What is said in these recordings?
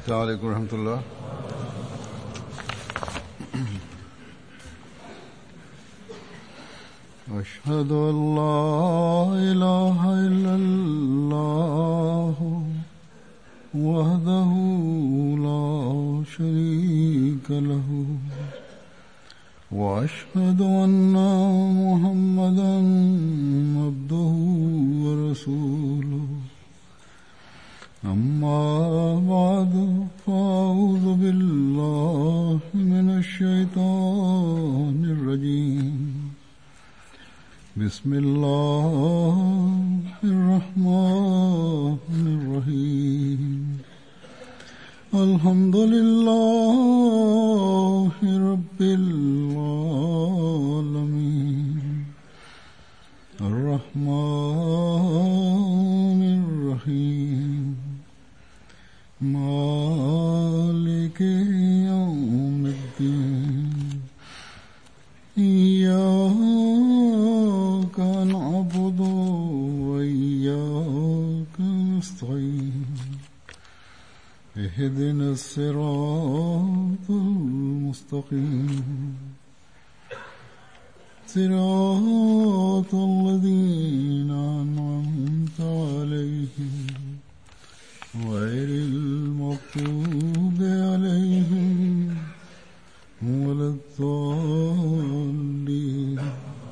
السلام عليكم ورحمة الله أشهد أن لا إله إلا الله وحده لا شريك له وأشهد أن محمدا عبده ورسوله أما بعد فأعوذ بالله من الشيطان الرجيم بسم الله الرحمن الرحيم الحمد لله رب العالمين الرحمن الرحيم مالك يوم الدين إياك نعبد وإياك نستعين اهدنا الصراط المستقيم صراط الذين أنعمت عليهم غير المغضوب عليهم ولا الضالين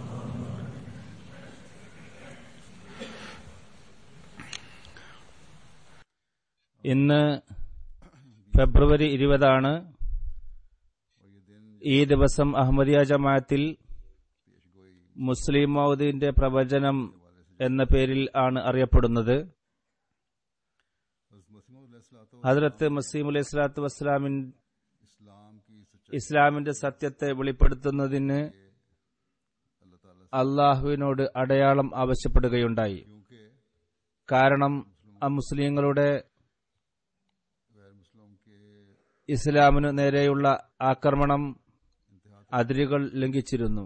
ഇന്ന് ഫെബ്രുവരി ഇരുപതാണ് ഈ ദിവസം അഹമ്മദിയ ജമാഅത്തിൽ മുസ്ലിം മൗദിന്റെ പ്രവചനം എന്ന പേരിൽ ആണ് അറിയപ്പെടുന്നത് ഹജ്രത്ത് മസീം അലൈഹി സ്വലാത്തു വസ്സലാമിൻ ഇസ്ലാമിന്റെ സത്യത്തെ വെളിപ്പെടുത്തുന്നതിന് അള്ളാഹുവിനോട് അടയാളം ആവശ്യപ്പെടുകയുണ്ടായി കാരണം ആ മുസ്ലിങ്ങളുടെ ഇസ്ലാമിനു നേരെയുള്ള ആക്രമണം അതിരുകൾ ലംഘിച്ചിരുന്നു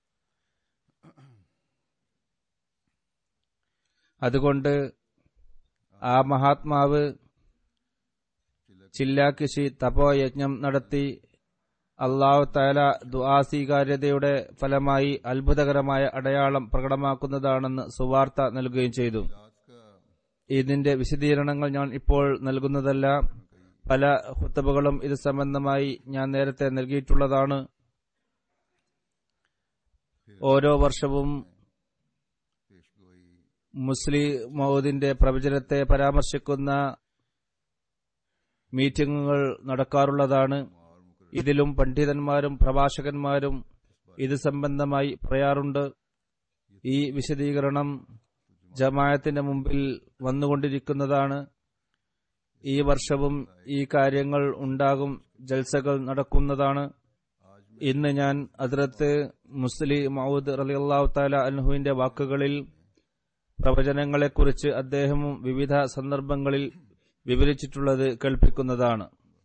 അതുകൊണ്ട് ആ മഹാത്മാവ് ചില്ലാക്കിശി തപോയജ്ഞം നടത്തി അള്ളാഹു താല ദുആസ്വീകാര്യതയുടെ ഫലമായി അത്ഭുതകരമായ അടയാളം പ്രകടമാക്കുന്നതാണെന്ന് സുവാർത്ത നൽകുകയും ചെയ്തു ഇതിന്റെ വിശദീകരണങ്ങൾ ഞാൻ ഇപ്പോൾ നൽകുന്നതല്ല പല ഹുത്തബുകളും ഇത് സംബന്ധമായി ഞാൻ നേരത്തെ നൽകിയിട്ടുള്ളതാണ് ഓരോ വർഷവും മുസ്ലിം മൗദിന്റെ പ്രവചനത്തെ പരാമർശിക്കുന്ന മീറ്റിംഗുകൾ നടക്കാറുള്ളതാണ് ഇതിലും പണ്ഡിതന്മാരും പ്രഭാഷകന്മാരും ഇത് സംബന്ധമായി പറയാറുണ്ട് ഈ വിശദീകരണം ജമായത്തിന്റെ മുമ്പിൽ വന്നുകൊണ്ടിരിക്കുന്നതാണ് ഈ വർഷവും ഈ കാര്യങ്ങൾ ഉണ്ടാകും ജൽസകൾ നടക്കുന്നതാണ് ഇന്ന് ഞാൻ അതിർത്ത് മുസ്ലിം മൗദ് റലിയല്ലാഹു താല അൻഹുവിന്റെ വാക്കുകളിൽ പ്രവചനങ്ങളെക്കുറിച്ച് അദ്ദേഹവും വിവിധ സന്ദർഭങ്ങളിൽ വിവരിച്ചിട്ടുള്ളത് കേൾപ്പിക്കുന്നതാണ്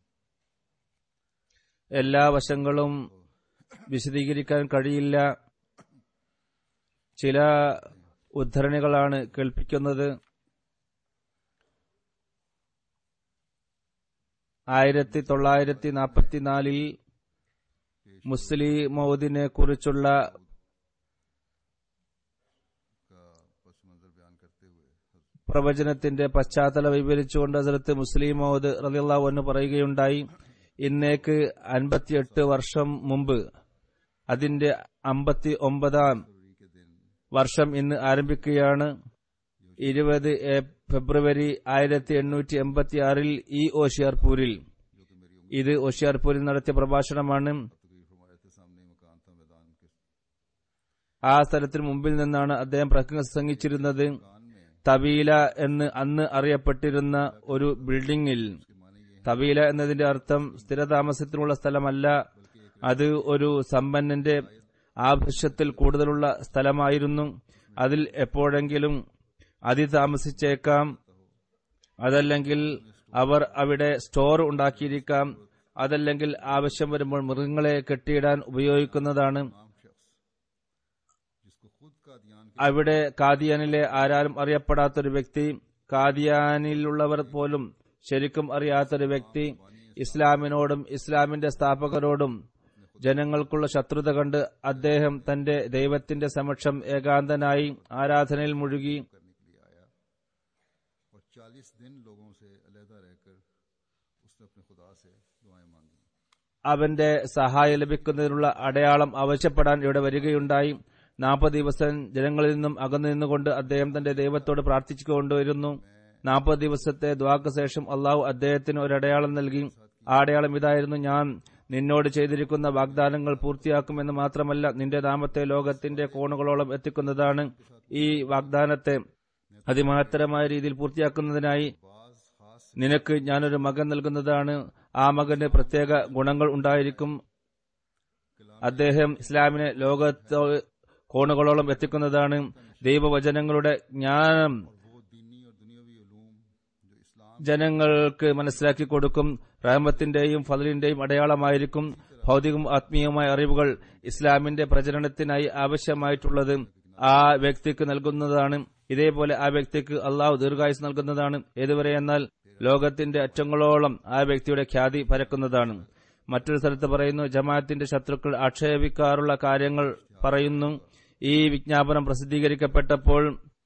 എല്ലാ വശങ്ങളും വിശദീകരിക്കാൻ കഴിയില്ല ചില ഉദ്ധരണികളാണ് കേൾപ്പിക്കുന്നത് ആയിരത്തി തൊള്ളായിരത്തി നാൽപ്പത്തിനാലിൽ മുസ്ലിം മൗദിനെ കുറിച്ചുള്ള പ്രവചനത്തിന്റെ പശ്ചാത്തലം വിവരിച്ചുകൊണ്ട് ഹസരത്ത് മുസ്ലിം മൗദ് റലിയല്ലാഹു എന്ന് പറയുകയുണ്ടായി ഇന്നേക്ക് അൻപത്തിയെട്ട് വർഷം മുമ്പ് അതിന്റെ അമ്പത്തി ഒമ്പതാം വർഷം ഇന്ന് ആരംഭിക്കുകയാണ് ഇരുപത് ഫെബ്രുവരി ആയിരത്തി എണ്ണൂറ്റി എൺപത്തി ആറിൽ ഈ ഓഷിയാർപൂരിൽ ഇത് ഓഷിയാർപൂരിൽ നടത്തിയ പ്രഭാഷണമാണ് ആ സ്ഥലത്തിന് മുമ്പിൽ നിന്നാണ് അദ്ദേഹം പ്രസംഗിച്ചിരുന്നത് തവീല എന്ന് അന്ന് അറിയപ്പെട്ടിരുന്ന ഒരു ബിൽഡിംഗിൽ തവീല എന്നതിന്റെ അർത്ഥം സ്ഥിരതാമസത്തിനുള്ള സ്ഥലമല്ല അത് ഒരു സമ്പന്നന്റെ ആവശ്യത്തിൽ കൂടുതലുള്ള സ്ഥലമായിരുന്നു അതിൽ എപ്പോഴെങ്കിലും അതിതാമസിച്ചേക്കാം അതല്ലെങ്കിൽ അവർ അവിടെ സ്റ്റോർ ഉണ്ടാക്കിയിരിക്കാം അതല്ലെങ്കിൽ ആവശ്യം വരുമ്പോൾ മൃഗങ്ങളെ കെട്ടിയിടാൻ ഉപയോഗിക്കുന്നതാണ് അവിടെ കാദിയാനിലെ ആരാലും അറിയപ്പെടാത്തൊരു വ്യക്തി കാദിയാനിലുള്ളവർ പോലും ശരിക്കും അറിയാത്തൊരു വ്യക്തി ഇസ്ലാമിനോടും ഇസ്ലാമിന്റെ സ്ഥാപകരോടും ജനങ്ങൾക്കുള്ള ശത്രുത കണ്ട് അദ്ദേഹം തന്റെ ദൈവത്തിന്റെ സമക്ഷം ഏകാന്തനായി ആരാധനയിൽ മുഴുകി करने के लिए आया और चालीस दिन लोगों से अलहदा रहकर उसने अपने खुदा से दुआएं मांगी അവന്റെ സഹായം ലഭിക്കുന്നതിനുള്ള അടയാളം ആവശ്യപ്പെടാൻ ഇവിടെ വരികയുണ്ടായി നാൽപ്പത് ദിവസം ജനങ്ങളിൽ നിന്നും അകന്നു നിന്നുകൊണ്ട് അദ്ദേഹം തന്റെ ദൈവത്തോട് പ്രാർത്ഥിച്ചുകൊണ്ടിരുന്നു നാൽപ്പത് ദിവസത്തെ ദ്വാക്ക് ശേഷം അള്ളാഹു അദ്ദേഹത്തിന് ഒരു അടയാളം നൽകി ആ അടയാളം ഇതായിരുന്നു ഞാൻ നിന്നോട് ചെയ്തിരിക്കുന്ന വാഗ്ദാനങ്ങൾ പൂർത്തിയാക്കുമെന്ന് മാത്രമല്ല നിന്റെ നാമത്തെ ലോകത്തിന്റെ കോണുകളോളം എത്തിക്കുന്നതാണ് ഈ വാഗ്ദാനത്തെ അതിമഹത്തരമായ രീതിയിൽ പൂർത്തിയാക്കുന്നതിനായി बाज खास നിനക്ക് ഞാനൊരു മകൻ നൽകുന്നതാണ് ആ മകന് പ്രത്യേക ഗുണങ്ങൾ ഉണ്ടായിരിക്കും അദ്ദേഹം ഇസ്ലാമിനെ ലോകത്തോ കോണുകളോളം എത്തിക്കുന്നതാണ് ദൈവവചനങ്ങളുടെ ജ്ഞാനം वो दीनी और दुनियावी उलूम जो इस्लाम ജനങ്ങൾക്ക് മനസ്സിലാക്കി കൊടുക്കും റഹമത്തിന്റെയും ഫതിലിന്റെയും അടയാളമായിരിക്കും ഭൗതികവും ആത്മീയവുമായ അറിവുകൾ ഇസ്ലാമിന്റെ പ്രചരണത്തിനായി ആവശ്യമായിട്ടുള്ളത് ആ വ്യക്തിക്ക് നൽകുന്നതാണ് ഇതേപോലെ ആ വ്യക്തിക്ക് അള്ളാഹു ദീർഘായുസ് നൽകുന്നതാണ് ഏതുവരെ എന്നാൽ ലോകത്തിന്റെ അറ്റങ്ങളോളം ആ വ്യക്തിയുടെ ഖ്യാതി പരക്കുന്നതാണ് മറ്റൊരു സ്ഥലത്ത് പറയുന്നു ജമാഅത്തിന്റെ ശത്രുക്കൾ ആക്ഷേപിക്കാറുള്ള കാര്യങ്ങൾ പറയുന്നു ഈ വിജ്ഞാപനം പ്രസിദ്ധീകരിക്കപ്പെട്ടപ്പോൾ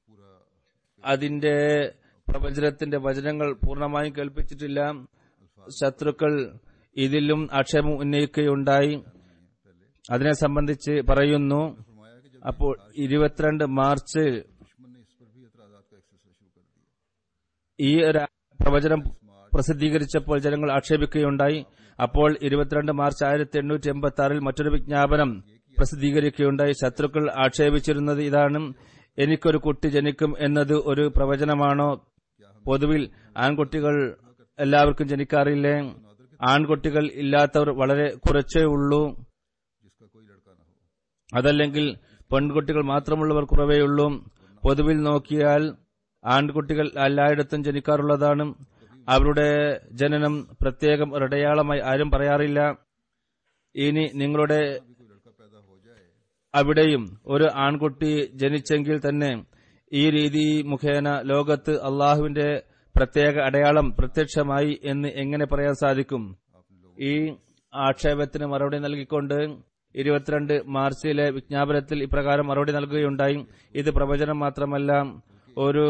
അതിന്റെ പ്രവചനത്തിന്റെ വചനങ്ങൾ പൂർണ്ണമായും കേൾപ്പിച്ചിട്ടില്ല ശത്രുക്കൾ ഇതിലും ആക്ഷേപം ഉന്നയിക്കുകയുണ്ടായി അതിനെ സംബന്ധിച്ച് പറയുന്നു അപ്പോൾ ഇരുപത്തിരണ്ട് മാർച്ച് दुश्मन ने इस पर भी एतराजात का एक सिलसिला शुरू कर दिया ഈ ഒരു പ്രവചനം പ്രസിദ്ധീകരിച്ചപ്പോൾ ജനങ്ങൾ ആക്ഷേപിക്കുകയുണ്ടായി അപ്പോൾ ഇരുപത്തിരണ്ട് മാർച്ച് ആയിരത്തി എണ്ണൂറ്റി എൺപത്തി ആറിൽ മറ്റൊരു വിജ്ഞാപനം പ്രസിദ്ധീകരിക്കുകയുണ്ടായി ശത്രുക്കൾ ആക്ഷേപിച്ചിരുന്നത് ഇതാണ് എനിക്കൊരു കുട്ടി ജനിക്കും എന്നത് ഒരു പ്രവചനമാണോ പൊതുവിൽ ആൺകുട്ടികൾ എല്ലാവർക്കും ജനിക്കാറില്ലേ ആൺകുട്ടികൾ ഇല്ലാത്തവർ വളരെ കുറച്ചേ ഉള്ളൂ जिसका कोई लड़का ना हो അതല്ലെങ്കിൽ പെൺകുട്ടികൾ മാത്രമുള്ളവർ കുറവേയുള്ളൂ പൊതുവിൽ നോക്കിയാൽ ആൺകുട്ടികൾ എല്ലായിടത്തും ജനിക്കാറുള്ളതാണ് അവരുടെ ജനനം പ്രത്യേകം ഒരടയാളമായി ആരും പറയാറില്ല ഇനി നിങ്ങളുടെ कोई लड़का पैदा हो जाए അവിടെയും ഒരു ആൺകുട്ടി ജനിച്ചെങ്കിൽ തന്നെ ഈ രീതി മുഖേന ലോകത്ത് അള്ളാഹുവിന്റെ പ്രത്യേക അടയാളം പ്രത്യക്ഷമായി എന്ന് എങ്ങനെ പറയാൻ സാധിക്കും ഈ ആക്ഷേപത്തിന് മറുപടി നൽകിക്കൊണ്ട് ഇരുപത്തിരണ്ട് മാർച്ചിലെ വിജ്ഞാപനത്തിൽ ഇപ്രകാരം മറുപടി നൽകുകയുണ്ടായി ഇത് പ്രവചനം മാത്രമല്ല ഒരു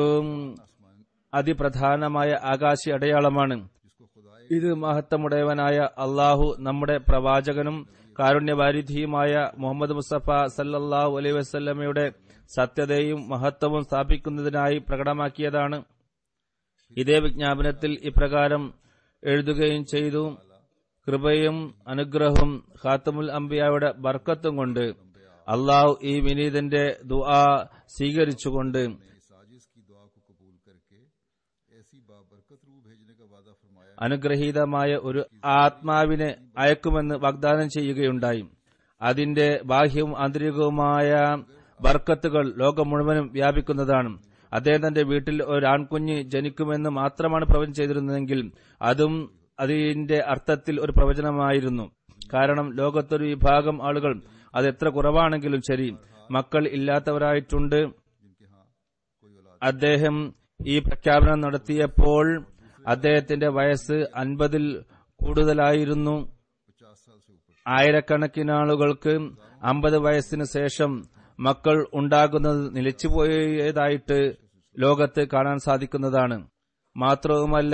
അതിപ്രധാനമായ ആകാശി അടയാളമാണ് जिसको खुदा ഇത് മഹത്വമുടയവനായ അള്ളാഹു നമ്മുടെ പ്രവാചകനും കാരുണ്യവാരിധിയുമായ മുഹമ്മദ് മുസ്തഫ സല്ലല്ലാഹു അലൈഹി വസല്ലമയുടെ സത്യതയും മഹത്വവും സ്ഥാപിക്കുന്നതിനായി പ്രകടമാക്കിയതാണ് ഇതേ വിജ്ഞാപനത്തിൽ ഇപ്രകാരം എഴുതുകയും ചെയ്തു കൃപയും അനുഗ്രഹവും ഖാത്തമുൽ അംബിയായുടെ ബർക്കത്തും കൊണ്ട് അള്ളാഹു ഈ വിനീതന്റെ ദുആ സ്വീകരിച്ചുകൊണ്ട് साजिश की दुआ को कबूल करके ऐसी बाबरकत रूह भेजने का वादा फरमाया അനുഗ്രഹീതമായ ഒരു ആത്മാവിനെ അയക്കുമെന്ന് വാഗ്ദാനം ചെയ്യുകയുണ്ടായി അതിന്റെ ബാഹ്യവും ആന്തരികവുമായ ബർക്കത്തുകൾ ലോകം മുഴുവനും വ്യാപിക്കുന്നതാണ് അദ്ദേഹം തന്റെ വീട്ടിൽ ഒരു ആൺകുഞ്ഞ് ജനിക്കുമെന്ന് മാത്രമാണ് പ്രവചനം ചെയ്തിരുന്നതെങ്കിൽ അതും അതിന്റെ അർത്ഥത്തിൽ ഒരു പ്രവചനമായിരുന്നു കാരണം ലോകത്തൊരു വിഭാഗം ആളുകൾ അത് എത്ര കുറവാണെങ്കിലും ശരി മക്കൾ ഇല്ലാത്തവരായിട്ടുണ്ട് जिनके यहाँ कोई औलाद അദ്ദേഹം ഈ പ്രഖ്യാപനം നടത്തിയപ്പോൾ അദ്ദേഹത്തിന്റെ വയസ്സ് അൻപതിൽ കൂടുതലായിരുന്നു पचास साल से ऊपर ആയിരക്കണക്കിന് ആളുകൾക്ക് അമ്പത് വയസ്സിന് ശേഷം മക്കൾ ഉണ്ടാകുന്നത് നിലച്ചുപോയതായിട്ട് ലോകത്ത് കാണാൻ സാധിക്കുന്നതാണ് മാത്രവുമല്ല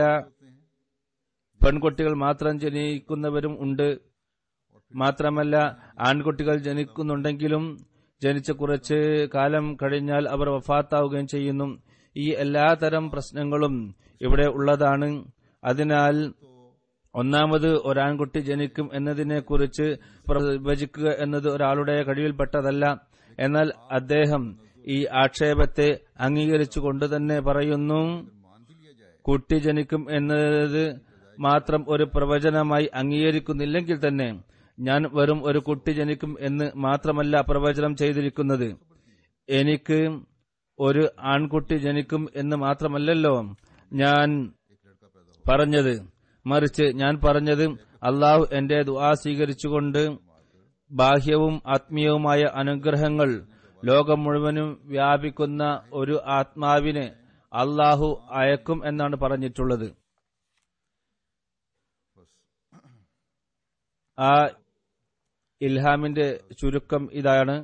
പെൺകുട്ടികൾ മാത്രം ജനിക്കുന്നവരും ഉണ്ട് മാത്രമല്ല ആൺകുട്ടികൾ ജനിക്കുന്നുണ്ടെങ്കിലും ജനിച്ച കുറച്ച് കാലം കഴിഞ്ഞാൽ അവർ വഫാത്താവുകയും ചെയ്യുന്നു ഈ എല്ലാതരം പ്രശ്നങ്ങളും ഇവിടെ ഉള്ളതാണ് അതിനാൽ ഒന്നാമത് ഒരാൺകുട്ടി ജനിക്കും എന്നതിനെക്കുറിച്ച് പ്രവചിക്കുക എന്നത് ഒരാളുടെ കഴിവിൽപ്പെട്ടതല്ല എന്നാൽ അദ്ദേഹം ഈ ആക്ഷേപത്തെ അംഗീകരിച്ചുകൊണ്ട് തന്നെ പറയുന്നു मान भी लिया जाए കുട്ടി ജനിക്കും എന്നത് മാത്രം ഒരു പ്രവചനമായി അംഗീകരിക്കുന്നില്ലെങ്കിൽ തന്നെ ഞാൻ വെറും ഒരു കുട്ടി ജനിക്കും എന്ന് മാത്രമല്ല പ്രവചനം ചെയ്തിരിക്കുന്നത് എനിക്ക് ഒരു ആൺകുട്ടി ജനിക്കും എന്ന് മാത്രമല്ലല്ലോ ഞാൻ പറഞ്ഞത് മറിച്ച് ഞാൻ പറഞ്ഞത് അള്ളാഹു എന്റെ ദുആ സ്വീകരിച്ചുകൊണ്ട് ബാഹ്യവും ആത്മീയവുമായ അനുഗ്രഹങ്ങൾ ലോകം മുഴുവനും വ്യാപിക്കുന്ന ഒരു ആത്മാവിനെ അള്ളാഹു അയക്കും എന്നാണ് പറഞ്ഞിട്ടുള്ളത് ആ ഇൽഹാമിന്റെ ചുരുക്കം ഇതാണ്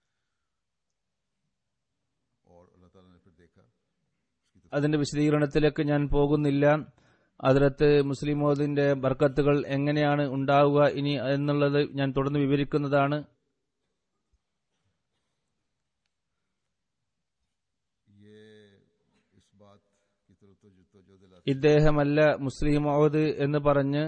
और अल्लाह ताला ने फिर देखा उसकी അതിന്റെ വിശദീകരണത്തിലേക്ക് ഞാൻ പോകുന്നില്ല അതിലത്ത് മുസ്ലിം മോദിന്റെ ബർക്കത്തുകൾ എങ്ങനെയാണ് ഉണ്ടാവുക ഇനി എന്നുള്ളത് ഞാൻ തുടർന്ന് വിവരിക്കുന്നതാണ് ये इस बात की तरफ तो जो जो दिलाता ഇദ്ദേഹമല്ല മുസ്ലിം മൗദ് എന്ന് പറഞ്ഞ്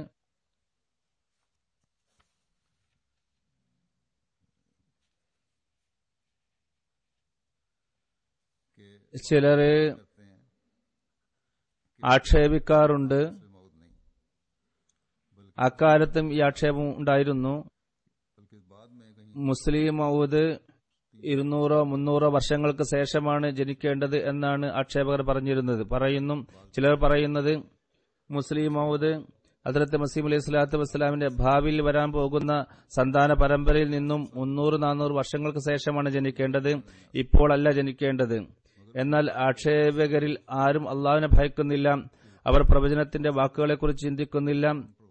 कि ചിലര് करते हैं ആക്ഷേപിക്കാറുണ്ട് मुस्लिम मौत नहीं അക്കാലത്തും ഈ ആക്ഷേപം ഉണ്ടായിരുന്നു बल्कि बाद में कहीं മുസ്ലിം മൗദ് ഇരുന്നൂറോ മുന്നൂറോ വർഷങ്ങൾക്ക് ശേഷമാണ് ജനിക്കേണ്ടത് എന്നാണ് ആക്ഷേപകർ പറഞ്ഞിരുന്നത് പറയുന്നു ചിലർ പറയുന്നത് മുസ്ലിം മൗദ് ഹദ്രത്ത് മസീം അലൈഹി സ്വലാത്തു വസ്സലാമിന്റെ ഭാവിയിൽ വരാൻ പോകുന്ന സന്താന പരമ്പരയിൽ നിന്നും മുന്നൂറ് നാനൂറ് വർഷങ്ങൾക്ക് ശേഷമാണ് ജനിക്കേണ്ടത് ഇപ്പോൾ അല്ല ജനിക്കേണ്ടത് എന്നാൽ ആക്ഷേപകരിൽ ആരും അള്ളാഹുവിനെ ഭയക്കുന്നില്ല അവർ പ്രവചനത്തിന്റെ വാക്കുകളെക്കുറിച്ച് ചിന്തിക്കുന്നില്ല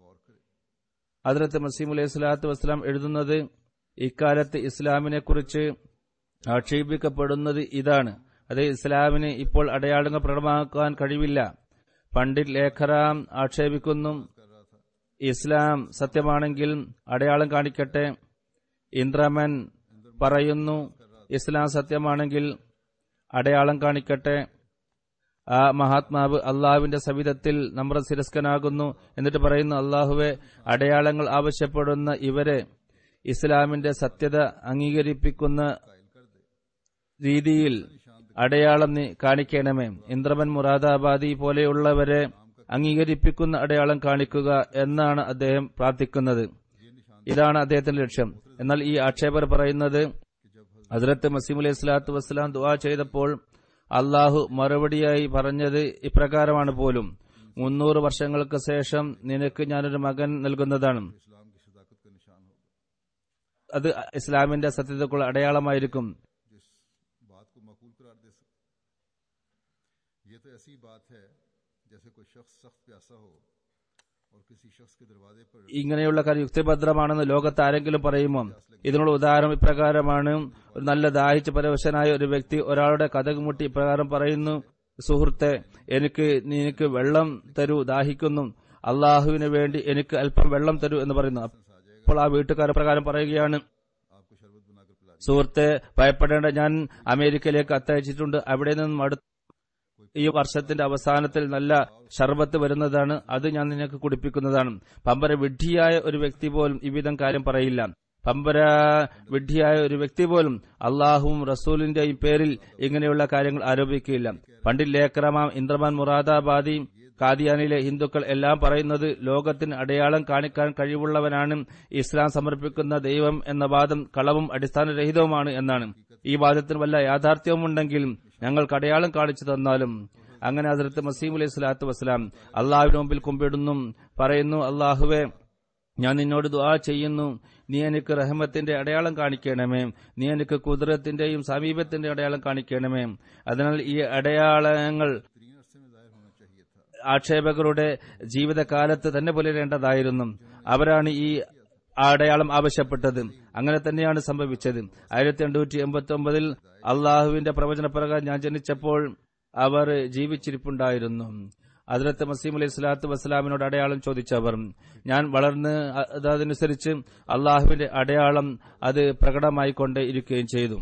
ഹദ്രത്ത് മസീം അലൈഹി സ്വലാത്തു വസ്സലാം എഴുതുന്നത് ഇക്കാലത്ത് ഇസ്ലാമിനെ കുറിച്ച് ആക്ഷേപിക്കപ്പെടുന്നത് ഇതാണ് അത് ഇസ്ലാമിന് ഇപ്പോൾ അടയാളങ്ങൾ പ്രകടമാക്കാൻ കഴിവില്ല പണ്ഡിറ്റ് ലേഖറാം ആക്ഷേപിക്കുന്നു ഇസ്ലാം സത്യമാണെങ്കിൽ അടയാളം കാണിക്കട്ടെ ഇന്ദ്രമൻ പറയുന്നു ഇസ്ലാം സത്യമാണെങ്കിൽ അടയാളം കാണിക്കട്ടെ ആ മഹാത്മാവ് അള്ളാഹുവിന്റെ സവിധത്തിൽ നമ്മൾ ശിരസ്കനാകുന്നു എന്നിട്ട് പറയുന്നു അള്ളാഹുവെ അടയാളങ്ങൾ ആവശ്യപ്പെടുന്ന ഇവരെ ഇസ്ലാമിന്റെ സത്യത അംഗീകരിപ്പിക്കുന്ന രീതിയിൽ അടയാളം നീ കാണിക്കണമേ ഇന്ദ്രമൻ മുറാദാബാദി പോലെയുള്ളവരെ അംഗീകരിപ്പിക്കുന്ന അടയാളം കാണിക്കുക എന്നാണ് അദ്ദേഹം പ്രാർത്ഥിക്കുന്നത് ഇതാണ് അദ്ദേഹത്തിന്റെ ലക്ഷ്യം എന്നാൽ ഈ ആക്ഷേപർ പറയുന്നത് ഹസ്രത്ത് മസീം അലൈഹി സ്വലാത്തു വസ്സലാം ദുആ ചെയ്തപ്പോൾ അള്ളാഹു മറുപടിയായി പറഞ്ഞത് ഇപ്രകാരമാണ് പോലും മുന്നൂറ് വർഷങ്ങൾക്ക് ശേഷം നിനക്ക് ഞാനൊരു മകൻ നൽകുന്നതാണ് इस्लाम की सदाकत का निशान होगा അത് ഇസ്ലാമിന്റെ സത്യതക്കുള്ള അടയാളമായിരിക്കും जिस बात को मकबूल करार दे सकते ये तो ऐसी बात है जैसे कोई शख्स सख्त प्यासा हो और किसी शख्स के दरवाजे पर ഇങ്ങനെയുള്ള കാര്യം യുക്തിഭദ്രമാണെന്ന് ലോകത്ത് ആരെങ്കിലും പറയുമോ ഇതിനുള്ള ഉദാഹരണം ഇപ്രകാരമാണ് ഒരു നല്ല ദാഹിച്ച് പരവശനായ ഒരു വ്യക്തി ഒരാളുടെ കഥക് മുട്ടി ഇപ്രകാരം പറയുന്നു സുഹൃത്തെ എനിക്ക് നിനക്ക് വെള്ളം തരൂ ദാഹിക്കുന്നു അള്ളാഹുവിന് വേണ്ടി എനിക്ക് അല്പം വെള്ളം തരൂ എന്ന് പറയുന്നു അപ്പോൾ ആ വീട്ടുകാർ പ്രകാരം പറയുകയാണ് आपको शरबत बनाकर पिला സുഹൃത്തെ ഭയപ്പെടേണ്ട ഞാൻ അമേരിക്കയിലേക്ക് അത്തയച്ചിട്ടുണ്ട് അവിടെ നിന്നും അടുത്ത ഈ വർഷത്തിന്റെ അവസാനത്തിൽ നല്ല ഷർബത്ത് വരുന്നതാണ് അത് ഞാൻ നിനക്ക് കുടിപ്പിക്കുന്നതാണ് പമ്പര വിഡ്ഢിയായ ഒരു വ്യക്തി പോലും ഇവിധം കാര്യം പറയില്ല പമ്പര വിഡ്ഢിയായ ഒരു വ്യക്തി പോലും അള്ളാഹുവും റസൂലിന്റെയും പേരിൽ ഇങ്ങനെയുള്ള കാര്യങ്ങൾ ആരോപിക്കുകയില്ല പണ്ഡിറ്റ് ലേക്രമാം ഇന്ദ്രമാൻ മുറാദാബാദി കാദിയാനിലെ ഹിന്ദുക്കൾ എല്ലാം പറയുന്നത് ലോകത്തിന് അടയാളം കാണിക്കാൻ കഴിവുള്ളവനാണ് ഇസ്ലാം സമർപ്പിക്കുന്ന ദൈവം എന്ന വാദം കളവും അടിസ്ഥാനരഹിതവുമാണ് എന്നാണ് ഈ വാദത്തിന് വല്ല യാഥാർത്ഥ്യവുമുണ്ടെങ്കിൽ ഞങ്ങൾക്ക് അടയാളം കാണിച്ചു തന്നാലും അങ്ങനെ അതിർത്ത് മസീം അലൈഹി സ്വലാത്തു വസ്സലാം അള്ളാഹുവിന് മുമ്പിൽ കുമ്പിടുന്നു പറയുന്നു അള്ളാഹുവെ ഞാൻ നിന്നോട് ദുആ ചെയ്യുന്നു നീ എനിക്ക് റഹമത്തിന്റെ അടയാളം കാണിക്കണമേ നീ എനിക്ക് കുതിരത്തിന്റെയും സമീപത്തിന്റെ അടയാളം കാണിക്കണമേ അതിനാൽ ഈ അടയാളങ്ങൾ तीन अरसे में जाहिर होना चाहिए था ആക്ഷേപകരുടെ ജീവിതകാലത്ത് തന്നെ പുലരേണ്ടതായിരുന്നു അവരാണ് ഈ അടയാളം ആവശ്യപ്പെട്ടത് അങ്ങനെ തന്നെയാണ് സംഭവിച്ചത് ആയിരത്തി എണ്ണൂറ്റി എൺപത്തി ഒമ്പതിൽ അള്ളാഹുവിന്റെ പ്രവചനപ്രകാരം ഞാൻ ജനിച്ചപ്പോൾ അവർ ജീവിച്ചിരിപ്പുണ്ടായിരുന്നു അതിലത്തെ മസീം അലൈഹി സ്വലാത്തു വസ്സലാമിനോട് അടയാളം ചോദിച്ചവർ ഞാൻ വളർന്ന് അ- അതനുസരിച്ച് അള്ളാഹുവിന്റെ അടയാളം അത് പ്രകടമായിക്കൊണ്ടേ ഇരിക്കുകയും ചെയ്തു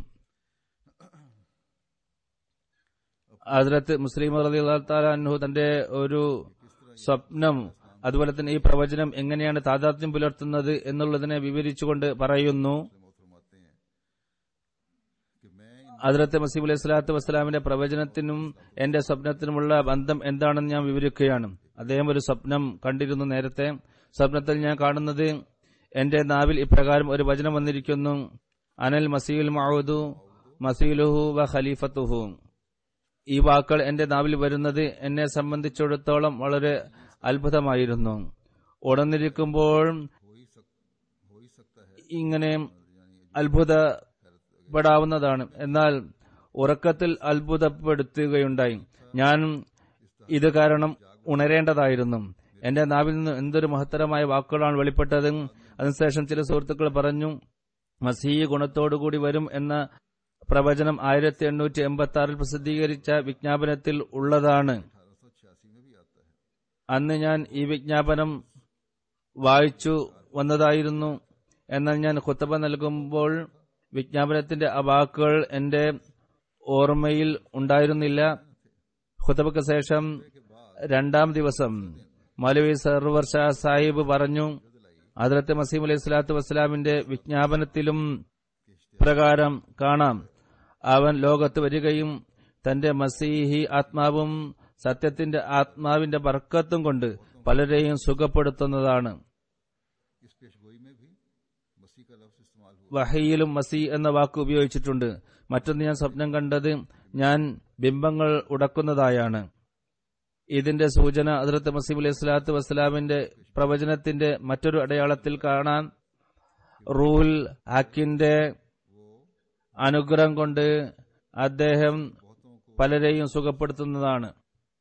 ഹസ്രത്ത് മുസ്ലിം റലിഅള്ളാഹു തന്റെ ഒരു സ്വപ്നം അതുപോലെ തന്നെ ഈ പ്രവചനം എങ്ങനെയാണ് താതാത്മ്യം പുലർത്തുന്നത് എന്നുള്ളതിനെ വിവരിച്ചുകൊണ്ട് പറയുന്നു मौत फरमाते हैं कि मैं इन ഹസ്രത്ത് മസീം അലൈഹി സ്വലാത്തു വസ്സലാമിന്റെ പ്രവചനത്തിനും എന്റെ സ്വപ്നത്തിനുമുള്ള ബന്ധം എന്താണെന്ന് ഞാൻ വിവരിക്കുകയാണ് അദ്ദേഹം ഒരു സ്വപ്നം കണ്ടിരുന്നു നേരത്തെ സ്വപ്നത്തിൽ ഞാൻ കാണുന്നത് എന്റെ നാവിൽ ഇപ്രകാരം ഒരു വചനം വന്നിരിക്കുന്നു അനൽ മസീൽ മൗദു മസീലുഹു വ ഖലീഫത്തുഹു ഈ വാക്കുകൾ എന്റെ നാവിൽ വരുന്നത് എന്നെ സംബന്ധിച്ചിടത്തോളം വളരെ അത്ഭുതമായിരുന്നു ഉണർന്നിരിക്കുമ്പോൾ हो ही सक हो ही सकता है ഇങ്ങനെ यानी അത്ഭുതപ്പെടാവുന്നതാണ് എന്നാൽ ഉറക്കത്തിൽ അത്ഭുതപ്പെടുത്തുകയുണ്ടായി ഞാൻ ഇത് കാരണം ഉണരേണ്ടതായിരുന്നു എന്റെ നാവിൽ നിന്ന് എന്തൊരു മഹത്തരമായ വാക്കുകളാണ് വെളിപ്പെട്ടത് അതിനുശേഷം ചില സുഹൃത്തുക്കൾ പറഞ്ഞു മസീഹ് ഗുണത്തോടുകൂടി വരും എന്ന പ്രവചനം ആയിരത്തി എണ്ണൂറ്റി എൺപത്തി ആറിൽ പ്രസിദ്ധീകരിച്ച വിജ്ഞാപനത്തിൽ ഉള്ളതാണ് അന്ന് ഞാൻ ഈ വിജ്ഞാപനം വായിച്ചു വന്നതായിരുന്നു എന്നാൽ ഞാൻ ഖുത്തബ നൽകുമ്പോൾ വിജ്ഞാപനത്തിന്റെ ആ വാക്കുകൾ എന്റെ ഓർമ്മയിൽ ഉണ്ടായിരുന്നില്ല ഖുത്തബയ്ക്ക് ശേഷം രണ്ടാം ദിവസം മൗലവി സർവർ ഷാ സാഹിബ് പറഞ്ഞു ഹദ്രത്ത് മസീം അലൈഹി സ്വലാത്തു വസ്സലാമിന്റെ വിജ്ഞാപനത്തിലും പ്രകാരം കാണാം അവൻ ലോകത്ത് വരികയും തന്റെ മസീഹി ആത്മാവും സത്യത്തിന്റെ ആത്മാവിന്റെ ബർക്കത്തും കൊണ്ട് പലരെയും സുഖപ്പെടുത്തുന്നതാണ് इस पेशगोई में भी मसीह का लफ्ज इस्तेमाल हुआ വഹയിലും മസി എന്ന വാക്ക് ഉപയോഗിച്ചിട്ടുണ്ട് മറ്റൊന്ന് ഞാൻ സ്വപ്നം കണ്ടത് ഞാൻ ബിംബങ്ങൾ ഉടക്കുന്നതായാണ് ഇതിന്റെ സൂചന അതിർത്ത് മസീം അലൈഹി സ്വലാത്തു വസ്സലാമിന്റെ പ്രവചനത്തിന്റെ മറ്റൊരു അടയാളത്തിൽ കാണാൻ റൂൽ ഹക്കിന്റെ അനുഗ്രഹം കൊണ്ട് അദ്ദേഹം പലരെയും സുഖപ്പെടുത്തുന്നതാണ്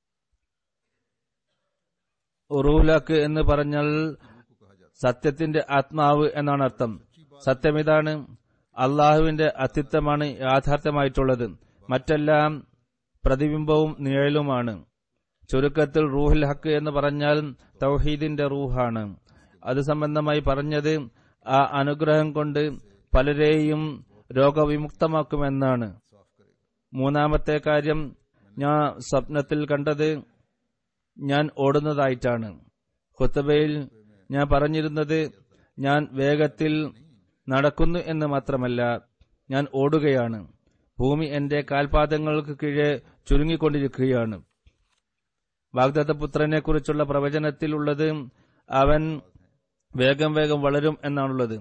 റൂലക്ക് എന്ന് പറഞ്ഞാൽ സത്യത്തിന്റെ ആത്മാവ് എന്നാണ് അർത്ഥം സത്യം ഇതാണ് അള്ളാഹുവിന്റെ അസ്തിത്വമാണ് യാഥാർത്ഥ്യമായിട്ടുള്ളത് മറ്റെല്ലാം പ്രതിബിംബവും നിഴലുമാണ് ചുരുക്കത്തിൽ റൂഹുൽ ഹക്ക് എന്ന് പറഞ്ഞാൽ തൗഹീദിന്റെ റൂഹാണ് അത് സംബന്ധമായി പറഞ്ഞത് ആ അനുഗ്രഹം കൊണ്ട് പലരെയും രോഗവിമുക്തമാക്കുമെന്നാണ് മൂന്നാമത്തെ കാര്യം ഞാൻ സ്വപ്നത്തിൽ കണ്ടത് ഞാൻ ഓടുന്നതായിട്ടാണ് ഖുത്തബയിൽ ഞാൻ പറഞ്ഞിരുന്നത് ഞാൻ വേഗത്തിൽ നടക്കുന്നു എന്ന് മാത്രമല്ല ഞാൻ ഓടുകയാണ് ഭൂമി എന്റെ കാൽപാദങ്ങൾക്ക് കീഴെ ചുരുങ്ങിക്കൊണ്ടിരിക്കുകയാണ് വാഗ്ദത്തപുത്രനെ കുറിച്ചുള്ള പ്രവചനത്തിലുള്ളത് അവൻ വേഗം വേഗം വളരും എന്നാണുള്ളത്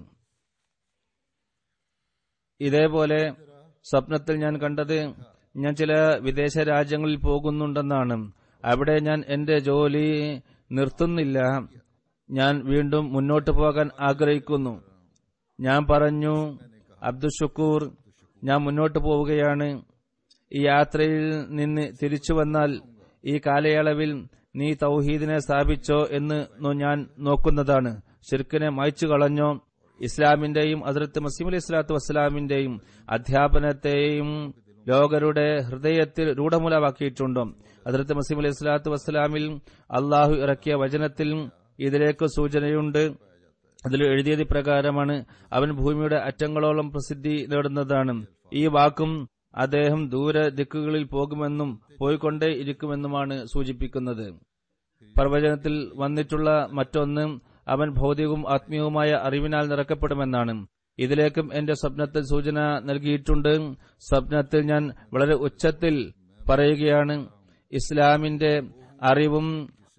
ഇതേപോലെ സ്വപ്നത്തിൽ ഞാൻ കണ്ടത് ഞാൻ ചില വിദേശ രാജ്യങ്ങളിൽ പോകുന്നുണ്ടെന്നാണ് അവിടെ ഞാൻ എന്റെ ജോലി നിർത്തുന്നില്ല ഞാൻ വീണ്ടും മുന്നോട്ട് പോകാൻ ആഗ്രഹിക്കുന്നു ഞാൻ പറഞ്ഞു അബ്ദുൽ ഷുക്കൂർ ഞാൻ മുന്നോട്ട് പോവുകയാണ് ഈ യാത്രയിൽ നിന്ന് തിരിച്ചു വന്നാൽ ഈ കാലയളവിൽ നീ തൗഹീദിനെ സ്ഥാപിച്ചോ എന്ന് നോ- ഞാൻ നോക്കുന്നതാണ് ഷിർക്കിനെ മായ്ച്ചു കളഞ്ഞോ ഇസ്ലാമിന്റെയും അതിർത്ത് മസീം അലൈഹി സ്വലാത്തു വസ്സലാമിന്റെയും അധ്യാപനത്തെയും ലോകരുടെ ഹൃദയത്തിൽ രൂഢമൂലമാക്കിയിട്ടുണ്ടോ അതിർത്ത് മസീം അലൈഹി സ്വലാത്തു വസ്സലാമിൽ അള്ളാഹു ഇറക്കിയ വചനത്തിൽ ഇതിലേക്ക് സൂചനയുണ്ട് അതിൽ എഴുതിയത് പ്രകാരമാണ് അവൻ ഭൂമിയുടെ അറ്റങ്ങളോളം പ്രസിദ്ധി നേടുന്നതാണ് ഈ വാക്കും അദ്ദേഹം ദൂര ദിക്കുകളിൽ പോകുമെന്നും പോയിക്കൊണ്ടേ ഇരിക്കുമെന്നുമാണ് സൂചിപ്പിക്കുന്നത് പ്രവചനത്തിൽ വന്നിട്ടുള്ള മറ്റൊന്ന് അവൻ ഭൗതികവും ആത്മീയവുമായ അറിവിനാൽ നിറക്കപ്പെടുമെന്നാണ് ഇതിലേക്കും എന്റെ സ്വപ്നത്തിൽ സൂചന നൽകിയിട്ടുണ്ട് സ്വപ്നത്തിൽ ഞാൻ വളരെ ഉച്ചത്തിൽ പറയുകയാണ് ഇസ്ലാമിന്റെ അറിവും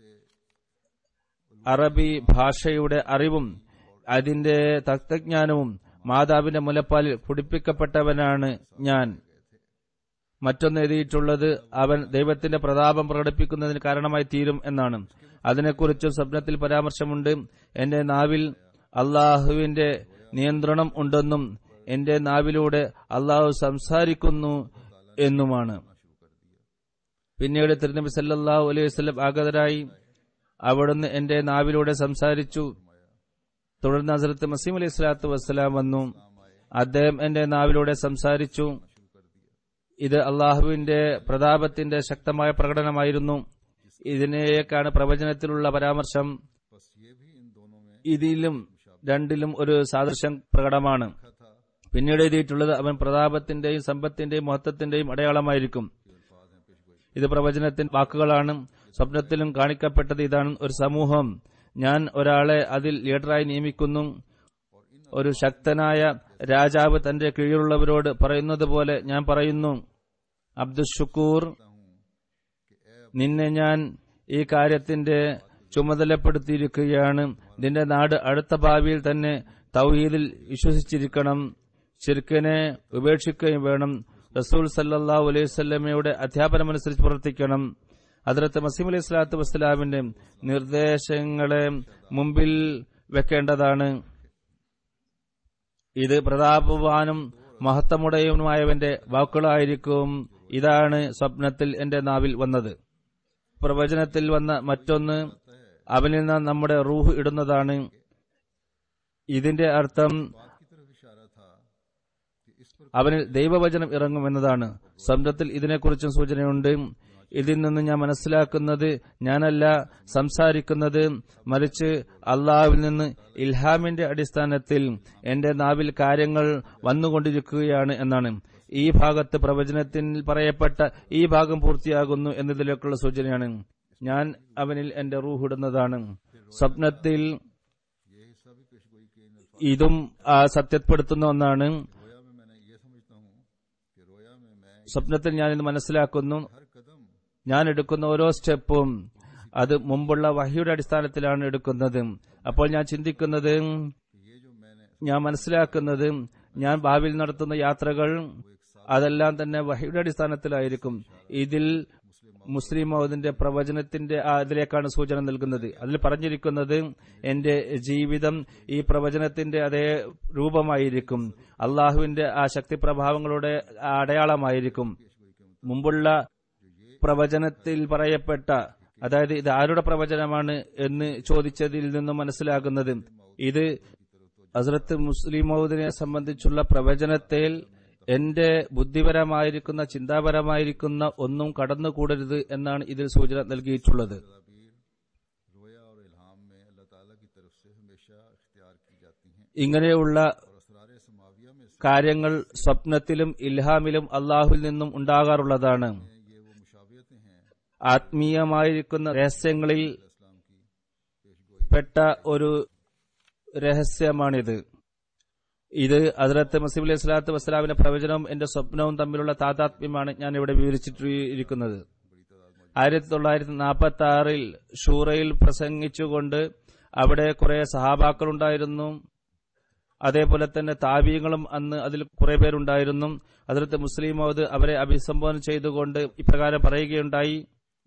അറബി ഭാഷയുടെ അറിവും അതിന്റെ തത്വജ്ഞാനവും മാതാവിന്റെ മുലപ്പാലിൽ കുടിപ്പിക്കപ്പെട്ടവനാണ് ഞാൻ മറ്റൊന്ന് എഴുതിയിട്ടുള്ളത് അവൻ ദൈവത്തിന്റെ പ്രതാപം പ്രകടിപ്പിക്കുന്നതിന് കാരണമായി തീരും എന്നാണ് അതിനെക്കുറിച്ച് സ്വപ്നത്തിൽ പരാമർശമുണ്ട് എന്റെ നാവിൽ അള്ളാഹുവിന്റെ നിയന്ത്രണം ഉണ്ടെന്നും എന്റെ നാവിലൂടെ അള്ളാഹു സംസാരിക്കുന്നു എന്നുമാണ് പിന്നീട് തിരുനബി സല്ലല്ലാഹു അലൈഹി വസല്ലം ആഗതരായി അവിടുന്ന് എന്റെ നാവിലൂടെ സംസാരിച്ചു തുടർന്ന് ഹസരത്ത് മസീം അലൈഹി സ്വലാത്തു വസ്സലാം വന്നു അദ്ദേഹം എന്റെ നാവിലൂടെ സംസാരിച്ചു ഇത് അള്ളാഹുവിന്റെ പ്രതാപത്തിന്റെ ശക്തമായ പ്രകടനമായിരുന്നു ഇതിനേക്കാണ് പ്രവചനത്തിലുള്ള പരാമർശം बस ये भी इन दोनों में ഇതിലും രണ്ടിലും ഒരു സാദൃശ്യം പ്രകടമാണ് പിന്നീട് എഴുതിയിട്ടുള്ളത് അവൻ പ്രതാപത്തിന്റെയും സമ്പത്തിന്റെയും മഹത്വത്തിന്റെയും അടയാളമായിരിക്കും ഇത് പ്രവചനത്തിന്റെ വാക്കുകളാണ് സ്വപ്നത്തിലും കാണിക്കപ്പെട്ടത് ഇതാണ് ഒരു സമൂഹം ഞാൻ ഒരാളെ അതിൽ ലീഡറായി നിയമിക്കുന്നു ഒരു ശക്തനായ രാജാവ് തന്റെ കീഴിലുള്ളവരോട് പറയുന്നത് പോലെ ഞാൻ പറയുന്നു അബ്ദുൽ ഷുക്കൂർ നിന്നെ ഞാൻ ഈ കാര്യത്തിന്റെ ചുമതലപ്പെടുത്തിയിരിക്കുകയാണ് നിന്റെ നാട് അടുത്ത ഭാവിയിൽ തന്നെ തൗഹീദിൽ വിശ്വസിച്ചിരിക്കണം ശിർക്കിനെ ഉപേക്ഷിക്കുകയും വേണം റസൂൽ സല്ലാഹു അലൈഹി സ്വല്ലമയുടെ അധ്യാപനമനുസരിച്ച് പ്രവർത്തിക്കണം അതിർത്ത് മസീം അലൈഹി സ്വലാത്തു വസ്സലാമിന്റെ നിർദ്ദേശങ്ങളെ മുമ്പിൽ വെക്കേണ്ടതാണ് ഇത് പ്രതാപവാനും മഹത്വമുടയവനുമായവന്റെ വാക്കുകളായിരിക്കും ഇതാണ് സ്വപ്നത്തിൽ എന്റെ നാവിൽ വന്നത് പ്രവചനത്തിൽ വന്ന മറ്റൊന്ന് അവനിൽ നിന്ന് നമ്മുടെ റൂഹ് ഇടുന്നതാണ് ഇതിന്റെ അർത്ഥം बात की तरफ इशारा था कि इस पर അവനിൽ ദൈവവചനം ഇറങ്ങുമെന്നതാണ് സ്വന്തത്തിൽ ഇതിനെക്കുറിച്ചും സൂചനയുണ്ട് ഇതിൽ നിന്ന് ഞാൻ മനസ്സിലാക്കുന്നത് ഞാനല്ല സംസാരിക്കുന്നത് മറിച്ച് അള്ളാഹുവിൽ നിന്ന് ഇൽഹാമിന്റെ അടിസ്ഥാനത്തിൽ എന്റെ നാവിൽ കാര്യങ്ങൾ വന്നുകൊണ്ടിരിക്കുകയാണ് എന്നാണ് ഈ ഭാഗത്ത് പ്രവചനത്തിൽ പറയപ്പെട്ട ഈ ഭാഗം പൂർത്തിയാകുന്നു എന്നതിലേക്കുള്ള സൂചനയാണ് ഞാൻ അവനിൽ എന്റെ റൂഹിടുന്നതാണ് സ്വപ്നത്തിൽ ये हिस्सा भी पेशगोई के इन अल्फाज ഇതും ആ, സത്യപ്പെടുത്തുന്ന ഒന്നാണ് रोया में मैंने ये समझता हूँ कि रोया में मैं സ്വപ്നത്തിൽ ഞാൻ ഇന്ന് മനസ്സിലാക്കുന്നു हर कदम ഞാൻ എടുക്കുന്ന ഓരോ സ്റ്റെപ്പും അത് മുമ്പുള്ള വഹിയുടെ അടിസ്ഥാനത്തിലാണ് എടുക്കുന്നത് അപ്പോൾ ഞാൻ ചിന്തിക്കുന്നത് कि ये जो मैंने ഞാൻ മനസ്സിലാക്കുന്നത് ഞാൻ ഭാവിയിൽ നടത്തുന്ന യാത്രകൾ അതെല്ലാം തന്നെ വഹിയുടെ അടിസ്ഥാനത്തിലായിരിക്കും ഇതിൽ മുസ്ലിം മൗദിന്റെ പ്രവചനത്തിന്റെ ആ ഇതിലേക്കാണ് സൂചന നൽകുന്നത് അതിൽ പറഞ്ഞിരിക്കുന്നത് എന്റെ ജീവിതം ഈ പ്രവചനത്തിന്റെ അതേ രൂപമായിരിക്കും അള്ളാഹുവിന്റെ ആ ശക്തി പ്രഭാവങ്ങളുടെ ആ അടയാളമായിരിക്കും മുമ്പുള്ള പ്രവചനത്തിൽ പറയപ്പെട്ട അതായത് ഇത് ആരുടെ പ്രവചനമാണ് എന്ന് ചോദിച്ചതിൽ നിന്നും മനസ്സിലാകുന്നത് ഇത് ഹസ്രത്ത് മുസ്ലിം മൗദിനെ സംബന്ധിച്ചുള്ള പ്രവചനത്തിൽ എന്റെ ബുദ്ധിപരമായിരിക്കുന്ന ചിന്താപരമായിരിക്കുന്ന ഒന്നും കടന്നുകൂടരുത് എന്നാണ് ഇതിൽ സൂചന നൽകിയിട്ടുള്ളത് तदाबीर रोया और इल्हाम में अल्लाह ताला की तरफ से हमेशा इख्तियार की जाती हैं ഇങ്ങനെയുള്ള और असरार समाविया में से കാര്യങ്ങൾ സ്വപ്നത്തിലും ഇൽഹാമിലും അള്ളാഹുവിൽ നിന്നും ഉണ്ടാകാറുള്ളതാണ് ये वो मुशावियतें हैं ആത്മീയമായിരിക്കുന്ന രഹസ്യങ്ങളിൽ इस्लाम की पेशगोई പെട്ട ഒരു രഹസ്യമാണിത് ഇത് ഹസ്രത്ത് മസീബ് അലൈഹി സ്വലാത്തു വസ്സലാമിന്റെ പ്രവചനവും എന്റെ സ്വപ്നവും തമ്മിലുള്ള താതാത്മ്യമാണ് ഞാൻ ഇവിടെ വിവരിച്ചിരിക്കുന്നത് ആയിരത്തി തൊള്ളായിരത്തി നാൽപ്പത്തി ആറിൽ ഷൂറയിൽ പ്രസംഗിച്ചുകൊണ്ട് അവിടെ കുറെ സഹാബാക്കളുണ്ടായിരുന്നു അതേപോലെ തന്നെ താവീങ്ങളും അന്ന് അതിൽ കുറെ പേരുണ്ടായിരുന്നു അതിലത്തെ മുസ്ലിം മൗദ് അവരെ അഭിസംബോധന ചെയ്തുകൊണ്ട് ഇപ്രകാരം പറയുകയുണ്ടായി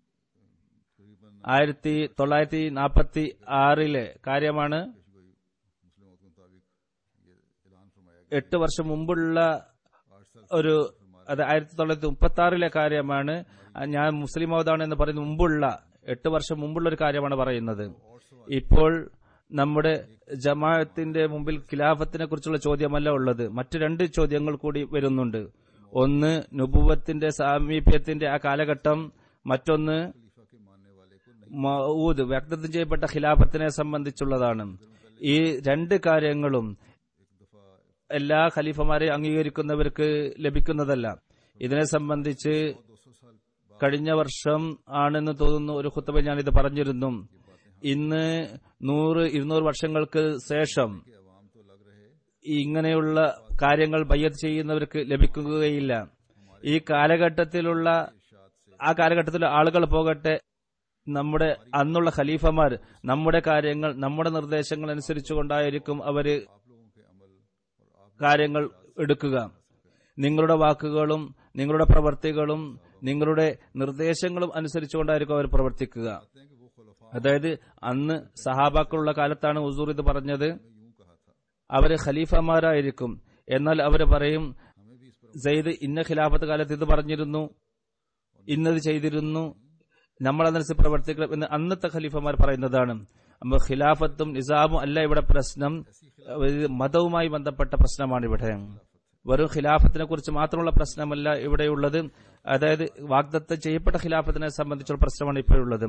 ആയിരത്തി തൊള്ളായിരത്തി നാൽപ്പത്തി ആറിലെ കാര്യമാണ് मुस्लिमों के मुताबिक ये ऐलान फरमाया എട്ട് വർഷം മുമ്പുള്ള गया आठ साल ഒരു അത് ആയിരത്തി തൊള്ളായിരത്തി മുപ്പത്തി ആറിലെ കാര്യമാണ് ഞാൻ മുസ്ലിം മൗദാണ് എന്ന് പറയുന്ന മുമ്പുള്ള എട്ട് വർഷം മുമ്പുള്ള ഒരു കാര്യമാണ് പറയുന്നത് ഇപ്പോൾ നമ്മുടെ ജമാഅത്തിന്റെ മുമ്പിൽ ഖിലാഫത്തിനെ കുറിച്ചുള്ള ചോദ്യമല്ല ഉള്ളത് മറ്റു രണ്ട് ചോദ്യങ്ങൾ കൂടി വരുന്നുണ്ട് ഒന്ന് നുബുവത്തിന്റെ സാമീപ്യത്തിന്റെ ആ കാലഘട്ടം മറ്റൊന്ന് खलीफा के मानने वाले को नहीं മൗദ് വ്യക്തത്വം ചെയ്യപ്പെട്ട ഖിലാഫത്തിനെ സംബന്ധിച്ചുള്ളതാണ് ഈ രണ്ട് കാര്യങ്ങളും एक दफा എല്ലാ ഖലീഫമാരെ അംഗീകരിക്കുന്നവർക്ക് ലഭിക്കുന്നതല്ല ഇതിനെ സംബന്ധിച്ച് दो सौ साल बाद കഴിഞ്ഞ വർഷം ആണെന്ന് തോന്നുന്നു ഒരു ഖുത്തബ ഞാനിത് പറഞ്ഞിരുന്നു ഇന്ന് നൂറ് ഇരുന്നൂറ് വർഷങ്ങൾക്ക് ശേഷം के अवाम तो लग रहे ഇങ്ങനെയുള്ള കാര്യങ്ങൾ ബയ്യത്ത് ചെയ്യുന്നവർക്ക് ലഭിക്കുകയില്ല ഈ കാലഘട്ടത്തിലുള്ള ആ കാലഘട്ടത്തിലെ ആളുകൾ പോകട്ടെ നമ്മുടെ അന്നുള്ള ഖലീഫമാർ നമ്മുടെ കാര്യങ്ങൾ നമ്മുടെ നിർദ്ദേശങ്ങൾ അനുസരിച്ചുകൊണ്ടായിരിക്കും അവര് आप लोगों के अमल और आप കാര്യങ്ങൾ എടുക്കുക നിങ്ങളുടെ വാക്കുകളും നിങ്ങളുടെ പ്രവർത്തികളും നിങ്ങളുടെ നിർദ്ദേശങ്ങളും അനുസരിച്ചുകൊണ്ടായിരിക്കും അവർ പ്രവർത്തിക്കുക कहते हैं कि वो खुलफा അതായത് അന്ന് സഹാബാക്കളുള്ള കാലത്താണ് ഉസൂർ ഇത് പറഞ്ഞത് में यूं कहा था അവര് ഖലീഫമാരായിരിക്കും എന്നാൽ അവര് പറയും हमें भी इस पर സെയ്ദ് ഇന്ന ഖിലാഫത്ത് കാലത്ത് ഇത് പറഞ്ഞിരുന്നു ഇന്നത് ചെയ്തിരുന്നു നമ്മൾ അതനുസരിച്ച് പ്രവർത്തിക്കണം എന്ന് അന്നത്തെ ഖലീഫമാർ പറയുന്നതാണ് അപ്പൊ ഖിലാഫത്തും നിസാമും അല്ല ഇവിടെ പ്രശ്നം ഇത് മതവുമായി ബന്ധപ്പെട്ട പ്രശ്നമാണ് ഇവിടെ വെറും ഖിലാഫത്തിനെ കുറിച്ച് മാത്രമുള്ള പ്രശ്നമല്ല ഇവിടെയുള്ളത് അതായത് വാഗ്ദത്തം ചെയ്യപ്പെട്ട ഖിലാഫത്തിനെ സംബന്ധിച്ചുള്ള പ്രശ്നമാണ് ഇപ്പോഴുള്ളത്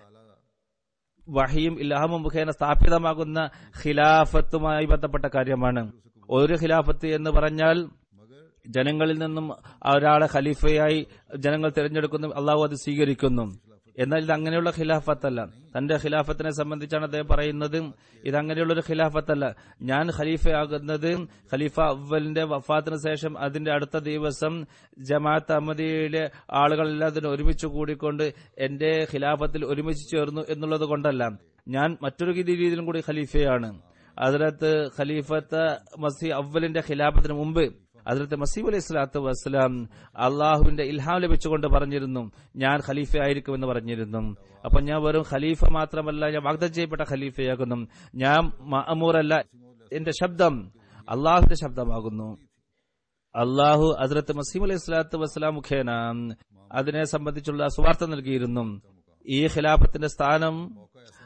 വഹിയും ഇല്ലാഹമും മുഖേന സ്ഥാപിതമാകുന്ന ഖിലാഫത്തുമായി ബന്ധപ്പെട്ട കാര്യമാണ് ഒരു ഖിലാഫത്ത് എന്ന് പറഞ്ഞാൽ ജനങ്ങളിൽ നിന്നും ഒരാളെ ഖലീഫയായി ജനങ്ങൾ തിരഞ്ഞെടുക്കുന്നു അള്ളാഹു അത് സ്വീകരിക്കുന്നു എന്നാൽ ഇത് അങ്ങനെയുള്ള ഖിലാഫത്തല്ല തന്റെ ഖിലാഫത്തിനെ സംബന്ധിച്ചാണ് അദ്ദേഹം പറയുന്നത് ഇത് അങ്ങനെയുള്ള ഒരു ഖിലാഫത്തല്ല ഞാൻ ഖലീഫയാകുന്നത് ഖലീഫ അവലിന്റെ വഫാത്തിന് ശേഷം അതിന്റെ അടുത്ത ദിവസം ജമാഅത്ത് അഹമ്മദിയിലെ ആളുകളെല്ലാം ഒരുമിച്ച് കൂടിക്കൊണ്ട് എന്റെ ഖിലാഫത്തിൽ ഒരുമിച്ച് ചേർന്നു എന്നുള്ളത് കൊണ്ടല്ല ഞാൻ മറ്റൊരു രീതിയിലും കൂടി ഖലീഫയാണ് അതിലത്ത് ഖലീഫത്ത് മസി അവലിന്റെ ഖിലാഫത്തിന് മുമ്പ് അതിലത്തെ മസീബ് അലൈഹി സ്വലാത്തു വസ്സലാം അള്ളാഹുവിന്റെ ഇൽഹാം ലഭിച്ചുകൊണ്ട് പറഞ്ഞിരുന്നു ഞാൻ ഖലീഫ ആയിരിക്കുമെന്ന് പറഞ്ഞിരുന്നു അപ്പൊ ഞാൻ വെറും ഖലീഫ മാത്രമല്ല ഞാൻ വാഗ്ദം ചെയ്യപ്പെട്ട ഖലീഫയാകുന്നു ഞാൻ മഅമൂറല്ല എന്റെ ശബ്ദം അള്ളാഹുവിന്റെ ശബ്ദമാകുന്നു അള്ളാഹു അതിലത്ത് മസീം അലൈഹി സ്വലാത്തു വസ്സലാം മുഖേന അതിനെ സംബന്ധിച്ചുള്ള സുവാർത്ത നൽകിയിരുന്നു ഈ ഖിലാഫത്തിന്റെ സ്ഥാനം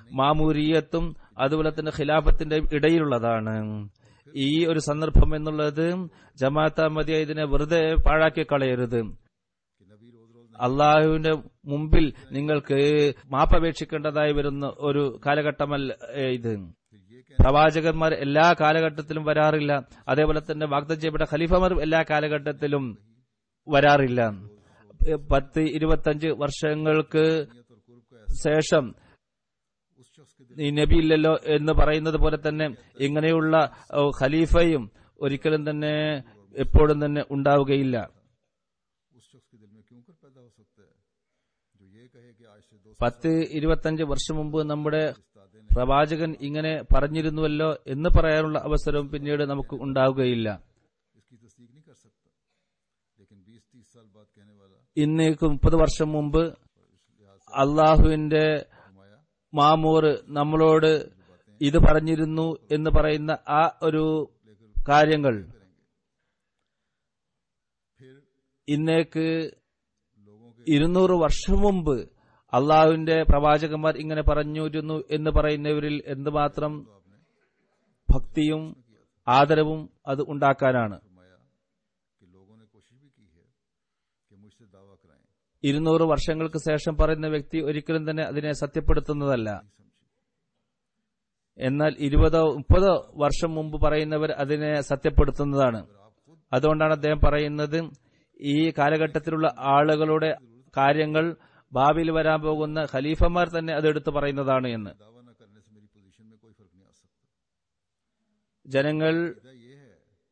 മാമൂരിയത്തും അതുപോലെ തന്നെ ഖിലാഫത്തിന്റെ ഇടയിലുള്ളതാണ് ഈ ഒരു സന്ദർഭം എന്നുള്ളത് ജമാഅത്ത് അഹമ്മദിയ ഇതിനെ വെറുതെ പാഴാക്കി കളയരുത് कि नबी रोज रोज അള്ളാഹുവിന്റെ മുമ്പിൽ നിങ്ങൾക്ക് മാപ്പപേക്ഷിക്കേണ്ടതായി വരുന്ന ഒരു കാലഘട്ടമല്ല ഏ, ഇത് फिर ये कहना പ്രവാചകന്മാർ എല്ലാ കാലഘട്ടത്തിലും വരാറില്ല അതേപോലെ തന്നെ വാഗ്ദം ചെയ്യപ്പെട്ട ഖലീഫമാരും എല്ലാ കാലഘട്ടത്തിലും വരാറില്ല പത്ത് ഇരുപത്തഞ്ച് വർഷങ്ങൾക്ക് नियत और कुर्ब का ऐसा ശേഷം उस शख्स के दिल ഈ നബി ഇല്ലല്ലോ എന്ന് പറയുന്നത് പോലെ തന്നെ ഇങ്ങനെയുള്ള ഓ, ഖലീഫയും ഒരിക്കലും തന്നെ എപ്പോഴും തന്നെ ഉണ്ടാവുകയില്ല उस शख्स के दिल में क्यों कर पैदा हो सकता है जो ये कहे कि आज से दो सौ പത്ത് ഇരുപത്തഞ്ച് വർഷം മുമ്പ് നമ്മുടെ उस्तादे ने പ്രവാചകൻ ഇങ്ങനെ പറഞ്ഞിരുന്നുവല്ലോ എന്ന് പറയാനുള്ള അവസരവും പിന്നീട് നമുക്ക് ഉണ്ടാവുകയില്ല इसकी तस्दीक नहीं कर सकता लेकिन बीस तीस साल बाद कहने वाला ഇന്നേക്ക് മുപ്പത് വർഷം മുമ്പ് इस लिहाज से അള്ളാഹുവിന്റെ फरमाया മാമൂർ നമ്മളോട് ഇത് പറഞ്ഞിരുന്നു എന്ന് പറയുന്ന ആ ഒരു കാര്യങ്ങൾ करेंगे फिर ഇന്നേക്ക് लोगों के ഇരുന്നൂറ് വർഷം മുമ്പ് അള്ളാഹുവിന്റെ പ്രവാചകന്മാർ ഇങ്ങനെ പറഞ്ഞിരുന്നു എന്ന് പറയുന്നവരിൽ എന്തുമാത്രം तो आपने ഭക്തിയും ആദരവും അത് ഉണ്ടാക്കാനാണ് फरमाया कि लोगों ने कोशिश भी की है कि मुझसे दावा कराएं ഇരുന്നൂറ് വർഷങ്ങൾക്ക് ശേഷം പറയുന്ന വ്യക്തി ഒരിക്കലും തന്നെ അതിനെ സത്യപ്പെടുത്തുന്നതല്ല नहीं समझी എന്നാൽ ഇരുപതോ മുപ്പതോ വർഷം മുമ്പ് പറയുന്നവർ അതിനെ സത്യപ്പെടുത്തുന്നതാണ് अगर आप खुद അതുകൊണ്ടാണ് അദ്ദേഹം പറയുന്നത് ഈ കാലഘട്ടത്തിലുള്ള ആളുകളുടെ കാര്യങ്ങൾ ഭാവിയിൽ വരാൻ പോകുന്ന ഖലീഫമാർ തന്നെ അതെടുത്ത് പറയുന്നതാണ് എന്ന് दावा न करने से मेरी पोजीशन में कोई फर्क नहीं आ सकता ജനങ്ങൾ इदा ये है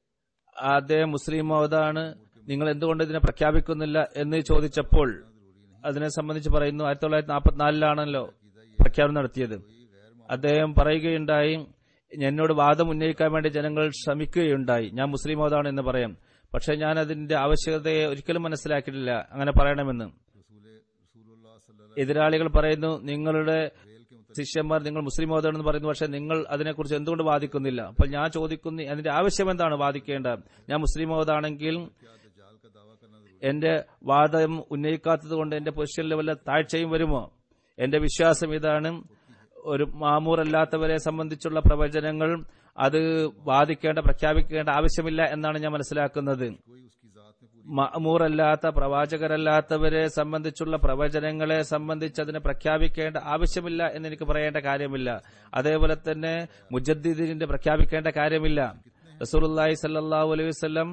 അദ്ദേഹം മുസ്ലിം മൗതാണ് നിങ്ങൾ എന്തുകൊണ്ട് ഇതിനെ പ്രഖ്യാപിക്കുന്നില്ല എന്ന് ചോദിച്ചപ്പോൾ जरूरी नहीं അതിനെ സംബന്ധിച്ച് പറയുന്നു ആയിരത്തി തൊള്ളായിരത്തി നാൽപ്പത്തിനാലിലാണല്ലോ പ്രഖ്യാപനം നടത്തിയത് कोई गैर അദ്ദേഹം പറയുകയുണ്ടായി എന്നോട് വാദം ഉന്നയിക്കാൻ വേണ്ടി ജനങ്ങൾ ശ്രമിക്കുകയുണ്ടായി ഞാൻ മുസ്ലിം മൗതാണ് എന്ന് പറയാം പക്ഷെ ഞാൻ അതിന്റെ ആവശ്യകതയെ ഒരിക്കലും മനസ്സിലാക്കിയിട്ടില്ല അങ്ങനെ പറയണമെന്ന് रसूल रसूलुल्लाह सल्लल्लाहु എതിരാളികൾ പറയുന്നു നിങ്ങളുടെ रेल के मुताबिक ശിഷ്യന്മാർ നിങ്ങൾ മുസ്ലിം മതമാണെന്ന് പറയുന്നു പക്ഷെ നിങ്ങൾ അതിനെക്കുറിച്ച് എന്തുകൊണ്ട് വാദിക്കുന്നില്ല അപ്പോൾ ഞാൻ ചോദിക്കുന്നു അതിന്റെ ആവശ്യം എന്താണ് വാദിക്കേണ്ടത് ഞാൻ മുസ്ലിം മതമാണെങ്കിൽ क्या दज्जाल का दावा करना जरूरी എന്റെ വാദം ഉന്നയിക്കാത്തത് കൊണ്ട് എന്റെ പൊസിഷനിൽ വല്ല താഴ്ചയും വരുമോ എന്റെ വിശ്വാസം ഇതാണ് ഒരു മാമൂറല്ലാത്തവരെ സംബന്ധിച്ചുള്ള പ്രവചനങ്ങൾ അത് വാദിക്കേണ്ട പ്രഖ്യാപിക്കേണ്ട ആവശ്യമില്ല എന്നാണ് ഞാൻ മനസ്സിലാക്കുന്നത് कोई उसकी जात में पूरी മഅമൂറല്ലാത്ത പ്രവാചകരല്ലാത്തവരെ സംബന്ധിച്ചുള്ള പ്രവചനങ്ങളെ സംബന്ധിച്ച് അതിനെ പ്രഖ്യാപിക്കേണ്ട ആവശ്യമില്ല എന്ന് എനിക്ക് പറയേണ്ട കാര്യമില്ല അതേപോലെ തന്നെ മുജദ്ദീദിന്റെ പ്രഖ്യാപിക്കേണ്ട കാര്യമില്ല റസൂലുള്ളാഹി സല്ലല്ലാഹു അലൈഹി വസല്ലം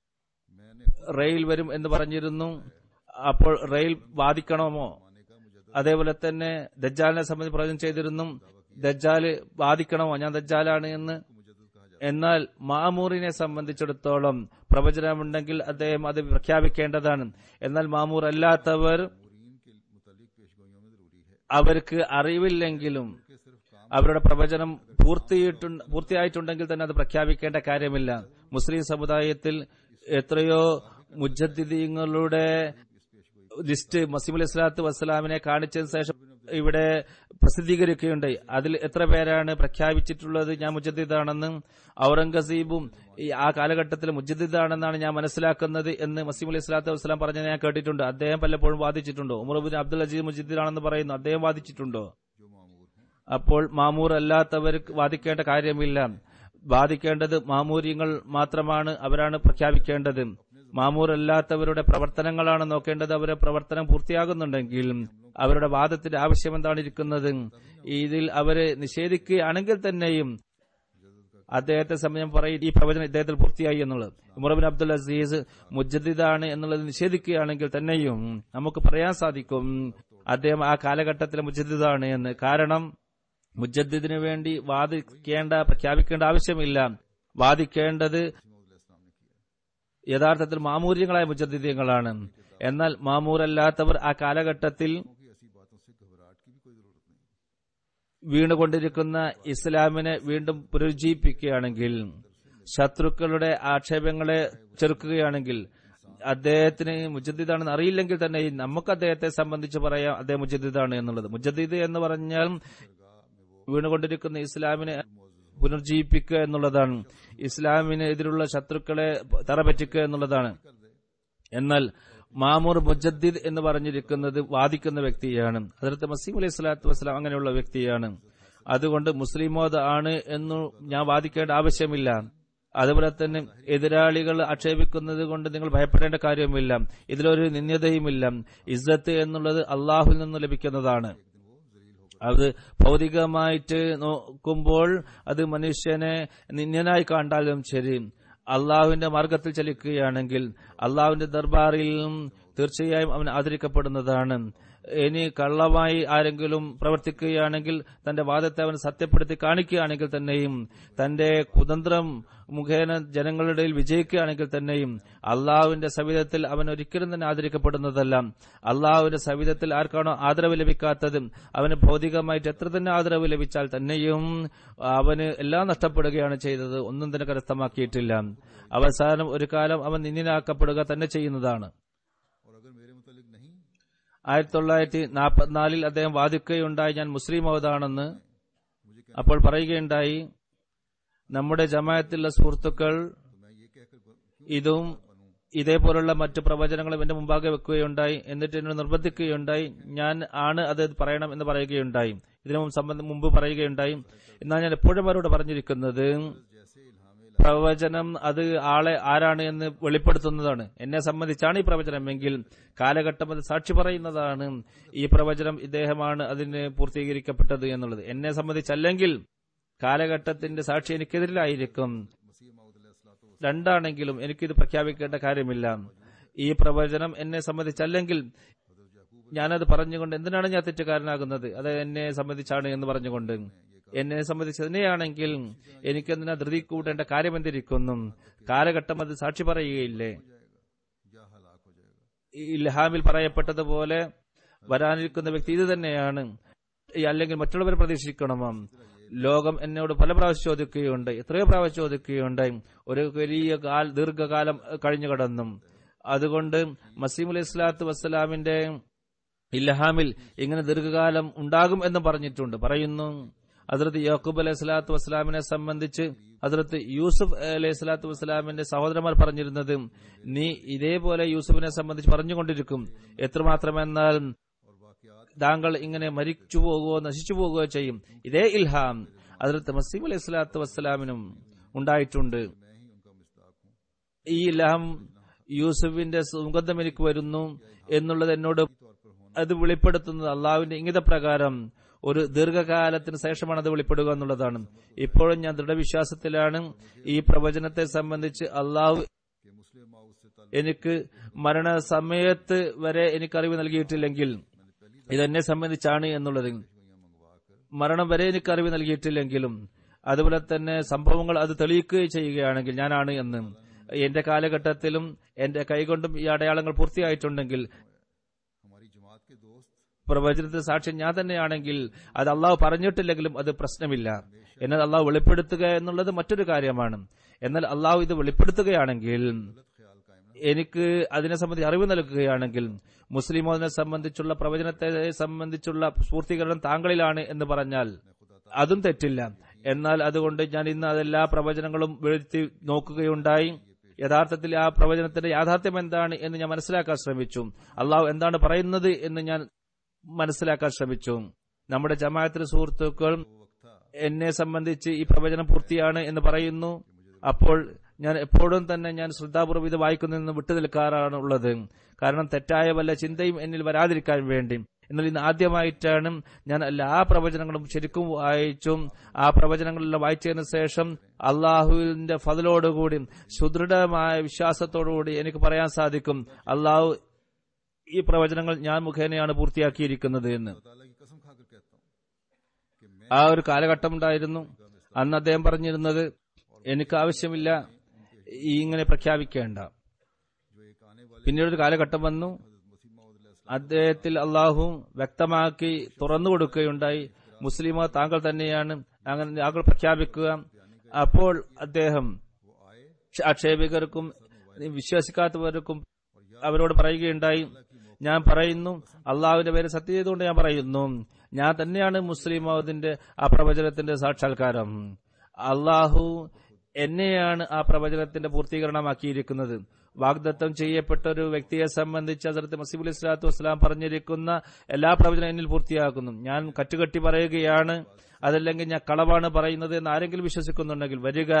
मैंने റെയിൽ വരും എന്ന് പറഞ്ഞിരുന്നു അപ്പോൾ റെയിൽ വാദിക്കണമോ माने का मुजद्दद അതേപോലെ തന്നെ ദജ്ജാലിനെ സംബന്ധിച്ച് പ്രവചനം ചെയ്തിരുന്നു ദജ്ജാല് വാദിക്കണമോ ഞാൻ ദജ്ജാലാണ് എന്ന് को मुजद्दद कहा जाता എന്നാൽ മാമൂറിനെ സംബന്ധിച്ചിടത്തോളം പ്രവചനമുണ്ടെങ്കിൽ അദ്ദേഹം അത് പ്രഖ്യാപിക്കേണ്ടതാണ് എന്നാൽ മാമൂർ അല്ലാത്തവർ है मुरीन के मुतालिक पेशगोइयों में जरूरी है അവർക്ക് അറിവില്ലെങ്കിലും कि सिर्फ काम അവരുടെ പ്രവചനം പൂർത്തിയിട്ടു- പൂർത്തിയായിട്ടുണ്ടെങ്കിൽ തന്നെ അത് പ്രഖ്യാപിക്കേണ്ട കാര്യമില്ല മുസ്ലിം സമുദായത്തിൽ എത്രയോ മുജദ്ദിദീങ്ങളുടെ ലിസ്റ്റ് മസീം അലൈഹി സ്വലാത്തു വസ്സലാമിനെ കാണിച്ചതിന് ശേഷം ഇവിടെ പ്രസിദ്ധീകരിക്കുകയുണ്ടായി അതിൽ എത്ര പേരാണ് പ്രഖ്യാപിച്ചിട്ടുള്ളത് ഞാൻ മുജദ്ദിദാണെന്ന് ഔറംഗസീബും ഈ ആ കാലഘട്ടത്തിൽ മുജദ്ദിദാണെന്നാണ് ഞാൻ മനസ്സിലാക്കുന്നത് എന്ന് മസീം അലൈഹി സ്വലാത്തു വസ്സലാം പറഞ്ഞത് ഞാൻ കേട്ടിട്ടുണ്ട് അദ്ദേഹം പലപ്പോഴും വാദിച്ചിട്ടുണ്ടോ ഉമർബിൻ അബ്ദുൽ അജീദ് മുജദ്ദിദാണെന്ന് പറയുന്നു അദ്ദേഹം വാദിച്ചിട്ടുണ്ടോ जो मामूर हों അപ്പോൾ മാമൂർ അല്ലാത്തവർക്ക് വാദിക്കേണ്ട കാര്യമില്ല വാദിക്കേണ്ടത് മാമൂര്യങ്ങൾ മാത്രമാണ് അവരാണ് പ്രഖ്യാപിക്കേണ്ടത് മാമൂർ അല്ലാത്തവരുടെ പ്രവർത്തനങ്ങളാണ് നോക്കേണ്ടത് അവരുടെ പ്രവർത്തനം പൂർത്തിയാകുന്നുണ്ടെങ്കിൽ അവരുടെ വാദത്തിന്റെ ആവശ്യം എന്താണ് ഇരിക്കുന്നത് ഇതിൽ അവര് നിഷേധിക്കുകയാണെങ്കിൽ തന്നെയും അദ്ദേഹത്തെ സമയം പറയും ഈ പ്രവചനം ഇദ്ദേഹത്തിൽ പൂർത്തിയായി എന്നുള്ളത് ഉമർബിൻ അബ്ദുൽ അസീസ് മുജദ്ദിദാണ് എന്നുള്ളത് നിഷേധിക്കുകയാണെങ്കിൽ തന്നെയും നമുക്ക് പറയാൻ സാധിക്കും അദ്ദേഹം ആ കാലഘട്ടത്തിലെ മുജദ്ദിദാണ് എന്ന് കാരണം മുജദ്ദിദിനു വേണ്ടി വാദിക്കേണ്ട പ്രഖ്യാപിക്കേണ്ട ആവശ്യമില്ല വാദിക്കേണ്ടത് मसीह इस्लाम ने किया യഥാർത്ഥത്തിൽ മാമൂര്യങ്ങളായ മുജദ്ദിദ്യങ്ങളാണ് എന്നാൽ മാമൂരല്ലാത്തവർ ആ കാലഘട്ടത്തിൽ क्योंकि ऐसी बातों से घबराहट की भी कोई जरूरत नहीं വീണുകൊണ്ടിരിക്കുന്ന ഇസ്ലാമിനെ വീണ്ടും പുനരുജ്ജീവിപ്പിക്കുകയാണെങ്കിൽ ശത്രുക്കളുടെ ആക്ഷേപങ്ങളെ ചെറുക്കുകയാണെങ്കിൽ അദ്ദേഹത്തിന് മുജദ്ദിദാണെന്ന് അറിയില്ലെങ്കിൽ തന്നെ നമുക്ക് അദ്ദേഹത്തെ സംബന്ധിച്ച് പറയാം അദ്ദേഹം മുജദ്ദിദാണ് എന്നുള്ളത് മുജദ്ദിദ് എന്ന് പറഞ്ഞാൽ വീണുകൊണ്ടിരിക്കുന്ന ഇസ്ലാമിനെ പുനർജീവിപ്പിക്കുക എന്നുള്ളതാണ് ഇസ്ലാമിനെതിരുള്ള ശത്രുക്കളെ തറപറ്റിക്കുക എന്നുള്ളതാണ് എന്നാൽ മാമൂർ മുജദ്ദിദ് എന്ന് പറഞ്ഞിരിക്കുന്നത് വാദിക്കുന്ന വ്യക്തിയാണ് അതിർത്ത് മസീം അലൈഹി സ്വലാത്തു വസ്സലാം അങ്ങനെയുള്ള വ്യക്തിയാണ് അതുകൊണ്ട് മുസ്ലിം മോദ് ആണ് എന്നു ഞാൻ വാദിക്കേണ്ട ആവശ്യമില്ല അതുപോലെ തന്നെ എതിരാളികൾ ആക്ഷേപിക്കുന്നത് കൊണ്ട് നിങ്ങൾ ഭയപ്പെടേണ്ട കാര്യവുമില്ല ഇതിലൊരു നിന്ദ്യതയുമില്ല ഇസ്സത്ത് എന്നുള്ളത് അള്ളാഹുൽ നിന്ന് ലഭിക്കുന്നതാണ് അത് ഭൗതികമായിട്ട് നോക്കുമ്പോൾ അത് മനുഷ്യനെ നിന്യനായി കണ്ടാലും ശരി അള്ളാഹുവിന്റെ മാർഗത്തിൽ ചലിക്കുകയാണെങ്കിൽ അള്ളാഹുവിന്റെ ദർബാറിൽ തീർച്ചയായും അവൻ ആദരിക്കപ്പെടുന്നതാണ് ഇനി കള്ളമായി ആരെങ്കിലും പ്രവർത്തിക്കുകയാണെങ്കിൽ തന്റെ വാദത്തെ അവൻ സത്യപ്പെടുത്തി കാണിക്കുകയാണെങ്കിൽ തന്നെയും തന്റെ കുതന്ത്രം മുഖേന ജനങ്ങളുടെ ഇടയിൽ വിജയിക്കുകയാണെങ്കിൽ തന്നെയും അള്ളാഹുവിന്റെ സവിധത്തിൽ അവൻ ഒരിക്കലും തന്നെ ആദരിക്കപ്പെടുന്നതല്ല അള്ളാഹുവിന്റെ സവിധത്തിൽ ആർക്കാണോ ആദരവ് ലഭിക്കാത്തത് അവന് ഭൗതികമായിട്ട് എത്ര തന്നെ ആദരവ് ലഭിച്ചാൽ തന്നെയും അവന് എല്ലാം നഷ്ടപ്പെടുകയാണ് ചെയ്തത് ഒന്നും തന്നെ കരസ്ഥമാക്കിയിട്ടില്ല അവസാനം ഒരു കാലം അവൻ നിന്നിനാക്കപ്പെടുക തന്നെ ചെയ്യുന്നതാണ് और अगर मेरे मुतालिक नहीं ആയിരത്തി തൊള്ളായിരത്തി നാൽപ്പത്തിനാലിൽ അദ്ദേഹം വാദിക്കുകയുണ്ടായി ഞാൻ മുസ്ലിം മൗതാണെന്ന് मुझे क्या അപ്പോൾ പറയുകയുണ്ടായി നമ്മുടെ ജമായത്തിലുള്ള സുഹൃത്തുക്കൾ तो मैं ये कहकर ब- क्यों ഇതും ഇതേപോലുള്ള മറ്റു പ്രവചനങ്ങളും എന്റെ മുമ്പാകെ വെക്കുകയുണ്ടായി എന്നിട്ട് എന്നോട് നിർബന്ധിക്കുകയുണ്ടായി ഞാൻ ആണ് അത് പറയണം എന്ന് പറയുകയുണ്ടായി ഇതിനു മുമ്പ് സംബന്ധം മുമ്പ് പറയുകയുണ്ടായി എന്നാൽ ഞാൻ എപ്പോഴും അവരോട് പറഞ്ഞിരിക്കുന്നത് जैसे इल्हाम പ്രവചനം അത് ആളെ ആരാണ് എന്ന് വെളിപ്പെടുത്തുന്നതാണ് എന്നെ സംബന്ധിച്ചാണ് ഈ പ്രവചനം എങ്കിൽ കാലഘട്ടം അത് സാക്ഷി പറയുന്നതാണ് ഈ പ്രവചനം ഇദ്ദേഹമാണ് അതിന് പൂർത്തീകരിക്കപ്പെട്ടത് എന്നുള്ളത് എന്നെ സംബന്ധിച്ചല്ലെങ്കിൽ കാലഘട്ടത്തിന്റെ സാക്ഷി എനിക്കെതിരിലായിരിക്കും मसीह माऊद अलैहिस्सलातु वस्सलाम രണ്ടാണെങ്കിലും എനിക്കിത് പ്രഖ്യാപിക്കേണ്ട കാര്യമില്ല ഈ പ്രവചനം എന്നെ സംബന്ധിച്ചല്ലെങ്കിൽ ഞാനത് പറഞ്ഞുകൊണ്ട് എന്തിനാണ് ഞാൻ തെറ്റുകാരനാകുന്നത് അത് എന്നെ സംബന്ധിച്ചാണ് എന്ന് പറഞ്ഞുകൊണ്ട് എന്നെ സംബന്ധിച്ച് തന്നെയാണെങ്കിൽ എനിക്കെന്തിനാ ധൃതി കൂട്ടേണ്ട കാര്യം എന്തിരിക്കുന്നു കാലഘട്ടം അത് സാക്ഷി പറയുകയില്ലേ या हलाक हो जाएगा ഈ ഇൽഹാമിൽ പറയപ്പെട്ടതുപോലെ വരാനിരിക്കുന്ന വ്യക്തി ഇത് തന്നെയാണ് ഈ അല്ലെങ്കിൽ മറ്റുള്ളവരെ പ്രതീക്ഷിക്കണമോ ലോകം എന്നോട് പല പ്രാവശ്യം ചോദിക്കുകയുണ്ട് എത്രയോ പ്രാവശ്യം ചോദിക്കുകയുണ്ട് ഒരു വലിയ കാൽ ദീർഘകാലം കഴിഞ്ഞു കടന്നും അതുകൊണ്ട് മസീം അലൈഹി സ്വലാത്തു വസ്സലാമിന്റെ ഇൽഹാമിൽ ഇങ്ങനെ ദീർഘകാലം ഉണ്ടാകും എന്ന് പറഞ്ഞിട്ടുണ്ട് പറയുന്നു ഹസ്രത്ത് യാക്കൂബ് അലൈഹി സ്വലാത്തു വസ്സലാമിനെ സംബന്ധിച്ച് ഹസ്രത്ത് യൂസുഫ് അലൈഹി സ്വലാത്തു വസ്സലാമിന്റെ സഹോദരന്മാർ പറഞ്ഞിരുന്നത് നീ ഇതേപോലെ യൂസുഫിനെ സംബന്ധിച്ച് പറഞ്ഞുകൊണ്ടിരിക്കും എത്രമാത്രമെന്നാൽ और वाकयात താങ്കൾ ഇങ്ങനെ മരിച്ചു പോകുകയോ നശിച്ചു പോകുകയോ ചെയ്യും ഇതേ ഇൽഹാം ഹസ്രത്ത് മസീം അലൈഹി സ്വലാത്തു വസ്സലാമിനും ഉണ്ടായിട്ടുണ്ട് मैं ही उनका मिस्ताक हूँ ഈ ഇൽഹാം യൂസുഫിന്റെ സുഗന്ധം എനിക്ക് വരുന്നു എന്നുള്ളത് എന്നോട് तौर पर होना അത് വെളിപ്പെടുത്തുന്നത് അള്ളാഹുവിന്റെ ഇംഗിതപ്രകാരം ഒരു ദീർഘകാലത്തിന് ശേഷമാണ് അത് വെളിപ്പെടുക എന്നുള്ളതാണ് ഇപ്പോഴും ഞാൻ ദൃഢവിശ്വാസത്തിലാണ് ഈ പ്രവചനത്തെ സംബന്ധിച്ച് അള്ളാഹു कि मुस्लिम माऊद से ताल्लुक എനിക്ക് മരണസമയത്ത് വരെ എനിക്ക് അറിവ് നൽകിയിട്ടില്ലെങ്കിൽ ഇതെന്നെ സംബന്ധിച്ചാണ് എന്നുള്ളത് हुइयां मंगवा कर മരണം വരെ എനിക്ക് അറിവ് നൽകിയിട്ടില്ലെങ്കിലും അതുപോലെ തന്നെ സംഭവങ്ങൾ അത് തെളിയിക്കുകയും ചെയ്യുകയാണെങ്കിൽ ഞാനാണ് എന്ന് എന്റെ കാലഘട്ടത്തിലും എന്റെ കൈകൊണ്ടും ഈ അടയാളങ്ങൾ പൂർത്തിയായിട്ടുണ്ടെങ്കിൽ हमारी जमात के दोस्त പ്രവചനത്തിന് സാക്ഷ്യം ഞാൻ തന്നെയാണെങ്കിൽ അത് അള്ളാഹു പറഞ്ഞിട്ടില്ലെങ്കിലും അത് പ്രശ്നമില്ല എന്നാൽ അള്ളാഹു വെളിപ്പെടുത്തുക എന്നുള്ളത് മറ്റൊരു കാര്യമാണ് എന്നാൽ അള്ളാഹു ഇത് വെളിപ്പെടുത്തുകയാണെങ്കിൽ गलत ख्याल कायम न എനിക്ക് അതിനെ സംബന്ധിച്ച് അറിവ് നൽകുകയാണെങ്കിൽ മുസ്ലിമോദിനെ സംബന്ധിച്ചുള്ള പ്രവചനത്തെ സംബന്ധിച്ചുള്ള പൂർത്തീകരണം താങ്കളിലാണ് എന്ന് പറഞ്ഞാൽ അതും തെറ്റില്ല എന്നാൽ അതുകൊണ്ട് ഞാൻ ഇന്ന് അതെല്ലാ പ്രവചനങ്ങളും വീഴ്ത്തി നോക്കുകയുണ്ടായി യഥാർത്ഥത്തിൽ ആ പ്രവചനത്തിന്റെ യാഥാർത്ഥ്യം എന്താണ് എന്ന് ഞാൻ മനസ്സിലാക്കാൻ ശ്രമിച്ചു അള്ളാഹു എന്താണ് പറയുന്നത് എന്ന് ഞാൻ മനസ്സിലാക്കാൻ ശ്രമിച്ചു നമ്മുടെ ജമാഅത്തിലെ സുഹൃത്തുക്കൾ वो वक्त था എന്നെ സംബന്ധിച്ച് ഈ പ്രവചനം പൂർത്തിയാണ് എന്ന് പറയുന്നു അപ്പോൾ ഞാൻ എപ്പോഴും തന്നെ ഞാൻ ശ്രദ്ധാപൂർവ്വം ഇത് വായിക്കുന്നതിൽ നിന്ന് വിട്ടു നിൽക്കാറാണ് ഉള്ളത് കാരണം തെറ്റായ വല്ല ചിന്തയും എന്നിൽ വരാതിരിക്കാൻ വേണ്ടി എന്നാൽ ഇന്ന് ആദ്യമായിട്ടാണ് ഞാൻ എല്ലാ പ്രവചനങ്ങളും ശരിക്കും വായിച്ചും ആ പ്രവചനങ്ങളെല്ലാം വായിച്ചതിന് ശേഷം അള്ളാഹുവിന്റെ ഫതിലോടുകൂടി സുദൃഢമായ വിശ്വാസത്തോടുകൂടി എനിക്ക് പറയാൻ സാധിക്കും അള്ളാഹു ഈ പ്രവചനങ്ങൾ ഞാൻ മുഖേനയാണ് പൂർത്തിയാക്കിയിരിക്കുന്നത് എന്ന് अल्लाह ताला की कसम खाकर कहता हूँ कि मैं ആ ഒരു കാലഘട്ടം ഉണ്ടായിരുന്നു അന്ന് അദ്ദേഹം പറഞ്ഞിരുന്നത് എനിക്ക് ആവശ്യമില്ല ഈ ഇങ്ങനെ പ്രഖ്യാപിക്കേണ്ട जो एक आने वाले പിന്നീട് ഒരു കാലഘട്ടം വന്നു हजरत मसीह माऊद अलैहिस्सलाम അദ്ദേഹത്തിൽ അള്ളാഹു വ്യക്തമാക്കി തുറന്നു കൊടുക്കുകയുണ്ടായി മുസ്ലിമോ താങ്കൾ തന്നെയാണ് അങ്ങനെ താങ്കൾ പ്രഖ്യാപിക്കുക അപ്പോൾ അദ്ദേഹം वो आए ആക്ഷേപികർക്കും വിശ്വസിക്കാത്തവർക്കും അവരോട് പറയുകയുണ്ടായി ഞാൻ പറയുന്നു അള്ളാഹുവിന്റെ പേര് സത്യം ചെയ്തുകൊണ്ട് ഞാൻ പറയുന്നു ഞാൻ തന്നെയാണ് മുസ്ലിം മൗദിന്റെ ആ പ്രവചനത്തിന്റെ സാക്ഷാത്കാരം അള്ളാഹു എന്നെയാണ് ആ പ്രവചനത്തിന്റെ പൂർത്തീകരണമാക്കിയിരിക്കുന്നത് വാഗ്ദത്തം ചെയ്യപ്പെട്ട ഒരു വ്യക്തിയെ സംബന്ധിച്ച് ഹസരത്ത് മസീബുൽ ഇസ്ലാത്തു വസ്സലാം പറഞ്ഞിരിക്കുന്ന എല്ലാ പ്രവചനം എന്നിൽ പൂർത്തിയാക്കുന്നു ഞാൻ കറ്റുകെട്ടി പറയുകയാണ് അതല്ലെങ്കിൽ ഞാൻ കളവാണ് പറയുന്നത് എന്ന് ആരെങ്കിലും വിശ്വസിക്കുന്നുണ്ടെങ്കിൽ വരിക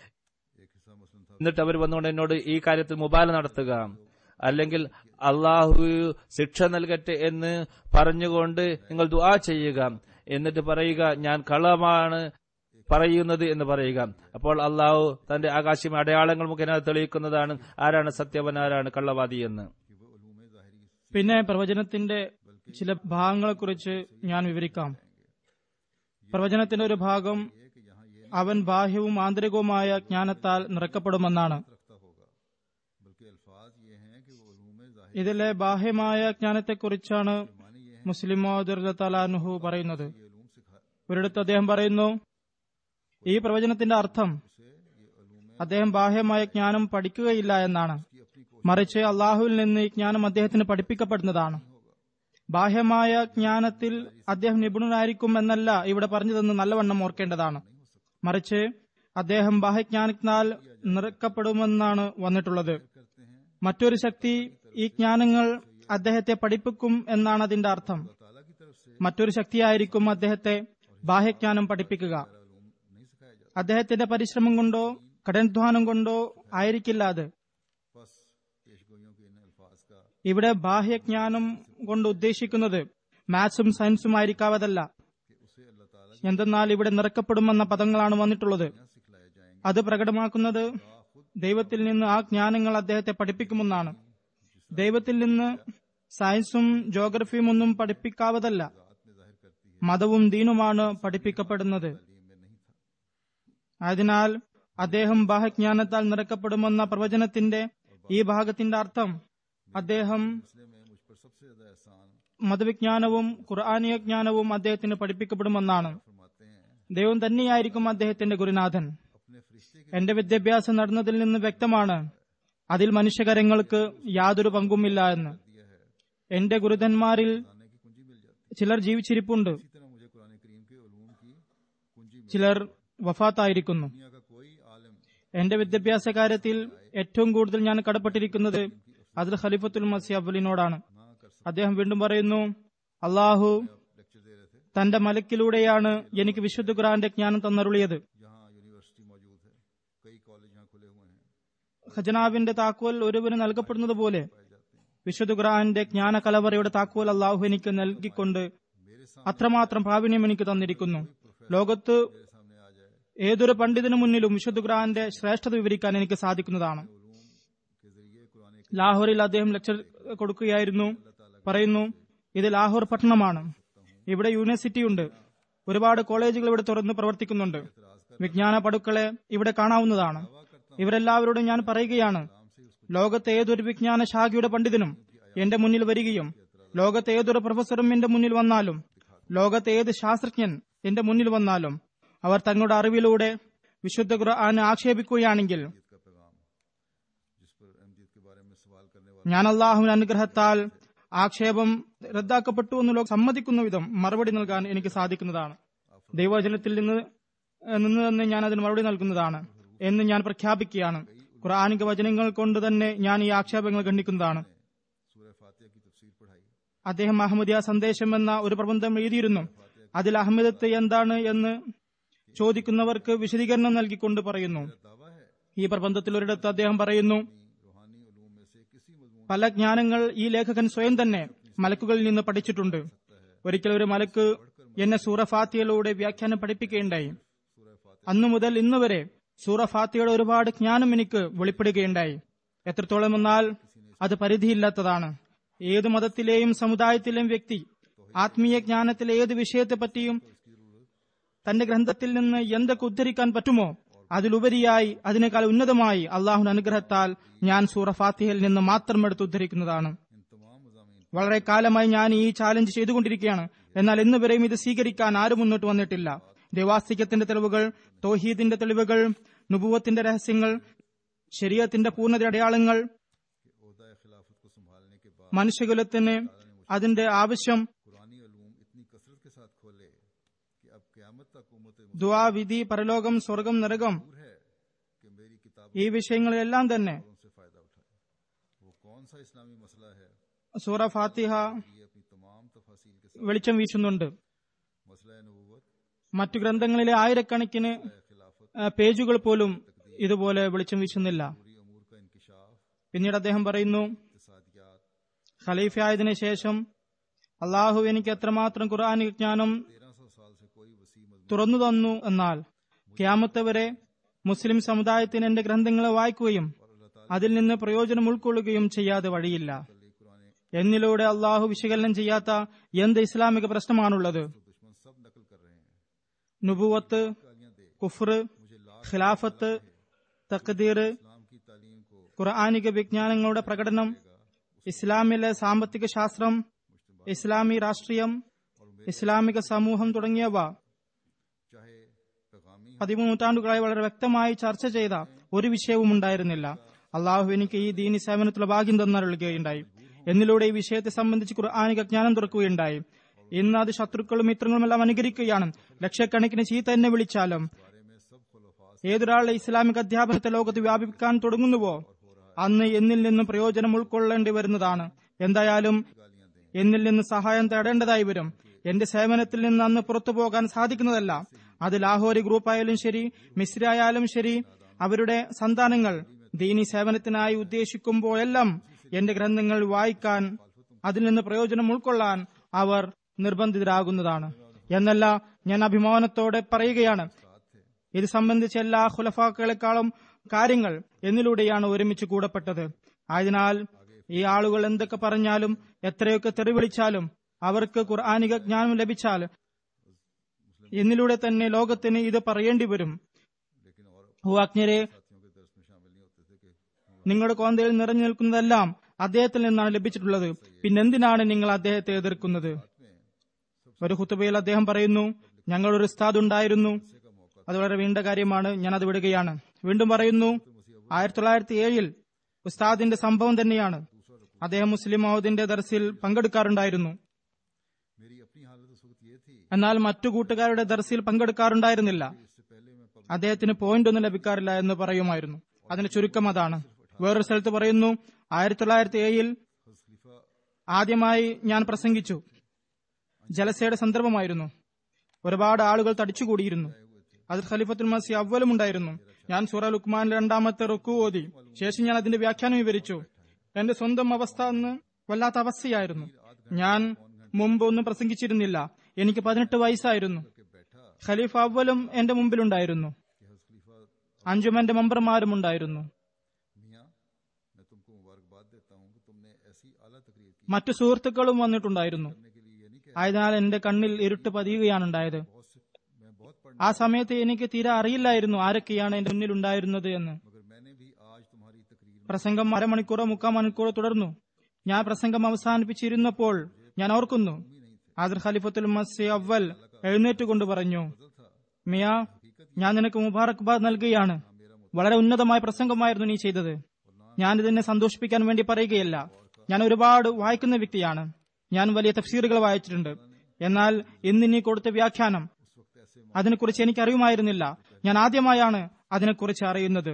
एक हिस्सा मसलन था എന്നിട്ട് അവർ വന്നുകൊണ്ട് എന്നോട് ഈ കാര്യത്തിൽ മുബാല നടത്തുക അല്ലെങ്കിൽ അള്ളാഹു ശിക്ഷ നൽകട്ടെ എന്ന് പറഞ്ഞുകൊണ്ട് നിങ്ങൾ ദുആ ചെയ്യുക എന്നിട്ട് പറയുക ഞാൻ കളമാണ് പറയുന്നത് എന്ന് പറയുക അപ്പോൾ അള്ളാഹു തന്റെ ആകാശം അടയാളങ്ങൾ മുഖേന തെളിയിക്കുന്നതാണ് ആരാണ് സത്യവൻ ആരാണ് കള്ളവാദി എന്ന് कि वो उलूम ज़ाहिरी പിന്നെ പ്രവചനത്തിന്റെ ചില ഭാഗങ്ങളെക്കുറിച്ച് ഞാൻ വിവരിക്കാം പ്രവചനത്തിന്റെ ഒരു ഭാഗം है कि यहाँ ये അവൻ ബാഹ്യവും ആന്തരികവുമായ ജ്ഞാനത്താൽ നിറക്കപ്പെടുമെന്നാണ് रखता होगा बल्कि अल्फाज ये हैं कि वो उलूम ज़ाहिर ഇതിലെ ബാഹ്യമായ ജ്ഞാനത്തെക്കുറിച്ചാണ് मानी ये है മുസ്ലിം മോദുർലാനുഹു പറയുന്നത് ये उलूम सिखा ഒരിടത്ത് അദ്ദേഹം പറയുന്നു ഈ പ്രവചനത്തിന്റെ അർത്ഥം से ये उलूम അദ്ദേഹം ബാഹ്യമായ ജ്ഞാനം പഠിക്കുകയില്ല എന്നാണ് की अपनी कोशिश മറിച്ച് അള്ളാഹുവിൽ നിന്ന് ഈ ജ്ഞാനം അദ്ദേഹത്തിന് പഠിപ്പിക്കപ്പെടുന്നതാണ് ബാഹ്യമായ ജ്ഞാനത്തിൽ അദ്ദേഹം നിപുണനായിരിക്കും എന്നല്ല ഇവിടെ പറഞ്ഞതെന്ന് നല്ലവണ്ണം ഓർക്കേണ്ടതാണ് മറിച്ച് അദ്ദേഹം ബാഹ്യജ്ഞാനത്തിനാൽ നിറക്കപ്പെടുമെന്നാണ് വന്നിട്ടുള്ളത് करते हैं മറ്റൊരു ശക്തി ഈ ജ്ഞാനങ്ങൾ അദ്ദേഹത്തെ പഠിപ്പിക്കും എന്നാണ് അതിന്റെ അർത്ഥം ताला की तरफ से മറ്റൊരു ശക്തിയായിരിക്കും അദ്ദേഹത്തെ ബാഹ്യജ്ഞാനം പഠിപ്പിക്കുക उलूम नहीं सिखाया जाता അദ്ദേഹത്തിന്റെ പരിശ്രമം കൊണ്ടോ കഠിനാധ്വാനം കൊണ്ടോ ആയിരിക്കില്ല അത് बस पेशगोइयों के इन अल्फाज का ഇവിടെ ബാഹ്യജ്ഞാനം കൊണ്ട് ഉദ്ദേശിക്കുന്നത് മാത്സും സയൻസും ആയിരിക്കാവതല്ല कि उसे अल्लाह ताला എന്തെന്നാൽ ഇവിടെ നിറക്കപ്പെടുമെന്ന പദങ്ങളാണ് വന്നിട്ടുള്ളത് यहाँ सिखलाए जाएंगे അത് പ്രകടമാക്കുന്നത് ദൈവത്തിൽ നിന്ന് ആ ജ്ഞാനങ്ങൾ അദ്ദേഹത്തെ പഠിപ്പിക്കുമെന്നാണ് ദൈവത്തിൽ നിന്ന് സയൻസും ജോഗ്രഫിയും ഒന്നും പഠിപ്പിക്കാവതല്ല रात में जाहिर करती है മതവും ദീനുമാണ് പഠിപ്പിക്കപ്പെടുന്നത് तालीम में नहीं था അതിനാൽ അദ്ദേഹം ബാഹ്യജ്ഞാനത്താൽ നിറക്കപ്പെടുമെന്ന പ്രവചനത്തിന്റെ ഈ ഭാഗത്തിന്റെ അർത്ഥം അദ്ദേഹം इसलिए मैं मुझ पर सबसे ज्यादा एहसान മതവിജ്ഞാനവും ഖുർആാനിയ ജ്ഞാനവും അദ്ദേഹത്തിന് പഠിപ്പിക്കപ്പെടുമെന്നാണ് फरमाते हैं ദൈവം തന്നെയായിരിക്കും അദ്ദേഹത്തിന്റെ ഗുരുനാഥൻ अपने फरिश्ते के എന്റെ വിദ്യാഭ്യാസം നടന്നതിൽ നിന്ന് വ്യക്തമാണ് അതിൽ മനുഷ്യകരങ്ങൾക്ക് യാതൊരു പങ്കുമില്ല എന്ന് दिया है എന്റെ ഗുരുധന്മാരിൽ आने की कुंजी मिल जाती ചിലർ ജീവിച്ചിരിപ്പുണ്ട് है इसी तरह मुझे कुरान करीम के उलूम की कुंजी मिल ചിലർ വഫാത്തായിരിക്കുന്നു दुनिया का कोई आलम എന്റെ വിദ്യാഭ്യാസ കാര്യത്തിൽ ഏറ്റവും കൂടുതൽ ഞാൻ കടപ്പെട്ടിരിക്കുന്നത് അതിൽ ഖലീഫത്തുൽ മസി അവലിനോടാണ് ना कर सकते അദ്ദേഹം വീണ്ടും പറയുന്നു അള്ളാഹു लेक्चर दे रहे थे തന്റെ മലക്കിലൂടെയാണ് എനിക്ക് വിശുദ്ധ ഖുറാന്റെ ജ്ഞാനം തന്നരുളിയത് यहाँ यूनिवर्सिटी मौजूद है कई कॉलेज यहाँ खुले हुए हैं ഖജനാവിന്റെ താക്കോൽ ഒരുവന് നൽകപ്പെടുന്നത് പോലെ पाए जाते हैं വിശുദ്ധ ഖുറാന്റെ ജ്ഞാന കലവറയുടെ താക്കോൽ അള്ളാഹു എനിക്ക് നൽകിക്കൊണ്ട് मेरे सामने അത്രമാത്രം പ്രാവീണ്യം എനിക്ക് തന്നിരിക്കുന്നു ലോകത്ത് मेरे सामने आ जाए ഏതൊരു പണ്ഡിതനു മുന്നിലും വിശുദ്ധ ഖുറാന്റെ ശ്രേഷ്ഠത വിവരിക്കാൻ എനിക്ക് സാധിക്കുന്നതാണ് उलूम के जरिए कुरान ലാഹോറിൽ അദ്ദേഹം ലെക്ചർ കൊടുക്കുകയായിരുന്നു പറയുന്നു ഇത് ലാഹോർ പട്ടണമാണ് ഇവിടെ യൂണിവേഴ്സിറ്റി ഉണ്ട് ഒരുപാട് കോളേജുകൾ ഇവിടെ തുറന്ന് പ്രവർത്തിക്കുന്നുണ്ട് വിജ്ഞാന പടുക്കളെ ഇവിടെ കാണാവുന്നതാണ് ഇവരെല്ലാവരോടും ഞാൻ പറയുകയാണ് ലോകത്തെ ഏതൊരു വിജ്ഞാന ശാഖയുടെ പണ്ഡിതനും എന്റെ മുന്നിൽ വരികയും ലോകത്തെ ഏതൊരു പ്രൊഫസറും എന്റെ മുന്നിൽ വന്നാലും ലോകത്തെ ഏത് ശാസ്ത്രജ്ഞൻ എന്റെ മുന്നിൽ വന്നാലും അവർ തങ്ങളുടെ അറിവിലൂടെ വിശുദ്ധ ഖുർആനെ ആക്ഷേപിക്കുകയാണെങ്കിൽ का पैगाम जिस पर अहमदीद के बारे में सवाल करने वाले ഞാൻ അള്ളാഹുവിന്റെ അനുഗ്രഹത്താൽ ആക്ഷേപം റദ്ദാക്കപ്പെട്ടു എന്ന് ലോകം സമ്മതിക്കുന്ന വിധം മറുപടി നൽകാൻ എനിക്ക് സാധിക്കുന്നതാണ് ദൈവവചനത്തിൽ നിന്ന് ഏഹ്, നിന്ന് തന്നെ ഞാൻ അതിന് മറുപടി നൽകുന്നതാണ് എന്ന് ഞാൻ പ്രഖ്യാപിക്കുകയാണ് ഖുർആാനിക വചനങ്ങൾ കൊണ്ട് തന്നെ ഞാൻ ഈ ആക്ഷേപങ്ങൾ ഖണ്ഡിക്കുന്നതാണ് सूरह फातिहा की तफसीर पढ़ाई അദ്ദേഹം അഹമ്മദിയ സന്ദേശം എന്ന ഒരു പ്രബന്ധം എഴുതിയിരുന്നു അതിൽ അഹമ്മദത്ത് എന്താണ് എന്ന് ചോദിക്കുന്നവർക്ക് വിശദീകരണം നൽകിക്കൊണ്ട് പറയുന്നു दावा है ഈ പ്രബന്ധത്തിൽ ഒരിടത്ത് അദ്ദേഹം പറയുന്നു रूहानी उलूम में से किसी मजमून പല ജ്ഞാനങ്ങൾ ഈ ലേഖകൻ സ്വയം തന്നെ മലക്കുകളിൽ നിന്ന് പഠിച്ചിട്ടുണ്ട് ഒരിക്കൽ ഒരു മലക്ക് എന്നെ സൂറ ഫാത്തിയയിലൂടെ വ്യാഖ്യാനം പഠിപ്പിക്കുകയുണ്ടായി सूरह फातिहा അന്നു മുതൽ ഇന്ന് വരെ സൂറ ഫാത്തിയുടെ ഒരുപാട് ജ്ഞാനം എനിക്ക് വെളിപ്പെടുകയുണ്ടായി എത്രത്തോളം എന്നാൽ അത് പരിധിയില്ലാത്തതാണ് ഏത് മതത്തിലെയും സമുദായത്തിലെയും വ്യക്തി ആത്മീയ ജ്ഞാനത്തിലെ ഏത് വിഷയത്തെപ്പറ്റിയും തന്റെ ഗ്രന്ഥത്തിൽ നിന്ന് എന്തൊക്കെ ഉദ്ധരിക്കാൻ പറ്റുമോ അതിലുപരിയായി അതിനേക്കാൾ ഉന്നതമായി അള്ളാഹുന്റെ അനുഗ്രഹത്താൽ ഞാൻ സൂറ ഫാത്തിഹയിൽ നിന്ന് മാത്രം എടുത്ത് ഉദ്ധരിക്കുന്നതാണ് इन तमाम मजामी വളരെ കാലമായി ഞാൻ ഈ ചാലഞ്ച് ചെയ്തുകൊണ്ടിരിക്കുകയാണ് എന്നാൽ ഇന്ന് വരെയും ഇത് സ്വീകരിക്കാൻ ആരും മുന്നോട്ട് വന്നിട്ടില്ല ദേവാസ്തിക്യത്തിന്റെ തെളിവുകൾ തോഹീദിന്റെ തെളിവുകൾ നുപുവത്തിന്റെ രഹസ്യങ്ങൾ ശരീരത്തിന്റെ പൂർണ്ണത അടയാളങ്ങൾ के ओहदा खिलाफत को संभालने के बाद മനുഷ്യകുലത്തിന് അതിന്റെ ആവശ്യം कुरानी उलूम इतनी कसरत के साथ खोले कि अब क्यामत तक उम्मत ദുആ വിധി പരലോകം സ്വർഗം നരകം मजबूर है कि मेरी किताब ഈ വിഷയങ്ങളിലെല്ലാം തന്നെ उनसे फायदा उठाए सा इस्लामी मसला है സൂറ ഫാത്തിഹ ये अपनी तमाम तफासिल के साथ വെളിച്ചം വീശുന്നുണ്ട് मसला नबूवत മറ്റു ഗ്രന്ഥങ്ങളിലെ ആയിരക്കണക്കിന് खिलाफत ആ, പേജുകൾ പോലും ഇതുപോലെ വെളിച്ചം വീശുന്നില്ല पूरी अमूर का इंकशाफ പിന്നീട് അദ്ദേഹം പറയുന്നു इकतसादियात ഖലീഫയായതിനു ശേഷം അള്ളാഹു എനിക്ക് എത്രമാത്രം ഖുർആാനിക ജ്ഞാനം तेरह सौ साल से कोई वसी मजमून തുറന്നു തന്നു എന്നാൽ ക്യാമത്ത് വരെ മുസ്ലിം സമുദായത്തിന് എന്റെ ഗ്രന്ഥങ്ങളെ വായിക്കുകയും അതിൽ നിന്ന് പ്രയോജനം ഉൾക്കൊള്ളുകയും ചെയ്യാതെ വഴിയില്ല कुरान എന്നിലൂടെ അള്ളാഹു വിശകലനം ചെയ്യാത്ത എന്ത് ഇസ്ലാമിക പ്രശ്നമാണുള്ളത് तो दुश्मन सब नकल कर रहे हैं നുബുവത്ത് गालियां दे കുഫർ मुझे लाख ഖിലാഫത്ത് തഖ്ദീർ इस्लाम की तालीम को ഖുർആാനിക വിജ്ഞാനങ്ങളുടെ പ്രകടനം ഇസ്ലാമിലെ സാമ്പത്തിക ശാസ്ത്രം ഇസ്ലാമി രാഷ്ട്രീയം ഇസ്ലാമിക സമൂഹം തുടങ്ങിയവ चाहे पैगामी പതിമൂന്ന് നൂറ്റാണ്ടുകളായി വളരെ വ്യക്തമായി ചർച്ച ചെയ്ത ഒരു വിഷയവും ഉണ്ടായിരുന്നില്ല അള്ളാഹു എനിക്ക് ഈ ദീനി സേവനത്തിലുള്ള ഭാഗ്യം തന്നരുളുകയുണ്ടായി എന്നിലൂടെ ഈ വിഷയത്തെ സംബന്ധിച്ച് ഖുർആാനിക ജ്ഞാനം തുറക്കുകയുണ്ടായി ഇന്ന് അത് ശത്രുക്കളും മിത്രങ്ങളും എല്ലാം അനുകരിക്കുകയാണ് ലക്ഷക്കണക്കിന് ചീത്ത എന്നെ വിളിച്ചാലും बारे में सब खुलफा ഏതൊരാളുടെ ഇസ്ലാമിക അധ്യാപനത്തെ ലോകത്ത് വ്യാപിക്കാൻ തുടങ്ങുന്നുവോ അന്ന് എന്നിൽ നിന്നും പ്രയോജനം ഉൾക്കൊള്ളേണ്ടി വരുന്നതാണ് എന്തായാലും എന്നിൽ നിന്ന് സഹായം തേടേണ്ടതായി വരും എന്റെ സേവനത്തിൽ നിന്ന് അന്ന് പുറത്തു പോകാൻ സാധിക്കുന്നതല്ല അത് ലാഹോരി ഗ്രൂപ്പായാലും ശരി മിശ്രയായാലും ശരി അവരുടെ സന്താനങ്ങൾ ദീനി സേവനത്തിനായി ഉദ്ദേശിക്കുമ്പോഴെല്ലാം എന്റെ ഗ്രന്ഥങ്ങൾ വായിക്കാൻ അതിൽ നിന്ന് പ്രയോജനം ഉൾക്കൊള്ളാൻ അവർ നിർബന്ധിതരാകുന്നതാണ് എന്നല്ല ഞാൻ അഭിമാനത്തോടെ പറയുകയാണ് ഇത് സംബന്ധിച്ച് എല്ലാ ഖുലഫാക്കളെക്കാളും കാര്യങ്ങൾ എന്നിലൂടെയാണ് ഒരുമിച്ച് കൂടപ്പെട്ടത് ആയതിനാൽ ഈ ആളുകൾ എന്തൊക്കെ പറഞ്ഞാലും എത്രയൊക്കെ തെറി വിളിച്ചാലും അവർക്ക് ഖുർആാനിക ജ്ഞാനം ലഭിച്ചാൽ എന്നിലൂടെ തന്നെ ലോകത്തിന് ഇത് പറയേണ്ടി വരും लेकिन और ഓ അജ്ഞരെ साथियों के दर्श में शामिल नहीं होते थे कि നിങ്ങളുടെ കോന്തയിൽ നിറഞ്ഞു നിൽക്കുന്നതെല്ലാം അദ്ദേഹത്തിൽ നിന്നാണ് ലഭിച്ചിട്ടുള്ളത് പിന്നെന്തിനാണ് നിങ്ങൾ അദ്ദേഹത്തെ എതിർക്കുന്നത് ഒരു ഹുത്തുബയിൽ അദ്ദേഹം പറയുന്നു ഞങ്ങളൊരു ഉസ്താദ് ഉണ്ടായിരുന്നു അത് വളരെ വീണ്ട കാര്യമാണ് ഞാൻ അത് വിടുകയാണ് വീണ്ടും പറയുന്നു ആയിരത്തി തൊള്ളായിരത്തി ഏഴിൽ ഉസ്താദിന്റെ സംഭവം തന്നെയാണ് അദ്ദേഹം മുസ്ലിം മഹൂദിന്റെ ദർസിൽ പങ്കെടുക്കാറുണ്ടായിരുന്നു मेरी अपनी हालत उस वक्त ये थी എന്നാൽ മറ്റു കൂട്ടുകാരുടെ ദർസിൽ പങ്കെടുക്കാറുണ്ടായിരുന്നില്ല इससे पहले मैं पब्लिक അദ്ദേഹത്തിന് പോയിന്റ് ഒന്നും ലഭിക്കാറില്ല എന്ന് പറയുമായിരുന്നു അതിന് ചുരുക്കം അതാണ് വേറൊരു സ്ഥലത്ത് പറയുന്നു ആയിരത്തി തൊള്ളായിരത്തി ഏഴിൽ खलीफा ആദ്യമായി ഞാൻ പ്രസംഗിച്ചു ജലസയുടെ സന്ദർഭമായിരുന്നു ഒരുപാട് ആളുകൾ തടിച്ചുകൂടിയിരുന്നു അതിൽ ഖലീഫത്തുൽ മസി അവലും ഉണ്ടായിരുന്നു ഞാൻ സൂറ ലുക്മാൻ രണ്ടാമത്തെ റുക്കു ഓതി ശേഷം ഞാൻ അതിന്റെ വ്യാഖ്യാനം വിവരിച്ചു എന്റെ സ്വന്തം അവസ്ഥ അന്ന് വല്ലാത്ത അവസ്ഥയായിരുന്നു ഞാൻ മുമ്പ് ഒന്നും പ്രസംഗിച്ചിരുന്നില്ല എനിക്ക് പതിനെട്ട് വയസ്സായിരുന്നു ഖലീഫ അവലും എന്റെ മുമ്പിലുണ്ടായിരുന്നു അഞ്ചുമന്റെ മെമ്പർമാരും ഉണ്ടായിരുന്നു मियाँ मैं तुमको मुबारकबाद देता हूँ कि तुमने ऐसी आला तकरीर की മറ്റു സുഹൃത്തുക്കളും വന്നിട്ടുണ്ടായിരുന്നു करने के लिए ये नहीं ആയതിനാൽ എന്റെ കണ്ണിൽ ഇരുട്ട് പതിയുകയാണ് ഉണ്ടായത് बहुत से मैं बहुत पढ़ ആ സമയത്ത് എനിക്ക് തീരെ അറിയില്ലായിരുന്നു ആരൊക്കെയാണ് എന്റെ മുന്നിൽ ഉണ്ടായിരുന്നത് എന്ന് मगर मैंने भी आज तुम्हारी तकरीर में പ്രസംഗം അരമണിക്കൂറോ മുക്കാൽ മണിക്കൂറോ തുടർന്നു ഞാൻ പ്രസംഗം അവസാനിപ്പിച്ചിരുന്നപ്പോൾ ഞാൻ ഓർക്കുന്നു ആദർ ഖലിഫത്തുൽ മസി അവൽ എഴുന്നേറ്റുകൊണ്ട് പറഞ്ഞു മിയ ഞാൻ നിനക്ക് മുബാറക്ബാദ് നൽകുകയാണ് വളരെ ഉന്നതമായ പ്രസംഗമായിരുന്നു നീ ചെയ്തത് ഞാൻ ഇതിനെ സന്തോഷിപ്പിക്കാൻ വേണ്ടി പറയുകയല്ല ഞാൻ ഒരുപാട് വായിക്കുന്ന വ്യക്തിയാണ് ഞാൻ വലിയ തഫ്സീറുകൾ വായിച്ചിട്ടുണ്ട് എന്നാൽ ഇന്ന് നീ കൊടുത്ത വ്യാഖ്യാനം അതിനെക്കുറിച്ച് എനിക്ക് അറിയുമായിരുന്നില്ല ഞാൻ ആദ്യമായാണ് അതിനെക്കുറിച്ച് അറിയുന്നത്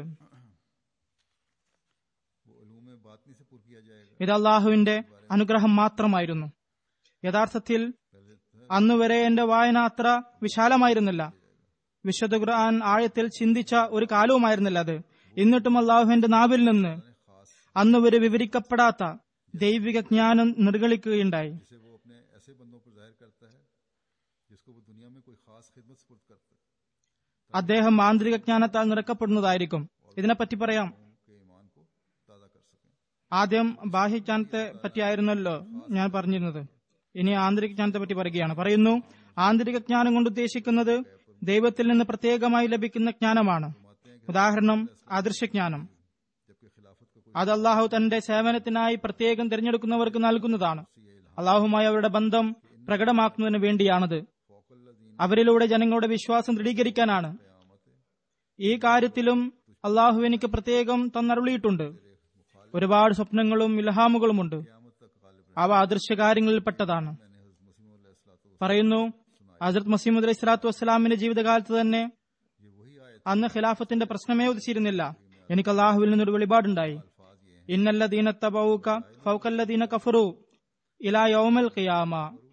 वो उलूम बातनी से पुर किया जाएगा ഇത് അള്ളാഹുവിന്റെ അനുഗ്രഹം മാത്രമായിരുന്നു യഥാർത്ഥത്തിൽ അന്നുവരെ എന്റെ വായന അത്ര വിശാലമായിരുന്നില്ല വിശുദ്ധ ഖുർആൻ ആഴത്തിൽ ചിന്തിച്ച ഒരു കാലവുമായിരുന്നില്ല അത് എന്നിട്ടും അള്ളാഹുവിന്റെ നാവിൽ നിന്ന് അന്നുവരെ വിവരിക്കപ്പെടാത്ത ദൈവിക ജ്ഞാനം നിർഗളിക്കുകയുണ്ടായി जिसे वो अपने ऐसे बंदों पर जाहिर करता है जिसको वो दुनिया में कोई खास खिदमत स्पुर्द करता है അദ്ദേഹം ആന്തരിക ജ്ഞാനത്താൽ നിറക്കപ്പെടുന്നതായിരിക്കും ഇതിനെപ്പറ്റി പറയാം के ईमान को ताज़ा कर सकें ആദ്യം ബാഹ്യജ്ഞാനത്തെ പറ്റിയായിരുന്നല്ലോ ഞാൻ പറഞ്ഞിരുന്നത് ഇനി ആന്തരിക ജ്ഞാനത്തെ പറ്റി പറയുകയാണ് പറയുന്നു ആന്തരിക ജ്ഞാനം കൊണ്ട് ഉദ്ദേശിക്കുന്നത് ദൈവത്തിൽ നിന്ന് പ്രത്യേകമായി ലഭിക്കുന്ന ജ്ഞാനമാണ് ഉദാഹരണം അദൃശ്യജ്ഞാനം जबकि खिलाफत का कोई അത് അള്ളാഹു തന്റെ സേവനത്തിനായി പ്രത്യേകം തിരഞ്ഞെടുക്കുന്നവർക്ക് നൽകുന്നതാണ് അള്ളാഹുമായി അവരുടെ ബന്ധം പ്രകടമാക്കുന്നതിന് വേണ്ടിയാണത് അവരിലൂടെ ജനങ്ങളുടെ വിശ്വാസം ദൃഢീകരിക്കാനാണ് ഈ കാര്യത്തിലും അള്ളാഹു എനിക്ക് പ്രത്യേകം തന്നരുളിയിട്ടുണ്ട് ഒരുപാട് സ്വപ്നങ്ങളും ഇൽഹാമുകളുമുണ്ട് അവ അദൃശ്യകാര്യങ്ങളിൽപ്പെട്ടതാണ് പറയുന്നു ഹസരത് മസീമുദ് അലൈഹി സ്വലാത്തു വസ്സലാമിന്റെ ജീവിതകാലത്ത് തന്നെ അന്ന് ഖിലാഫത്തിന്റെ പ്രശ്നമേ ഉദിച്ചിരുന്നില്ല എനിക്ക് അള്ളാഹുവിൽ നിന്നൊരു വെളിപാടുണ്ടായി ഇന്നല്ലദീന തബൗക ഫൗക്കല്ലദീന കഫറു ഇലാ യൗമൽ ഖിയാമ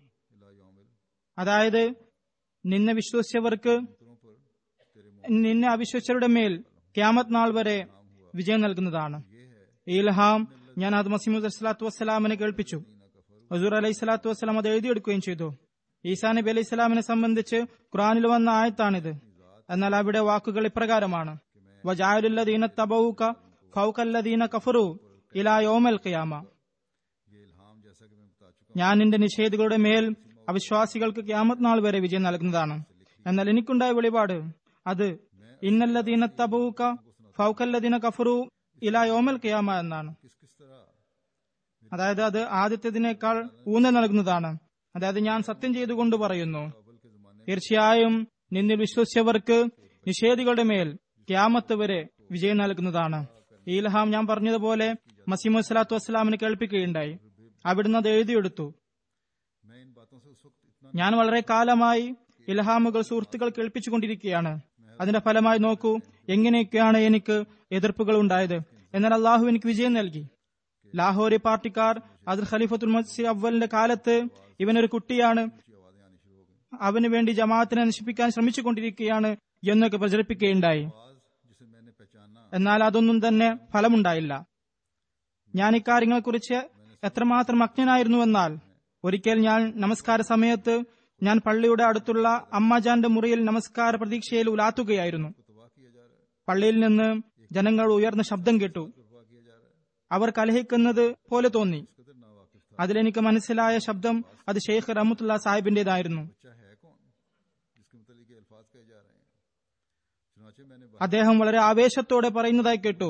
അതായത് നിന്നെ വിശ്വസിച്ചവർക്ക് നിന്നെ അവിശ്വസിച്ചവരുടെ മേൽ ക്യാമത്ത് നാൾ വരെ വിജയം നൽകുന്നതാണ് ഈ ഇൽഹാം ഞാൻ അത് മസീമുദ് അസ്ലാത്തു വസ്സലാമിനെ കേൾപ്പിച്ചു ഹസൂർ അലൈഹി സ്വലാത്തു വസ്സലാം അത് എഴുതിയെടുക്കുകയും ചെയ്തു ഈസാ നബി അലൈഹി സ്വലാമിനെ സംബന്ധിച്ച് ഖുറാനിൽ വന്ന ആയത്താണിത് എന്നാൽ അവിടെ വാക്കുകൾ ഇപ്രകാരമാണ് വജാലുല്ലദീന തബൗക ഫൗക്കല്ലദീന കഫറു ഇലാ യോമൽ ഖിയാമ ഞാൻ നിന്റെ നിഷേധികളുടെ മേൽ അവിശ്വാസികൾക്ക് ക്യാമത്ത് നാൾ വരെ വിജയം നൽകുന്നതാണ് എന്നാൽ എനിക്കുണ്ടായ വെളിപാട് അത് ഇന്നല്ലദീന തബൂക്ക ഫൗക്കല്ലദീന കഫറു ഇലാ യോമൽ ഖിയാമ എന്നാണ് അതായത് അത് ആദ്യത്തേതിനേക്കാൾ ഊന്നൽ നൽകുന്നതാണ് അതായത് ഞാൻ സത്യം ചെയ്തുകൊണ്ട് പറയുന്നു തീർച്ചയായും നിന്നിൽ വിശ്വസിച്ചവർക്ക് നിഷേധികളുടെ മേൽ ക്യാമത്ത് വരെ വിജയം നൽകുന്നതാണ് ഈ ഇൽഹാം ഞാൻ പറഞ്ഞതുപോലെ മസീമു സ്വലാത്തു വസ്സലാമിന് കേൾപ്പിക്കുകയുണ്ടായി അവിടുന്ന് അത് എഴുതിയെടുത്തു ഞാൻ വളരെ കാലമായി ഇൽഹാമുകൾ സുഹൃത്തുക്കൾ കേൾപ്പിച്ചുകൊണ്ടിരിക്കുകയാണ് അതിന്റെ ഫലമായി നോക്കൂ എങ്ങനെയൊക്കെയാണ് എനിക്ക് എതിർപ്പുകൾ ഉണ്ടായത് എന്നാൽ അള്ളാഹു എനിക്ക് വിജയം നൽകി ലാഹോരി പാർട്ടിക്കാർ അതിൽ ഖലീഫത്തുൽ മസി അവലിന്റെ കാലത്ത് ഇവനൊരു കുട്ടിയാണ് അവന് വേണ്ടി ജമാഅത്തിനെ നശിപ്പിക്കാൻ ശ്രമിച്ചുകൊണ്ടിരിക്കുകയാണ് എന്നൊക്കെ പ്രചരിപ്പിക്കുകയുണ്ടായി എന്നാൽ അതൊന്നും തന്നെ ഫലമുണ്ടായില്ല ഞാൻ ഇക്കാര്യങ്ങളെക്കുറിച്ച് എത്രമാത്രം അജ്ഞനായിരുന്നുവെന്നാൽ ഒരിക്കൽ ഞാൻ നമസ്കാര സമയത്ത് ഞാൻ പള്ളിയുടെ അടുത്തുള്ള അമ്മജാന്റെ മുറിയിൽ നമസ്കാര പ്രതീക്ഷയിൽ ഉലാത്തുകയായിരുന്നു പള്ളിയിൽ നിന്ന് ജനങ്ങൾ ഉയർന്ന ശബ്ദം കേട്ടു അവർ കലഹിക്കുന്നത് പോലെ തോന്നി അതിലെനിക്ക് മനസ്സിലായ ശബ്ദം അത് ഷെയ്ഖ് റഹമുല്ല സാഹിബിന്റേതായിരുന്നു അദ്ദേഹം വളരെ ആവേശത്തോടെ പറയുന്നതായി കേട്ടു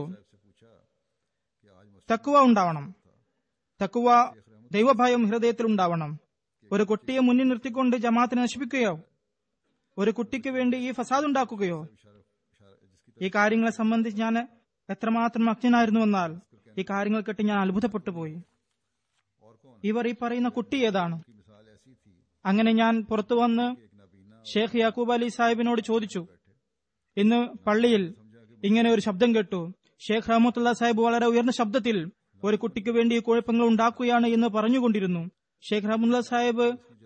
തക്കുവ ഉണ്ടാവണം തക്കുവ ദൈവഭയം ഹൃദയത്തിൽ ഉണ്ടാവണം ഒരു കുട്ടിയെ മുന്നിൽ നിർത്തിക്കൊണ്ട് ജമാഅത്തിനെ നശിപ്പിക്കുകയോ ഒരു കുട്ടിക്ക് വേണ്ടി ഈ ഫസാദ് ഉണ്ടാക്കുകയോ ഈ കാര്യങ്ങളെ സംബന്ധിച്ച് ഞാൻ എത്രമാത്രം അജ്ഞനായിരുന്നുവെന്നാൽ ഈ കാര്യങ്ങൾ കേട്ട് ഞാൻ അത്ഭുതപ്പെട്ടു പോയി ഇവർ ഈ പറയുന്ന കുട്ടി ഏതാണ് അങ്ങനെ ഞാൻ പുറത്തു വന്ന് ഷേഖ് യാക്കൂബ് അലി സാഹിബിനോട് ചോദിച്ചു ഇന്ന് പള്ളിയിൽ ഇങ്ങനെ ഒരു ശബ്ദം കേട്ടു ഷേഖ് റഹമത്തുള്ള സാഹിബ് വളരെ ഉയർന്ന ശബ്ദത്തിൽ ഒരു കുട്ടിക്ക് വേണ്ടി കുഴപ്പങ്ങൾ ഉണ്ടാക്കുകയാണ് എന്ന് പറഞ്ഞുകൊണ്ടിരുന്നു ഷേഖ് റഹമുല്ല സാഹിബ്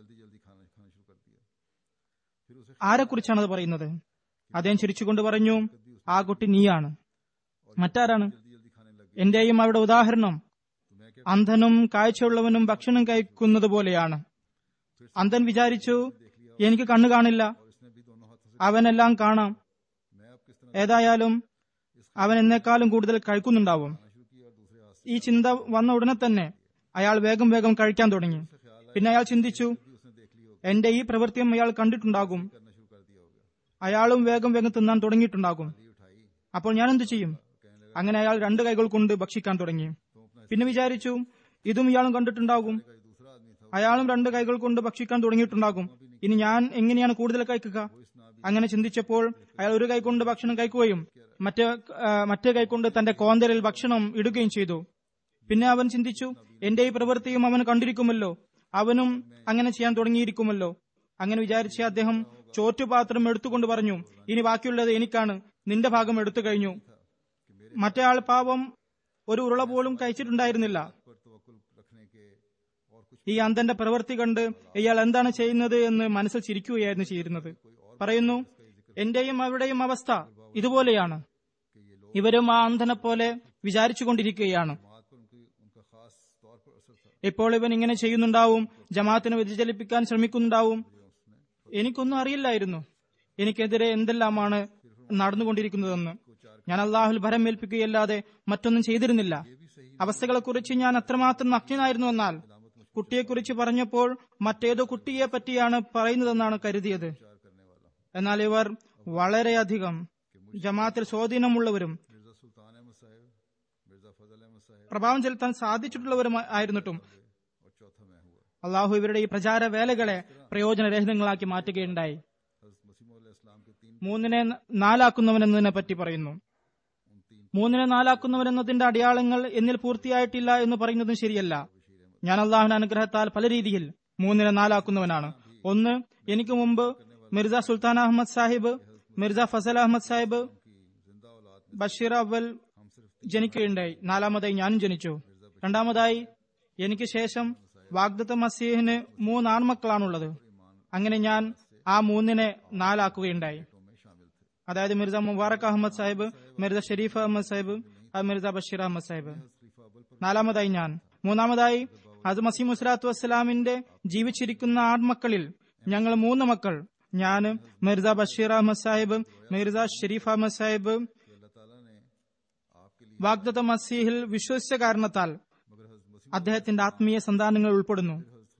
ആരെക്കുറിച്ചാണ് അത് പറയുന്നത് അദ്ദേഹം ചിരിച്ചുകൊണ്ട് പറഞ്ഞു ആ കുട്ടി നീയാണ് മറ്റാരാണ് എന്റെയും അവിടെ ഉദാഹരണം അന്ധനും കാഴ്ചയുള്ളവനും ഭക്ഷണം കഴിക്കുന്നത് പോലെയാണ് അന്ധൻ വിചാരിച്ചു എനിക്ക് കണ്ണു കാണില്ല അവനെല്ലാം കാണാം ഏതായാലും അവൻ എന്നെക്കാളും കൂടുതൽ കഴിക്കുന്നുണ്ടാവും ഈ ചിന്ത വന്ന ഉടനെ തന്നെ അയാൾ വേഗം വേഗം കഴിക്കാൻ തുടങ്ങി പിന്നെ അയാൾ ചിന്തിച്ചു എന്റെ ഈ പ്രവൃത്തിയും അയാൾ കണ്ടിട്ടുണ്ടാകും അയാളും വേഗം വേഗം തിന്നാൻ തുടങ്ങിയിട്ടുണ്ടാകും അപ്പോൾ ഞാൻ എന്തു ചെയ്യും അങ്ങനെ അയാൾ രണ്ട് കൈകൾ കൊണ്ട് ഭക്ഷിക്കാൻ തുടങ്ങി പിന്നെ വിചാരിച്ചു ഇതും ഇയാളും കണ്ടിട്ടുണ്ടാകും അയാളും രണ്ട് കൈകൾ കൊണ്ട് ഭക്ഷിക്കാൻ തുടങ്ങിയിട്ടുണ്ടാകും ഇനി ഞാൻ എങ്ങനെയാണ് കൂടുതൽ കഴിക്കുക അങ്ങനെ ചിന്തിച്ചപ്പോൾ അയാൾ ഒരു കൈ കൊണ്ട് ഭക്ഷണം കഴിക്കുകയും മറ്റേ ആ, മറ്റേ കൈ കൊണ്ട് തന്റെ കോന്തലിൽ ഭക്ഷണം ഇടുകയും ചെയ്തു പിന്നെ അവൻ ചിന്തിച്ചു എന്റെ ഈ പ്രവൃത്തിയും അവൻ കണ്ടിരിക്കുമല്ലോ അവനും അങ്ങനെ ചെയ്യാൻ തുടങ്ങിയിരിക്കുമല്ലോ അങ്ങനെ വിചാരിച്ച അദ്ദേഹം ചോറ്റുപാത്രം എടുത്തുകൊണ്ട് പറഞ്ഞു ഇനി ബാക്കിയുള്ളത് എനിക്കാണ് നിന്റെ ഭാഗം എടുത്തു കഴിഞ്ഞു മറ്റേ ആൾ പാവം ഒരു ഉരുള പോലും കഴിച്ചിട്ടുണ്ടായിരുന്നില്ല ഈ അന്ധന്റെ പ്രവൃത്തി കണ്ട് ഇയാൾ എന്താണ് ചെയ്യുന്നത് എന്ന് മനസ്സിൽ ചിരിക്കുകയായിരുന്നു ചെയ്യുന്നത് പറയുന്നു എന്റെയും അവരുടെയും അവസ്ഥ ഇതുപോലെയാണ് ഇവരും ആ അന്ധനെ പോലെ വിചാരിച്ചുകൊണ്ടിരിക്കുകയാണ് ഇപ്പോൾ ഇവൻ ഇങ്ങനെ ചെയ്യുന്നുണ്ടാവും ജമാഅത്തിനെ വ്യതിചലിപ്പിക്കാൻ ശ്രമിക്കുന്നുണ്ടാവും എനിക്കൊന്നും അറിയില്ലായിരുന്നു എനിക്കെതിരെ എന്തെല്ലാമാണ് നടന്നുകൊണ്ടിരിക്കുന്നതെന്ന് ഞാൻ അള്ളാഹുൽ ഭരം ഏൽപ്പിക്കുകയല്ലാതെ മറ്റൊന്നും ചെയ്തിരുന്നില്ല അവസ്ഥകളെക്കുറിച്ച് ഞാൻ അത്രമാത്രം നഗ്നനായിരുന്നു എന്നാൽ കുട്ടിയെക്കുറിച്ച് പറഞ്ഞപ്പോൾ മറ്റേതോ കുട്ടിയെ പറ്റിയാണ് പറയുന്നതെന്നാണ് കരുതിയത് എന്നാൽ ഇവർ വളരെയധികം ജമാഅത്തിൽ സ്വാധീനമുള്ളവരും പ്രഭാവം ചെലുത്താൻ സാധിച്ചിട്ടുള്ളവരും ആയിരുന്നിട്ടും അള്ളാഹു ഇവരുടെ ഈ പ്രചാര വേലകളെ പ്രയോജനരഹിതങ്ങളാക്കി മാറ്റുകയുണ്ടായി മൂന്നിനെ നാലാക്കുന്നവൻ എന്നതിനെ പറ്റി പറയുന്നു മൂന്നിനെ നാലാക്കുന്നവൻ എന്നതിന്റെ അടയാളങ്ങൾ എന്നിൽ പൂർത്തിയായിട്ടില്ല എന്ന് പറയുന്നതും ശരിയല്ല ഞാൻ അള്ളാഹുവിന്റെ അനുഗ്രഹത്താൽ പല രീതിയിൽ മൂന്നിനെ നാലാക്കുന്നവനാണ് ഒന്ന് എനിക്ക് മുമ്പ് മിർസ സുൽത്താൻ അഹമ്മദ് സാഹിബ് മിർസ ഫസൽ അഹമ്മദ് സാഹിബ് ബഷീർ അവൽ ജനിക്കുകയുണ്ടായി നാലാമതായി ഞാനും ജനിച്ചു രണ്ടാമതായി എനിക്ക് ശേഷം വാഗ്ദത്ത മസീഹിന് മൂന്ന് ആൺമക്കളാണുള്ളത് അങ്ങനെ ഞാൻ ആ മൂന്നിനെ നാലാക്കുകയുണ്ടായി അതായത് മിർസ മുബാറക് അഹമ്മദ് സാഹിബ് മിർസ ഷെരീഫ് അഹമ്മദ് സാഹിബ് ആ മിർസ ബഷീർ അഹമ്മദ് സാഹിബ് നാലാമതായി ഞാൻ മൂന്നാമതായി അത് മസീം മുസ്ലാത്തു വസ്സലാമിന്റെ ജീവിച്ചിരിക്കുന്ന ആൺമക്കളിൽ ഞങ്ങൾ മൂന്ന് മക്കൾ ഞാൻ മിർസ ബഷീർ അഹമ്മദ് സാഹിബ് മിർസ ഷെരീഫ് അഹമ്മദ് സാഹിബ് വാഗ്ദത്ത മസീഹിൽ വിശ്വസിച്ച കാരണത്താൽ അദ്ദേഹത്തിന്റെ ആത്മീയ സന്താനങ്ങൾ ഉൾപ്പെടുന്നു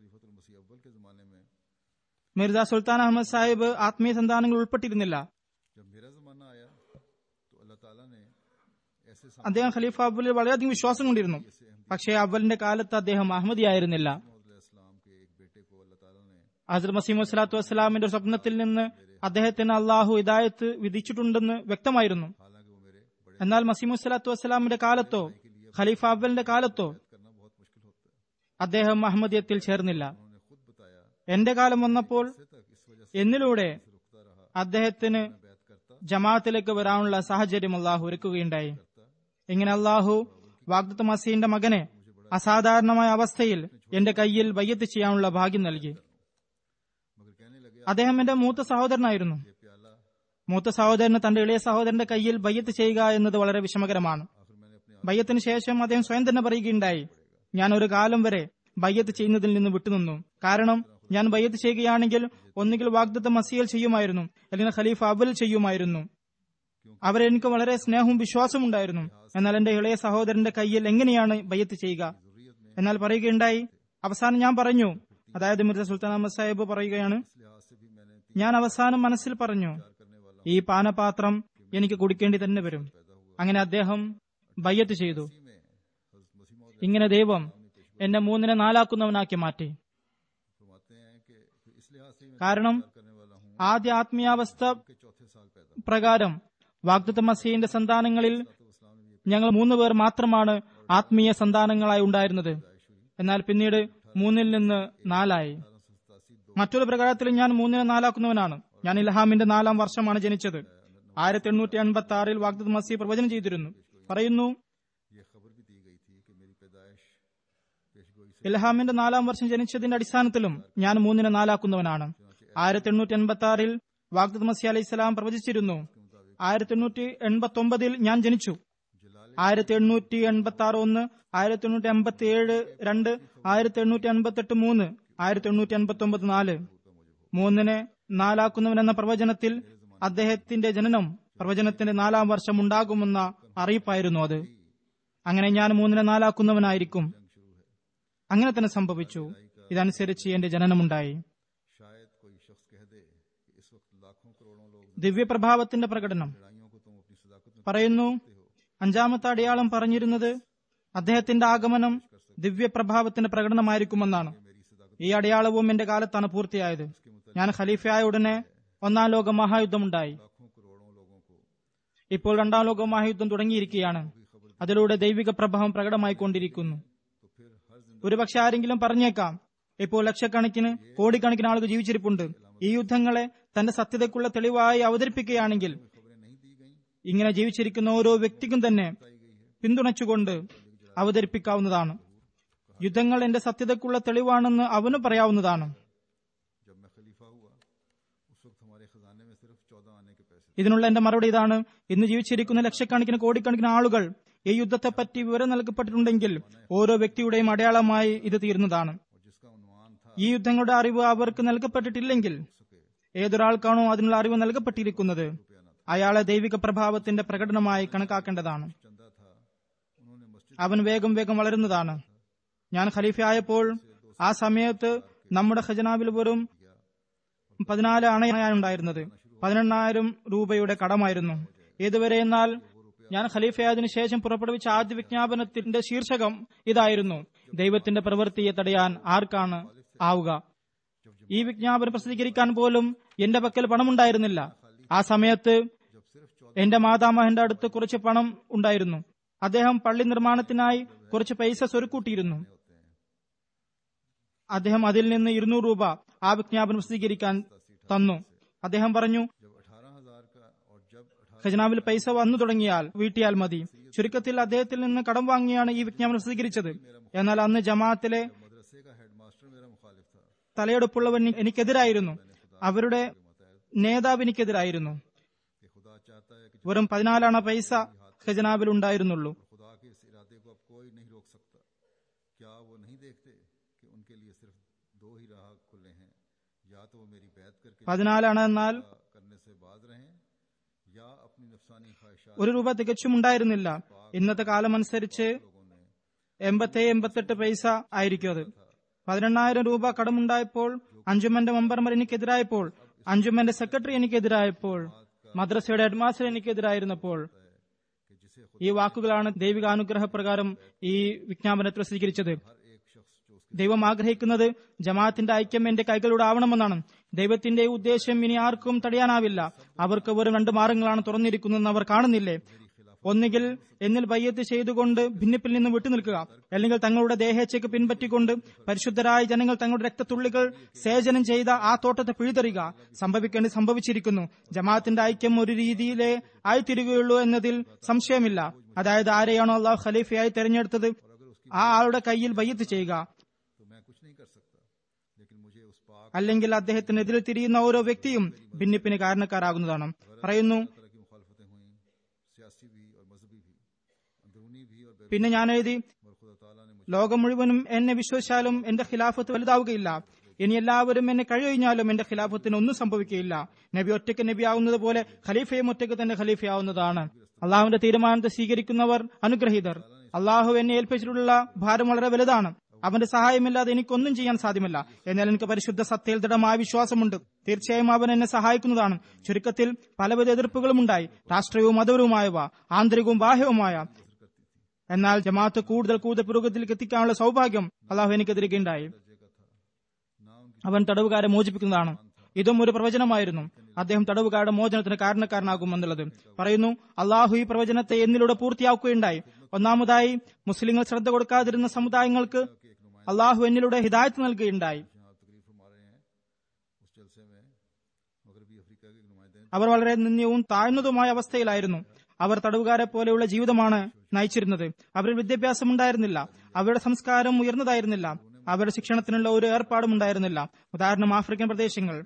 മിർസ സുൽത്താൻ അഹമ്മദ് സാഹിബ് ആത്മീയ സന്താനങ്ങൾ ഉൾപ്പെട്ടിരുന്നില്ല जब मेरा जमाना आया तो अल्लाह ताला ने ऐसे അദ്ദേഹം ഖലീഫ അബ്ബുലിൽ വളരെയധികം വിശ്വാസം കൊണ്ടിരുന്നു പക്ഷേ അവലിന്റെ കാലത്ത് അദ്ദേഹം അഹമ്മദിയായിരുന്നില്ല इस्लाम के एक बेटे को अल्लाह ताला ने ഹസർ മസീം വസ്സലാത്തു വസ്സലാമിന്റെ സ്വപ്നത്തിൽ നിന്ന് അദ്ദേഹത്തിന് അള്ളാഹു ഹിദായത്ത് വിധിച്ചിട്ടുണ്ടെന്ന് വ്യക്തമായിരുന്നു हालांकि वो मेरे बड़े എന്നാൽ മസീം വസ്സലാത്തു വസ്സലാമിന്റെ കാലത്തോ ഖലീഫ അവലിന്റെ കാലത്തോ करना बहुत मुश्किल होता है അദ്ദേഹം അഹമ്മദിയത്തിൽ ചേർന്നില്ല उन्होंने खुद बताया എന്റെ കാലം വന്നപ്പോൾ से तक इस वजह से എന്നിലൂടെ रुकता रहा അദ്ദേഹത്തിന് बैत करता ജമാഅത്തിലേക്ക് വരാനുള്ള സാഹചര്യം അള്ളാഹു ഒരുക്കുകയുണ്ടായി ഇങ്ങനെ അള്ളാഹു വാഗ്ദത്ത് മസീന്റെ മകനെ അസാധാരണമായ അവസ്ഥയിൽ എന്റെ കയ്യിൽ വയ്യത്ത് ചെയ്യാനുള്ള ഭാഗ്യം നൽകി मगर कहने लगे അദ്ദേഹം എന്റെ മൂത്ത സഹോദരനായിരുന്നു ये प्याला മൂത്ത സഹോദരന് തന്റെ ഇളയ സഹോദരന്റെ കയ്യിൽ ബയ്യത്ത് ചെയ്യുക എന്നത് വളരെ വിഷമകരമാണ് आखिर मैंने अपने ബയ്യത്തിന് ശേഷം അദ്ദേഹം സ്വയം തന്നെ പറയുകയുണ്ടായി ഞാൻ ഒരു കാലം വരെ ബയ്യത്ത് ചെയ്യുന്നതിൽ നിന്ന് വിട്ടുനിന്നു കാരണം ഞാൻ ബയ്യത്ത് ചെയ്യുകയാണെങ്കിൽ ഒന്നുകിൽ വാഗ്ദത്ത മസിയൽ ചെയ്യുമായിരുന്നു അല്ലെങ്കിൽ ഖലീഫ അബുൽ ചെയ്യുമായിരുന്നു അവരെനിക്ക് വളരെ സ്നേഹവും വിശ്വാസവും ഉണ്ടായിരുന്നു എന്നാൽ എന്റെ ഇളയ സഹോദരന്റെ കയ്യിൽ എങ്ങനെയാണ് ബയ്യത്ത് ചെയ്യുക എന്നാൽ പറയുകയുണ്ടായി അവസാനം ഞാൻ പറഞ്ഞു അതായത് മിർജ സുൽത്താൻ അഹമ്മദ് സാഹിബ് പറയുകയാണ് इस लिहाज से भी मैंने तीन ഞാൻ അവസാനം മനസ്സിൽ പറഞ്ഞു करने वाला ഈ പാനപാത്രം എനിക്ക് കുടിക്കേണ്ടി തന്നെ വരും അങ്ങനെ അദ്ദേഹം ബയ്യത്ത് ചെയ്തു इसी में हज़रत मसीह मौद ഇങ്ങനെ ദൈവം എന്നെ മൂന്നിനെ നാലാക്കുന്നവനാക്കി മാറ്റി फरमाते हैं कि फिर इस लिहाज से मैं കാരണം करने वाला हूँ ആദ്യ ആത്മീയാവസ്ഥ के चौथे साल पैदा പ്രകാരം വാഗ്ദത്ത മസീന്റെ സന്താനങ്ങളിൽ तो इस्लाम ने ये ഞങ്ങൾ മൂന്ന് പേർ മാത്രമാണ് ആത്മീയ സന്താനങ്ങളായി ഉണ്ടായിരുന്നത് എന്നാൽ പിന്നീട് മൂന്നിൽ നിന്ന് നാലായി മറ്റൊരു പ്രകാരത്തിൽ ഞാൻ മൂന്നിനെ നാലാക്കുന്നവനാണ് ഞാൻ ഇൽഹാമിന്റെ നാലാം വർഷമാണ് ജനിച്ചത് ആയിരത്തി എണ്ണൂറ്റി എൺപത്തി ആറിൽ വാഗ്ദത്ത് മസീ പ്രവചനം ചെയ്തിരുന്നു പറയുന്നു ये खबर भी दी गई थी कि मेरी पैदाइश पेशगोई से ഇൽഹാമിന്റെ നാലാം വർഷം ജനിച്ചതിന്റെ അടിസ്ഥാനത്തിലും ഞാൻ മൂന്നിനെ നാലാക്കുന്നവനാണ് ആയിരത്തി എണ്ണൂറ്റി എൺപത്തി ആറിൽ വാഗ്ദത്ത് മസി അലൈഹി സ്വലാം പ്രവചിച്ചിരുന്നു ആയിരത്തി എണ്ണൂറ്റി എൺപത്തി ഒമ്പതിൽ ഞാൻ ജനിച്ചു ആയിരത്തി എണ്ണൂറ്റി എൺപത്തി ആറ് ഒന്ന് ആയിരത്തി എണ്ണൂറ്റി എൺപത്തി ഏഴ് രണ്ട് ആയിരത്തി എണ്ണൂറ്റി എൺപത്തി എട്ട് മൂന്ന് ആയിരത്തി എണ്ണൂറ്റി എൺപത്തി ഒമ്പത് നാല് മൂന്നിനെ നാലാക്കുന്നവൻ എന്ന പ്രവചനത്തിൽ അദ്ദേഹത്തിന്റെ ജനനം പ്രവചനത്തിന്റെ നാലാം വർഷം ഉണ്ടാകുമെന്ന അറിയിപ്പായിരുന്നു അത് അങ്ങനെ ഞാൻ മൂന്നിനെ നാലാക്കുന്നവനായിരിക്കും അങ്ങനെ തന്നെ സംഭവിച്ചു ഇതനുസരിച്ച് എന്റെ ജനനമുണ്ടായി शायद कोई शख्स कह दे कि इस वक्त लाखों करोड़ों लोग ദിവ്യപ്രഭാവത്തിന്റെ പ്രകടനം लड़ाइयों को तुम अपनी सदाकत में പറയുന്നു അഞ്ചാമത്തെ അടയാളം പറഞ്ഞിരുന്നത് അദ്ദേഹത്തിന്റെ ആഗമനം ദിവ്യപ്രഭാവത്തിന്റെ പ്രകടനമായിരിക്കുമെന്നാണ് ഈ അടയാളവും എന്റെ കാലത്താണ് പൂർത്തിയായത് ഞാൻ ഖലീഫയായ ഉടനെ ഒന്നാം ലോക മഹായുദ്ധമുണ്ടായി लाखों करोड़ों लोगों को ഇപ്പോൾ രണ്ടാം ലോക മഹായുദ്ധം തുടങ്ങിയിരിക്കുകയാണ് അതിലൂടെ ദൈവിക പ്രഭാവം പ്രകടമായിക്കൊണ്ടിരിക്കുന്നു तो फिर हर जिंदगी ഒരുപക്ഷെ ആരെങ്കിലും പറഞ്ഞേക്കാം ഇപ്പോൾ ലക്ഷക്കണക്കിന് കോടിക്കണക്കിന് ആളുകൾ ജീവിച്ചിരിപ്പുണ്ട് ഈ യുദ്ധങ്ങളെ തന്റെ സത്യതയ്ക്കുള്ള തെളിവായി അവതരിപ്പിക്കുകയാണെങ്കിൽ खबरें नहीं दी गई ഇങ്ങനെ ജീവിച്ചിരിക്കുന്ന ഓരോ വ്യക്തിക്കും തന്നെ പിന്തുണച്ചുകൊണ്ട് അവതരിപ്പിക്കാവുന്നതാണ് യുദ്ധങ്ങൾ എന്റെ സത്യതയ്ക്കുള്ള തെളിവാണെന്ന് അവന് പറയാവുന്നതാണ് जब मैं खलीफा हुआ उस वक्त हमारे खजाने में सिर्फ चौदह आने के पैसे ഇതിനുള്ള എന്റെ മറുപടി ഇതാണ് ഇന്ന് ജീവിച്ചിരിക്കുന്ന ലക്ഷക്കണക്കിന് കോടിക്കണക്കിന് ആളുകൾ ഈ യുദ്ധത്തെപ്പറ്റി വിവരം നൽകപ്പെട്ടിട്ടുണ്ടെങ്കിൽ ഓരോ വ്യക്തിയുടെയും അടയാളമായി ഇത് തീരുന്നതാണ് और जिसका उन्वान था ഈ യുദ്ധങ്ങളുടെ അറിവ് അവർക്ക് നൽകപ്പെട്ടിട്ടില്ലെങ്കിൽ ഏതൊരാൾക്കാണോ അതിനുള്ള അറിവ് നൽകപ്പെട്ടിരിക്കുന്നത് അയാളെ ദൈവിക പ്രഭാവത്തിന്റെ പ്രകടനമായി കണക്കാക്കേണ്ടതാണ് चंदा था उन्होंने मस्जिद അവൻ വേഗം വേഗം വളരുന്നതാണ് ഞാൻ ഖലീഫയായപ്പോൾ ആ സമയത്ത് നമ്മുടെ ഖജനാവിൽ വെറും പതിനാല് അണയാണ് ഉണ്ടായിരുന്നത് പതിനെണ്ണായിരം രൂപയുടെ കടമായിരുന്നു ഏതുവരെ എന്നാൽ ഞാൻ ഖലീഫയായതിനു ശേഷം പുറപ്പെടുവിച്ച ആദ്യ വിജ്ഞാപനത്തിന്റെ ശീർഷകം ഇതായിരുന്നു ദൈവത്തിന്റെ പ്രവൃത്തിയെ തടയാൻ ആർക്കാണ് ആവുക ഈ വിജ്ഞാപനം പ്രസിദ്ധീകരിക്കാൻ പോലും എന്റെ പക്കൽ പണമുണ്ടായിരുന്നില്ല ആ സമയത്ത് എന്റെ മാതാമഹന്റെ അടുത്ത് കുറച്ച് പണം ഉണ്ടായിരുന്നു അദ്ദേഹം പള്ളി നിർമ്മാണത്തിനായി കുറച്ച് പൈസ സ്വരുക്കൂട്ടിയിരുന്നു അദ്ദേഹം അതിൽ നിന്ന് ഇരുന്നൂറ് രൂപ ആ വിജ്ഞാപനം പ്രസിദ്ധീകരിക്കാൻ തന്നു അദ്ദേഹം പറഞ്ഞു जब अठारह हजार का और जब अठारह ഖജനാവിൽ പൈസ വന്നു തുടങ്ങിയാൽ വീട്ടിയാൽ മതി ചുരുക്കത്തിൽ അദ്ദേഹത്തിൽ നിന്ന് കടം വാങ്ങിയാണ് ഈ വിജ്ഞാപനം സ്വീകരിച്ചത് എന്നാൽ അന്ന് ജമാഅത്തിലെ मदरसे का हेडमास्टर मेरा मुखालिफ था തലയെടുപ്പുള്ളവൻ എനിക്കെതിരായിരുന്നു അവരുടെ നേതാവ് എനിക്കെതിരായിരുന്നു कि खुदा चाहता है कि വെറും പതിനാലാണ് പൈസ ഖജനാവിൽ ഉണ്ടായിരുന്നുള്ളൂ खुदा के इस इरादे को अब कोई नहीं रोक सकता क्या वो नहीं देखते कि उनके लिए सिर्फ दो ही राह खुले हैं या तो वो मेरी बैत करके പതിനാലാണ് എന്നാൽ करने से बाज रहें या अपनी नफसानी ख्वाहिशात ഒരു രൂപ തികച്ചും ഉണ്ടായിരുന്നില്ല ഇന്നത്തെ കാലമനുസരിച്ച് लोगों ने എൺപത്തേഴ് എൺപത്തെട്ട് പൈസ ആയിരിക്കും അത് പതിനെണ്ണായിരം രൂപ കടമുണ്ടായപ്പോൾ അഞ്ചുമന്റെ മെമ്പർമാർ എനിക്കെതിരായപ്പോൾ അഞ്ചുമന്റെ സെക്രട്ടറി എനിക്കെതിരായപ്പോൾ മദ്രസയുടെ ഹെഡ്മാസ്റ്റർ എനിക്കെതിരായിരുന്നപ്പോൾ कि जिसे खुद ഈ വാക്കുകളാണ് ദൈവികാനുഗ്രഹ പ്രകാരം ഈ വിജ്ഞാപനത്തിൽ സ്വീകരിച്ചത് हर एक शख्स जो उसके ദൈവം ആഗ്രഹിക്കുന്നത് ജമാഅത്തിന്റെ ഐക്യം എന്റെ കൈകളിലൂടെ ആവണമെന്നാണ് ദൈവത്തിന്റെ ഈ ഉദ്ദേശം ഇനി ആർക്കും തടയാനാവില്ല അവർക്ക് വെറും രണ്ട് മാർഗങ്ങളാണ് തുറന്നിരിക്കുന്നതെന്ന് അവർ കാണുന്നില്ലേ ഒന്നുകിൽ എന്നിൽ ബയ്യത്ത് ചെയ്തുകൊണ്ട് ഭിന്നിപ്പിൽ നിന്ന് വിട്ടുനിൽക്കുക അല്ലെങ്കിൽ തങ്ങളുടെ ദേഹേച്ഛയ്ക്ക് പിൻപറ്റിക്കൊണ്ട് പരിശുദ്ധരായ ജനങ്ങൾ തങ്ങളുടെ രക്തത്തുള്ളികൾ സേചനം ചെയ്ത ആ തോട്ടത്തെ പിഴുതെറിയുക സംഭവിക്കേണ്ടി സംഭവിച്ചിരിക്കുന്നു ജമാഅത്തിന്റെ ഐക്യം ഒരു രീതിയിലേ ആയിത്തീരുകയുള്ളൂ എന്നതിൽ സംശയമില്ല അതായത് ആരെയാണോ അള്ളാഹു ഖലീഫയായി തെരഞ്ഞെടുത്തത് ആ ആളുടെ കയ്യിൽ ബയ്യത്ത് ചെയ്യുക तो मैं कुछ नहीं कर सकता लेकिन मुझे उस पाक അല്ലെങ്കിൽ അദ്ദേഹത്തിനെതിരെ തിരിയുന്ന ഓരോ വ്യക്തിയും ഭിന്നിപ്പിന് കാരണക്കാരാകുന്നതാണ് പറയുന്നു तरह की मुखालफतें हुई सियासी भी और मजहबी भी अंदरूनी भी और बैरूनी പിന്നെ ഞാൻ എഴുതി और खुदा ताला ने मुझे ലോകം മുഴുവനും എന്നെ വിശ്വസിച്ചാലും എന്റെ ഖിലാഫത്ത് വലുതാവുകയില്ല ഇനി എല്ലാവരും എന്നെ കഴിയൊഴിഞ്ഞാലും എന്റെ ഖിലാഫത്തിന് ഒന്നും സംഭവിക്കുകയില്ല നബി ഒറ്റയ്ക്ക് നബിയാവുന്നത് പോലെ ഖലീഫയും ഒറ്റയ്ക്ക് തന്നെ ഖലീഫയാവുന്നതാണ് അള്ളാഹുവിന്റെ തീരുമാനത്തെ സ്വീകരിക്കുന്നവർ അനുഗ്രഹീതർ അള്ളാഹു എന്നെ ഏൽപ്പിച്ചിട്ടുള്ള ഭാരം വളരെ വലുതാണ് അവന്റെ സഹായമില്ലാതെ എനിക്കൊന്നും ചെയ്യാൻ സാധ്യമല്ല എന്നാൽ എനിക്ക് പരിശുദ്ധ സത്യയിൽ ദൃഢമായ വിശ്വാസമുണ്ട് തീർച്ചയായും അവൻ എന്നെ സഹായിക്കുന്നതാണ് ചുരുക്കത്തിൽ പലവിധ എതിർപ്പുകളും ഉണ്ടായി രാഷ്ട്രീയവും മതപരവുമായവ ആന്തരികവും ബാഹ്യവുമായ എന്നാൽ ജമാഅത്ത് കൂടുതൽ കൂടുതൽ പുരോഗതിയിലേക്ക് എത്തിക്കാനുള്ള സൗഭാഗ്യം അള്ളാഹു എനിക്ക് തിരികെയുണ്ടായി അവൻ തടവുകാരെ മോചിപ്പിക്കുന്നതാണ് ഇതും ഒരു പ്രവചനമായിരുന്നു അദ്ദേഹം തടവുകാരുടെ മോചനത്തിന് കാരണക്കാരനാകുമെന്നുള്ളത് പറയുന്നു അള്ളാഹു ഈ പ്രവചനത്തെ എന്നിലൂടെ പൂർത്തിയാക്കുകയുണ്ടായി ഒന്നാമതായി മുസ്ലിങ്ങൾ ശ്രദ്ധ കൊടുക്കാതിരുന്ന സമുദായങ്ങൾക്ക് അള്ളാഹു എന്നിലൂടെ ഹിദായത്ത് നൽകുകയുണ്ടായി जहाँ तकरीर फरमा रहे हैं उस जलसे में मगरबी अफ्रीका के नुमाइंदे അവർ വളരെ നിന്ദ്യവും താഴ്ന്നതുമായ അവസ്ഥയിലായിരുന്നു അവർ തടവുകാരെ പോലെയുള്ള ജീവിതമാണ് നയിച്ചിരുന്നത് അവരിൽ വിദ്യാഭ്യാസം ഉണ്ടായിരുന്നില്ല അവരുടെ സംസ്കാരം ഉയർന്നതായിരുന്നില്ല അവരുടെ ശിക്ഷണത്തിനുള്ള ഒരു ഏർപ്പാടും ഉണ്ടായിരുന്നില്ല ഉദാഹരണം ആഫ്രിക്കൻ പ്രദേശങ്ങൾ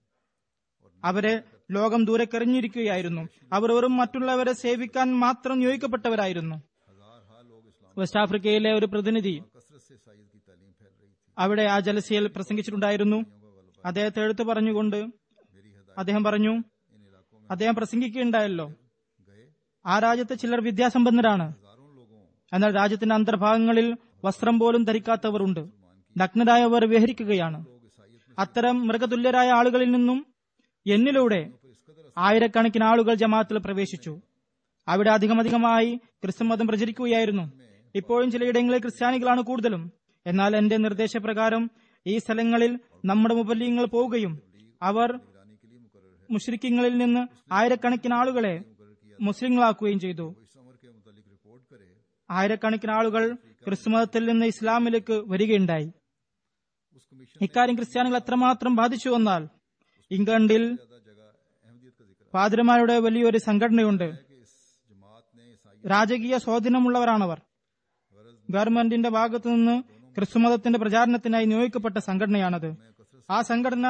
അവരെ ലോകം ദൂരെക്കെറിഞ്ഞിരിക്കുകയായിരുന്നു അവർ വെറും മറ്റുള്ളവരെ സേവിക്കാൻ മാത്രം നിയോഗിക്കപ്പെട്ടവരായിരുന്നു हजार हाल लोग इस्लाम വെസ്റ്റ് ആഫ്രിക്കയിലെ ഒരു പ്രതിനിധി कसरत से ईसाइत की तालीम फैल रही थी അവിടെ ആ ജലസയിൽ പ്രസംഗിച്ചിട്ടുണ്ടായിരുന്നു അദ്ദേഹത്തെ എടുത്തു പറഞ്ഞുകൊണ്ട് मेरी हदायत അദ്ദേഹം പറഞ്ഞു इन इलाकों में അദ്ദേഹം പ്രസംഗിക്കുകയുണ്ടായല്ലോ गए ആ രാജ്യത്തെ ചിലർ വിദ്യാസമ്പന്നരാണ് हजारों लोगों എന്നാൽ രാജ്യത്തിന്റെ അന്തർഭാഗങ്ങളിൽ വസ്ത്രം പോലും ധരിക്കാത്തവരുണ്ട് നഗ്നരായവർ വിഹരിക്കുകയാണ് लोग ईसाइत में അത്തരം മൃഗതുല്യരായ ആളുകളിൽ നിന്നും എന്നിലൂടെ इस कदर ആയിരക്കണക്കിന് ആളുകൾ ജമാഅത്തിൽ പ്രവേശിച്ചു അവിടെ അധികമധികമായി ക്രിസ്തുമതം പ്രചരിക്കുകയായിരുന്നു ഇപ്പോഴും ചിലയിടങ്ങളിൽ ക്രിസ്ത്യാനികളാണ് കൂടുതലും എന്നാൽ എന്റെ നിർദ്ദേശപ്രകാരം ഈ സ്ഥലങ്ങളിൽ നമ്മുടെ മുബല്യങ്ങൾ പോവുകയും അവർ निगरानी के लिए मुकर है മുഷ്രിക്കങ്ങളിൽ നിന്ന് ആയിരക്കണക്കിന് ആളുകളെ മുസ്ലിങ്ങളാക്കുകയും ചെയ്തു वो इस अमर के मुतालिक रिपोर्ट करे ആയിരക്കണക്കിന് ആളുകൾ ക്രിസ്തുമതത്തിൽ നിന്ന് ഇസ്ലാമിലേക്ക് വരികയുണ്ടായി उस कमीशन ഇക്കാര്യം ക്രിസ്ത്യാനികൾ എത്രമാത്രം ബാധിച്ചു വന്നാൽ ഇംഗ്ലണ്ടിൽ ज्यादा जगह अहमदियत का जिक्र പാതിരമാരുടെ വലിയൊരു സംഘടനയുണ്ട് है कि इस जमात ने ईसाई രാജകീയ സ്വാധീനമുള്ളവരാണവർ ഗവൺമെന്റിന്റെ ഭാഗത്തു നിന്ന് ക്രിസ്തുമതത്തിന്റെ പ്രചാരണത്തിനായി നിയോഗിക്കപ്പെട്ട സംഘടനയാണത് ആ സംഘടന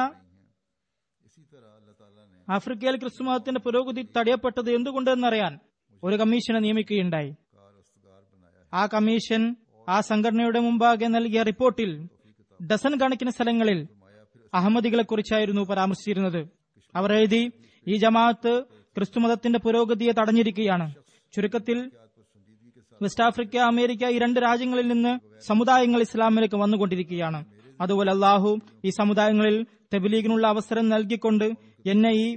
इसी तरह अल्लाह ताला ने ആഫ്രിക്കയിൽ ക്രിസ്തുമതത്തിന്റെ പുരോഗതി തടയപ്പെട്ടത് എന്തുകൊണ്ടെന്നറിയാൻ ഒരു കമ്മീഷനെ നിയമിക്കുകയുണ്ടായി कार अस्तगार बनाया है ആ കമ്മീഷൻ ആ സംഘടനയുടെ മുമ്പാകെ നൽകിയ റിപ്പോർട്ടിൽ ഡസൻ കണക്കിന് സ്ഥലങ്ങളിൽ അഹമ്മദികളെ കുറിച്ചായിരുന്നു പരാമർശിച്ചിരുന്നത് അവർ എഴുതി ഈ ജമാഅത്ത് ക്രിസ്തുമതത്തിന്റെ പുരോഗതിയെ തടഞ്ഞിരിക്കുകയാണ് ചുരുക്കത്തിൽ വെസ്റ്റ് ആഫ്രിക്ക അമേരിക്ക ഈ രണ്ട് രാജ്യങ്ങളിൽ നിന്ന് സമുദായങ്ങൾ ഇസ്ലാമിലേക്ക് വന്നുകൊണ്ടിരിക്കുകയാണ് അതുപോലെ അള്ളാഹു ഈ സമുദായങ്ങളിൽ തെബിലീഗിനുള്ള അവസരം നൽകിക്കൊണ്ട് എന്നെ ഈ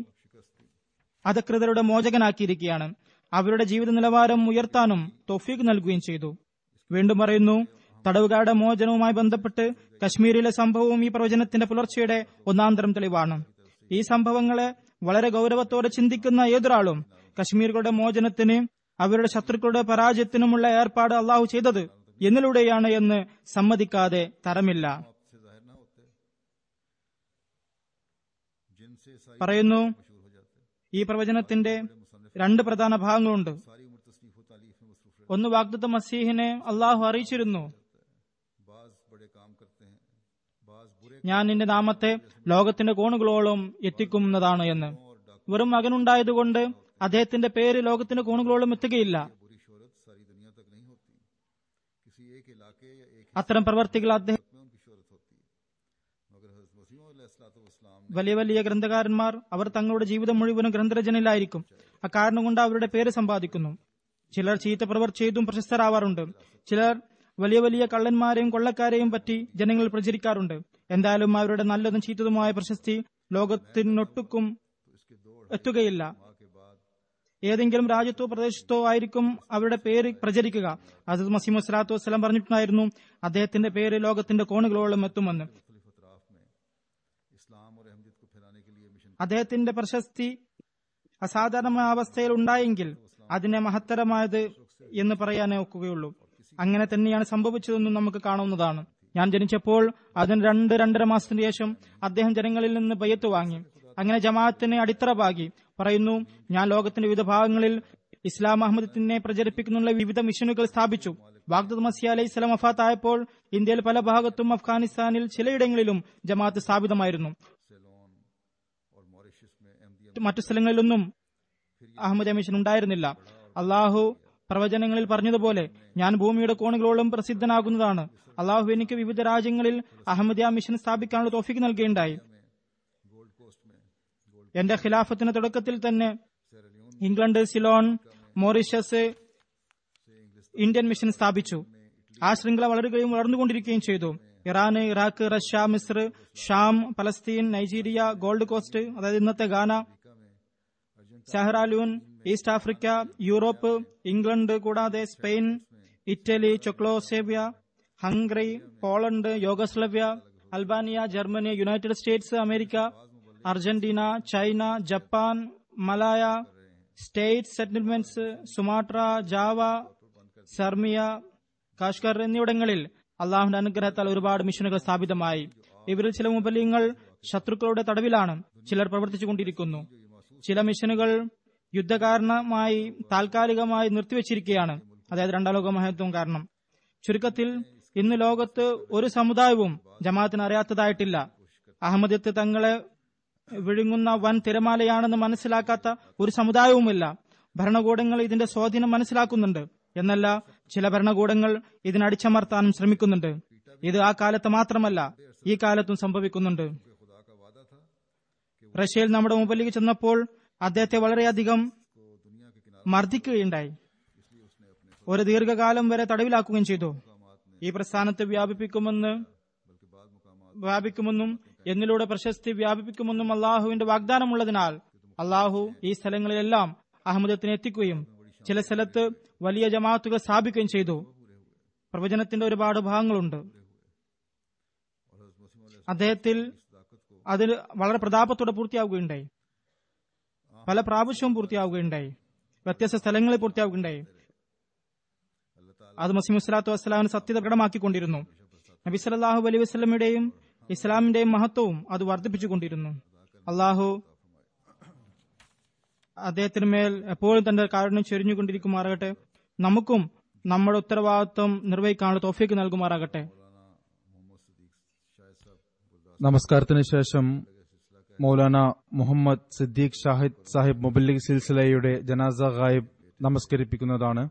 അധകൃതരുടെ മോചകനാക്കിയിരിക്കുകയാണ് അവരുടെ ജീവിത നിലവാരം ഉയർത്താനും തോഫീക്ക് നൽകുകയും ചെയ്തു വീണ്ടും പറയുന്നു തടവുകാരുടെ മോചനവുമായി ബന്ധപ്പെട്ട് കശ്മീരിലെ സംഭവവും ഈ പ്രവചനത്തിന്റെ പുലർച്ചയുടെ ഒന്നാന്തരം തെളിവാണ് ഈ സംഭവങ്ങളെ വളരെ ഗൗരവത്തോടെ ചിന്തിക്കുന്ന ഏതൊരാളും കശ്മീരുകളുടെ മോചനത്തിന് അവരുടെ ശത്രുക്കളുടെ പരാജയത്തിനുമുള്ള ഏർപ്പാട് അള്ളാഹു ചെയ്തത് എന്നിലൂടെയാണ് എന്ന് സമ്മതിക്കാതെ തരമില്ല आपसे जाहिर ना होते जिनसे ईसाई പറയുന്നു मशहूर हो जाते ഈ പ്രവചനത്തിന്റെ मुसन्निफ രണ്ട് പ്രധാന ഭാഗങ്ങളുണ്ട് सारी उम्र तसनीफ व तालीफ में मसरूफ रहते ഒന്ന് വാഗ്ദത്ത മസീഹിനെ അള്ളാഹു അറിയിച്ചിരുന്നു हैं बाज बड़े काम करते हैं बाज बुरे ഞാൻ നിന്റെ നാമത്തെ ലോകത്തിന്റെ കോണുകളോളം എത്തിക്കുന്നതാണ് എന്ന് വെറും മകനുണ്ടായതുകൊണ്ട് അദ്ദേഹത്തിന്റെ പേര് ലോകത്തിന്റെ കോണുകളോളം എത്തുകയില്ല बुरी शोहरत सारी दुनिया तक नहीं होती किसी एक इलाके या एक അത്തരം പ്രവർത്തികൾ അദ്ദേഹം हिस्से में उनकी शोहरत होती है मगर हजरत वसीम വലിയ വലിയ ഗ്രന്ഥകാരന്മാർ അവർ തങ്ങളുടെ ജീവിതം മുഴുവനും ഗ്രന്ഥരചനയിലായിരിക്കും അക്കാരണം കൊണ്ട് അവരുടെ പേര് സമ്പാദിക്കുന്നു ചിലർ ചീത്ത പ്രവർ ചെയ്തും പ്രശസ്തരാവാറുണ്ട് ചിലർ വലിയ വലിയ കള്ളന്മാരെയും കൊള്ളക്കാരെയും പറ്റി ജനങ്ങൾ പ്രചരിക്കാറുണ്ട് എന്തായാലും അവരുടെ നല്ലതും ചീത്തതുമായ പ്രശസ്തി ലോകത്തിനൊട്ടുക്കും എത്തുകയില്ല ഏതെങ്കിലും രാജ്യത്തോ പ്രദേശത്തോ ആയിരിക്കും അവരുടെ പേര് പ്രചരിക്കുക അസദ് മസീം വസ്ലാത്തു വസ്സലാം പറഞ്ഞിട്ടുണ്ടായിരുന്നു അദ്ദേഹത്തിന്റെ പേര് ലോകത്തിന്റെ കോണുകളോളം എത്തുമെന്ന് अतराफ में इस्लाम और अहमदियत को फैलाने के लिए मिशन അദ്ദേഹത്തിന്റെ പ്രശസ്തി അസാധാരണമായ അവസ്ഥയിൽ ഉണ്ടായെങ്കിൽ അതിനെ മഹത്തരമായത് എന്ന് പറയാനേ ഒക്കുകയുള്ളൂ അങ്ങനെ തന്നെയാണ് സംഭവിച്ചതെന്നും നമുക്ക് കാണാവുന്നതാണ് ഞാൻ ജനിച്ചപ്പോൾ അതിന് രണ്ട് രണ്ടര മാസത്തിന് ശേഷം അദ്ദേഹം ജനങ്ങളിൽ നിന്ന് ബയ്യത്ത് വാങ്ങി അങ്ങനെ ജമാഅത്തിന് അടിത്തറ പാകി പറയുന്നു ഞാൻ ലോകത്തിന്റെ വിവിധ ഭാഗങ്ങളിൽ ഇസ്ലാം അഹമ്മദത്തിനെ പ്രചരിപ്പിക്കുന്നുള്ള വിവിധ മിഷനുകൾ സ്ഥാപിച്ചു ബാഗ്ദദ് മസി അലൈഹി സ്വലം വഫാത്തായപ്പോൾ ഇന്ത്യയിൽ പല ഭാഗത്തും അഫ്ഗാനിസ്ഥാനിൽ ചിലയിടങ്ങളിലും ജമാഅത്ത് സ്ഥാപിതമായിരുന്നു सेलोन और मॉरिशस में अहमदिया മറ്റു സ്ഥലങ്ങളിലൊന്നും അഹമ്മദ് മിഷൻ ഉണ്ടായിരുന്നില്ല അള്ളാഹു പ്രവചനങ്ങളിൽ പറഞ്ഞതുപോലെ ഞാൻ ഭൂമിയുടെ കോണുകളോളം പ്രസിദ്ധനാകുന്നതാണ് അള്ളാഹു എനിക്ക് വിവിധ രാജ്യങ്ങളിൽ അഹമ്മദിയ മിഷൻ സ്ഥാപിക്കാനുള്ള തോഫിക്ക് നൽകുകയുണ്ടായി गोल्ड कोस्ट में गोल्ड എന്റെ ഖിലാഫത്തിന്റെ തുടക്കത്തിൽ തന്നെ Sierra Leone England Ceylon Mauritius Indian mission സ്ഥാപിച്ചു ആ ശൃംഖല വളരുകയും വളർന്നുകൊണ്ടിരിക്കുകയും ചെയ്തു ഇറാൻ ഇറാഖ് റഷ്യ മിസ്ർ ഷാം പലസ്തീൻ നൈജീരിയ ഗോൾഡ് കോസ്റ്റ് അതായത് ഇന്നത്തെ ഗാന സഹറാലൂൻ ഈസ്റ്റ് ആഫ്രിക്ക യൂറോപ്പ് ഇംഗ്ലണ്ട് കൂടാതെ സ്പെയിൻ ഇറ്റലി ചെക്ലോസേവിയ Hungary Poland Yugoslavia Albania Germany United States America Argentina China Japan Malaya state settlements Sumatra Java സർമിയ കാഷ്കർ എന്നിവിടങ്ങളിൽ അള്ളാഹുന്റെ അനുഗ്രഹത്താൽ ഒരുപാട് മിഷനുകൾ സ്ഥാപിതമായി ഇവരിൽ ചില മുബലിങ്ങൾ ശത്രുക്കളുടെ തടവിലാണ് ചിലർ പ്രവർത്തിച്ചുകൊണ്ടിരിക്കുന്നു ചില മിഷനുകൾ യുദ്ധകാരണമായി താൽക്കാലികമായി നിർത്തിവച്ചിരിക്കുകയാണ് അതായത് രണ്ടാം ലോക മഹത്വം കാരണം ചുരുക്കത്തിൽ ഇന്ന് ലോകത്ത് ഒരു സമുദായവും ജമാഅത്തിന് അറിയാത്തതായിട്ടില്ല അഹമ്മദത്ത് തങ്ങളെ വിഴുങ്ങുന്ന വൻ തിരമാലയാണെന്ന് മനസ്സിലാക്കാത്ത ഒരു സമുദായവുമില്ല ഭരണകൂടങ്ങൾ ഇതിന്റെ സ്വാധീനം മനസ്സിലാക്കുന്നുണ്ട് എന്നല്ല ചില ഭരണകൂടങ്ങൾ ഇതിനടിച്ചമർത്താനും ശ്രമിക്കുന്നുണ്ട് ഇത് ആ കാലത്ത് മാത്രമല്ല ഈ കാലത്തും സംഭവിക്കുന്നുണ്ട് റഷ്യയിൽ നമ്മുടെ മുമ്പിലേക്ക് ചെന്നപ്പോൾ അദ്ദേഹത്തെ വളരെയധികം മർദ്ദിക്കുകയുണ്ടായി ഒരു ദീർഘകാലം വരെ തടവിലാക്കുകയും ചെയ്തു ഈ പ്രസ്ഥാനത്തെ വ്യാപിപ്പിക്കുമെന്ന് വ്യാപിക്കുമെന്നും എന്നിലൂടെ പ്രശസ്തി വ്യാപിപ്പിക്കുമെന്നും അള്ളാഹുവിന്റെ വാഗ്ദാനമുള്ളതിനാൽ അള്ളാഹു ഈ സ്ഥലങ്ങളിലെല്ലാം അഹമ്മദത്തിനെ എത്തിക്കുകയും ചില സ്ഥലത്ത് വലിയ ജമാഅത്തുകൾ സ്ഥാപിക്കുകയും ചെയ്തു പ്രവചനത്തിന്റെ ഒരുപാട് ഭാഗങ്ങളുണ്ട് അദ്ദേഹത്തിൽ അതിൽ വളരെ പ്രതാപത്തോടെ പൂർത്തിയാവുകയുണ്ടായി പല പ്രാവശ്യവും പൂർത്തിയാവുകയുണ്ടായി വ്യത്യസ്ത സ്ഥലങ്ങളിൽ പൂർത്തിയാവുകയുണ്ടായി അത് മസീം സ്വലാത്തു വസ്സലാമിന് സത്യത പ്രകടമാക്കിക്കൊണ്ടിരുന്നു നബി സല്ലല്ലാഹു അലൈഹി വസല്ലമയുടെയും ഇസ്ലാമിന്റെയും മഹത്വവും അത് വർദ്ധിപ്പിച്ചുകൊണ്ടിരുന്നു അള്ളാഹു അദ്ദേഹത്തിന് മേൽ എപ്പോഴും തന്റെ കാരുണ്യം ചൊരിഞ്ഞുകൊണ്ടിരിക്കുമാറാകട്ടെ നമുക്കും നമ്മുടെ ഉത്തരവാദിത്വം നിർവഹിക്കാനുള്ള തോഫീക്ക് നൽകുമാറാകട്ടെ നമസ്കാരത്തിന് ശേഷം മൗലാന മുഹമ്മദ് സിദ്ദീഖ് ഷാഹിദ് സാഹിബ് മുബല്ലിഗ് സിൽസിലയുടെ ജനാസ ഗായിബ് നമസ്കരിപ്പിക്കുന്നതാണ്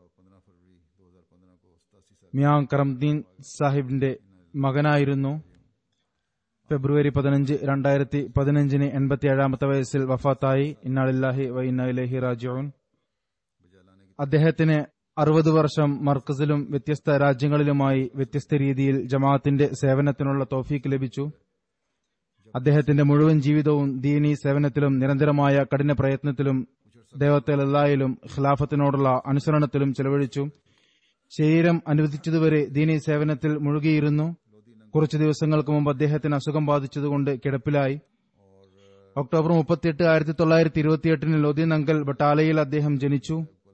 മിയാം കറംദീൻ സാഹിബിന്റെ മകനായിരുന്നു ഫെബ്രുവരി പതിനഞ്ച് രണ്ടായിരത്തി പതിനഞ്ചിന് എൺപത്തിയേഴാമത്തെ വയസ്സിൽ വഫാത്തായി ഇന്നാളില്ലാഹി വ ഇന്ന ഇലൈഹി റാജിഊൻ അദ്ദേഹത്തിന് അറുപത് വർഷം മർക്കസിലും വ്യത്യസ്ത രാജ്യങ്ങളിലുമായി വ്യത്യസ്ത രീതിയിൽ ജമാഅത്തിന്റെ സേവനത്തിനുള്ള തോഫീക്ക് ലഭിച്ചു അദ്ദേഹത്തിന്റെ മുഴുവൻ ജീവിതവും ദീനി സേവനത്തിലും നിരന്തരമായ കഠിന പ്രയത്നത്തിലും ദേവത്തലല്ലായിലും ഖിലാഫത്തിനോടുള്ള അനുസരണത്തിലും ചെലവഴിച്ചു ശരീരം അനുവദിച്ചതുവരെ ദീനി സേവനത്തിൽ മുഴുകിയിരുന്നു കുറച്ചു ദിവസങ്ങൾക്ക് മുമ്പ് അദ്ദേഹത്തിന് അസുഖം ബാധിച്ചതുകൊണ്ട് കിടപ്പിലായി ഒക്ടോബർ മുപ്പത്തിയെട്ട് ആയിരത്തി തൊള്ളായിരത്തി ഇരുപത്തിയെട്ടിന് ലോദിനങ്കൽ ബട്ടാലയിൽ അദ്ദേഹം ജനിച്ചു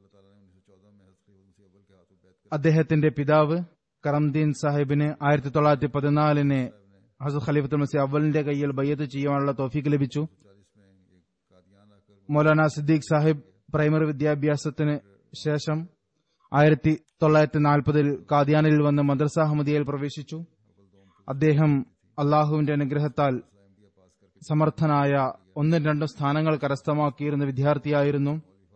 അദ്ദേഹത്തിന്റെ പിതാവ് കറംദീൻ സാഹിബിന് ആയിരത്തി തൊള്ളായിരത്തി പതിനാലിന് ഹസു ഖലീഫത്തുൽ മസി അവലിന്റെ കയ്യിൽ ബയ്യത്ത് ചെയ്യാനുള്ള തോഫീക്ക് ലഭിച്ചു മൗലാന സിദ്ദീഖ് സാഹിബ് പ്രൈമറി വിദ്യാഭ്യാസത്തിന് ശേഷം ആയിരത്തി തൊള്ളായിരത്തി നാൽപ്പതിൽ കാദ്യാനിൽ വന്ന് മദ്രസ അഹമ്മദിയയിൽ പ്രവേശിച്ചു അദ്ദേഹം അള്ളാഹുവിന്റെ അനുഗ്രഹത്താൽ സമർത്ഥനായ ഒന്നും രണ്ടും സ്ഥാനങ്ങൾ കരസ്ഥമാക്കിയിരുന്ന വിദ്യാർത്ഥിയായിരുന്നു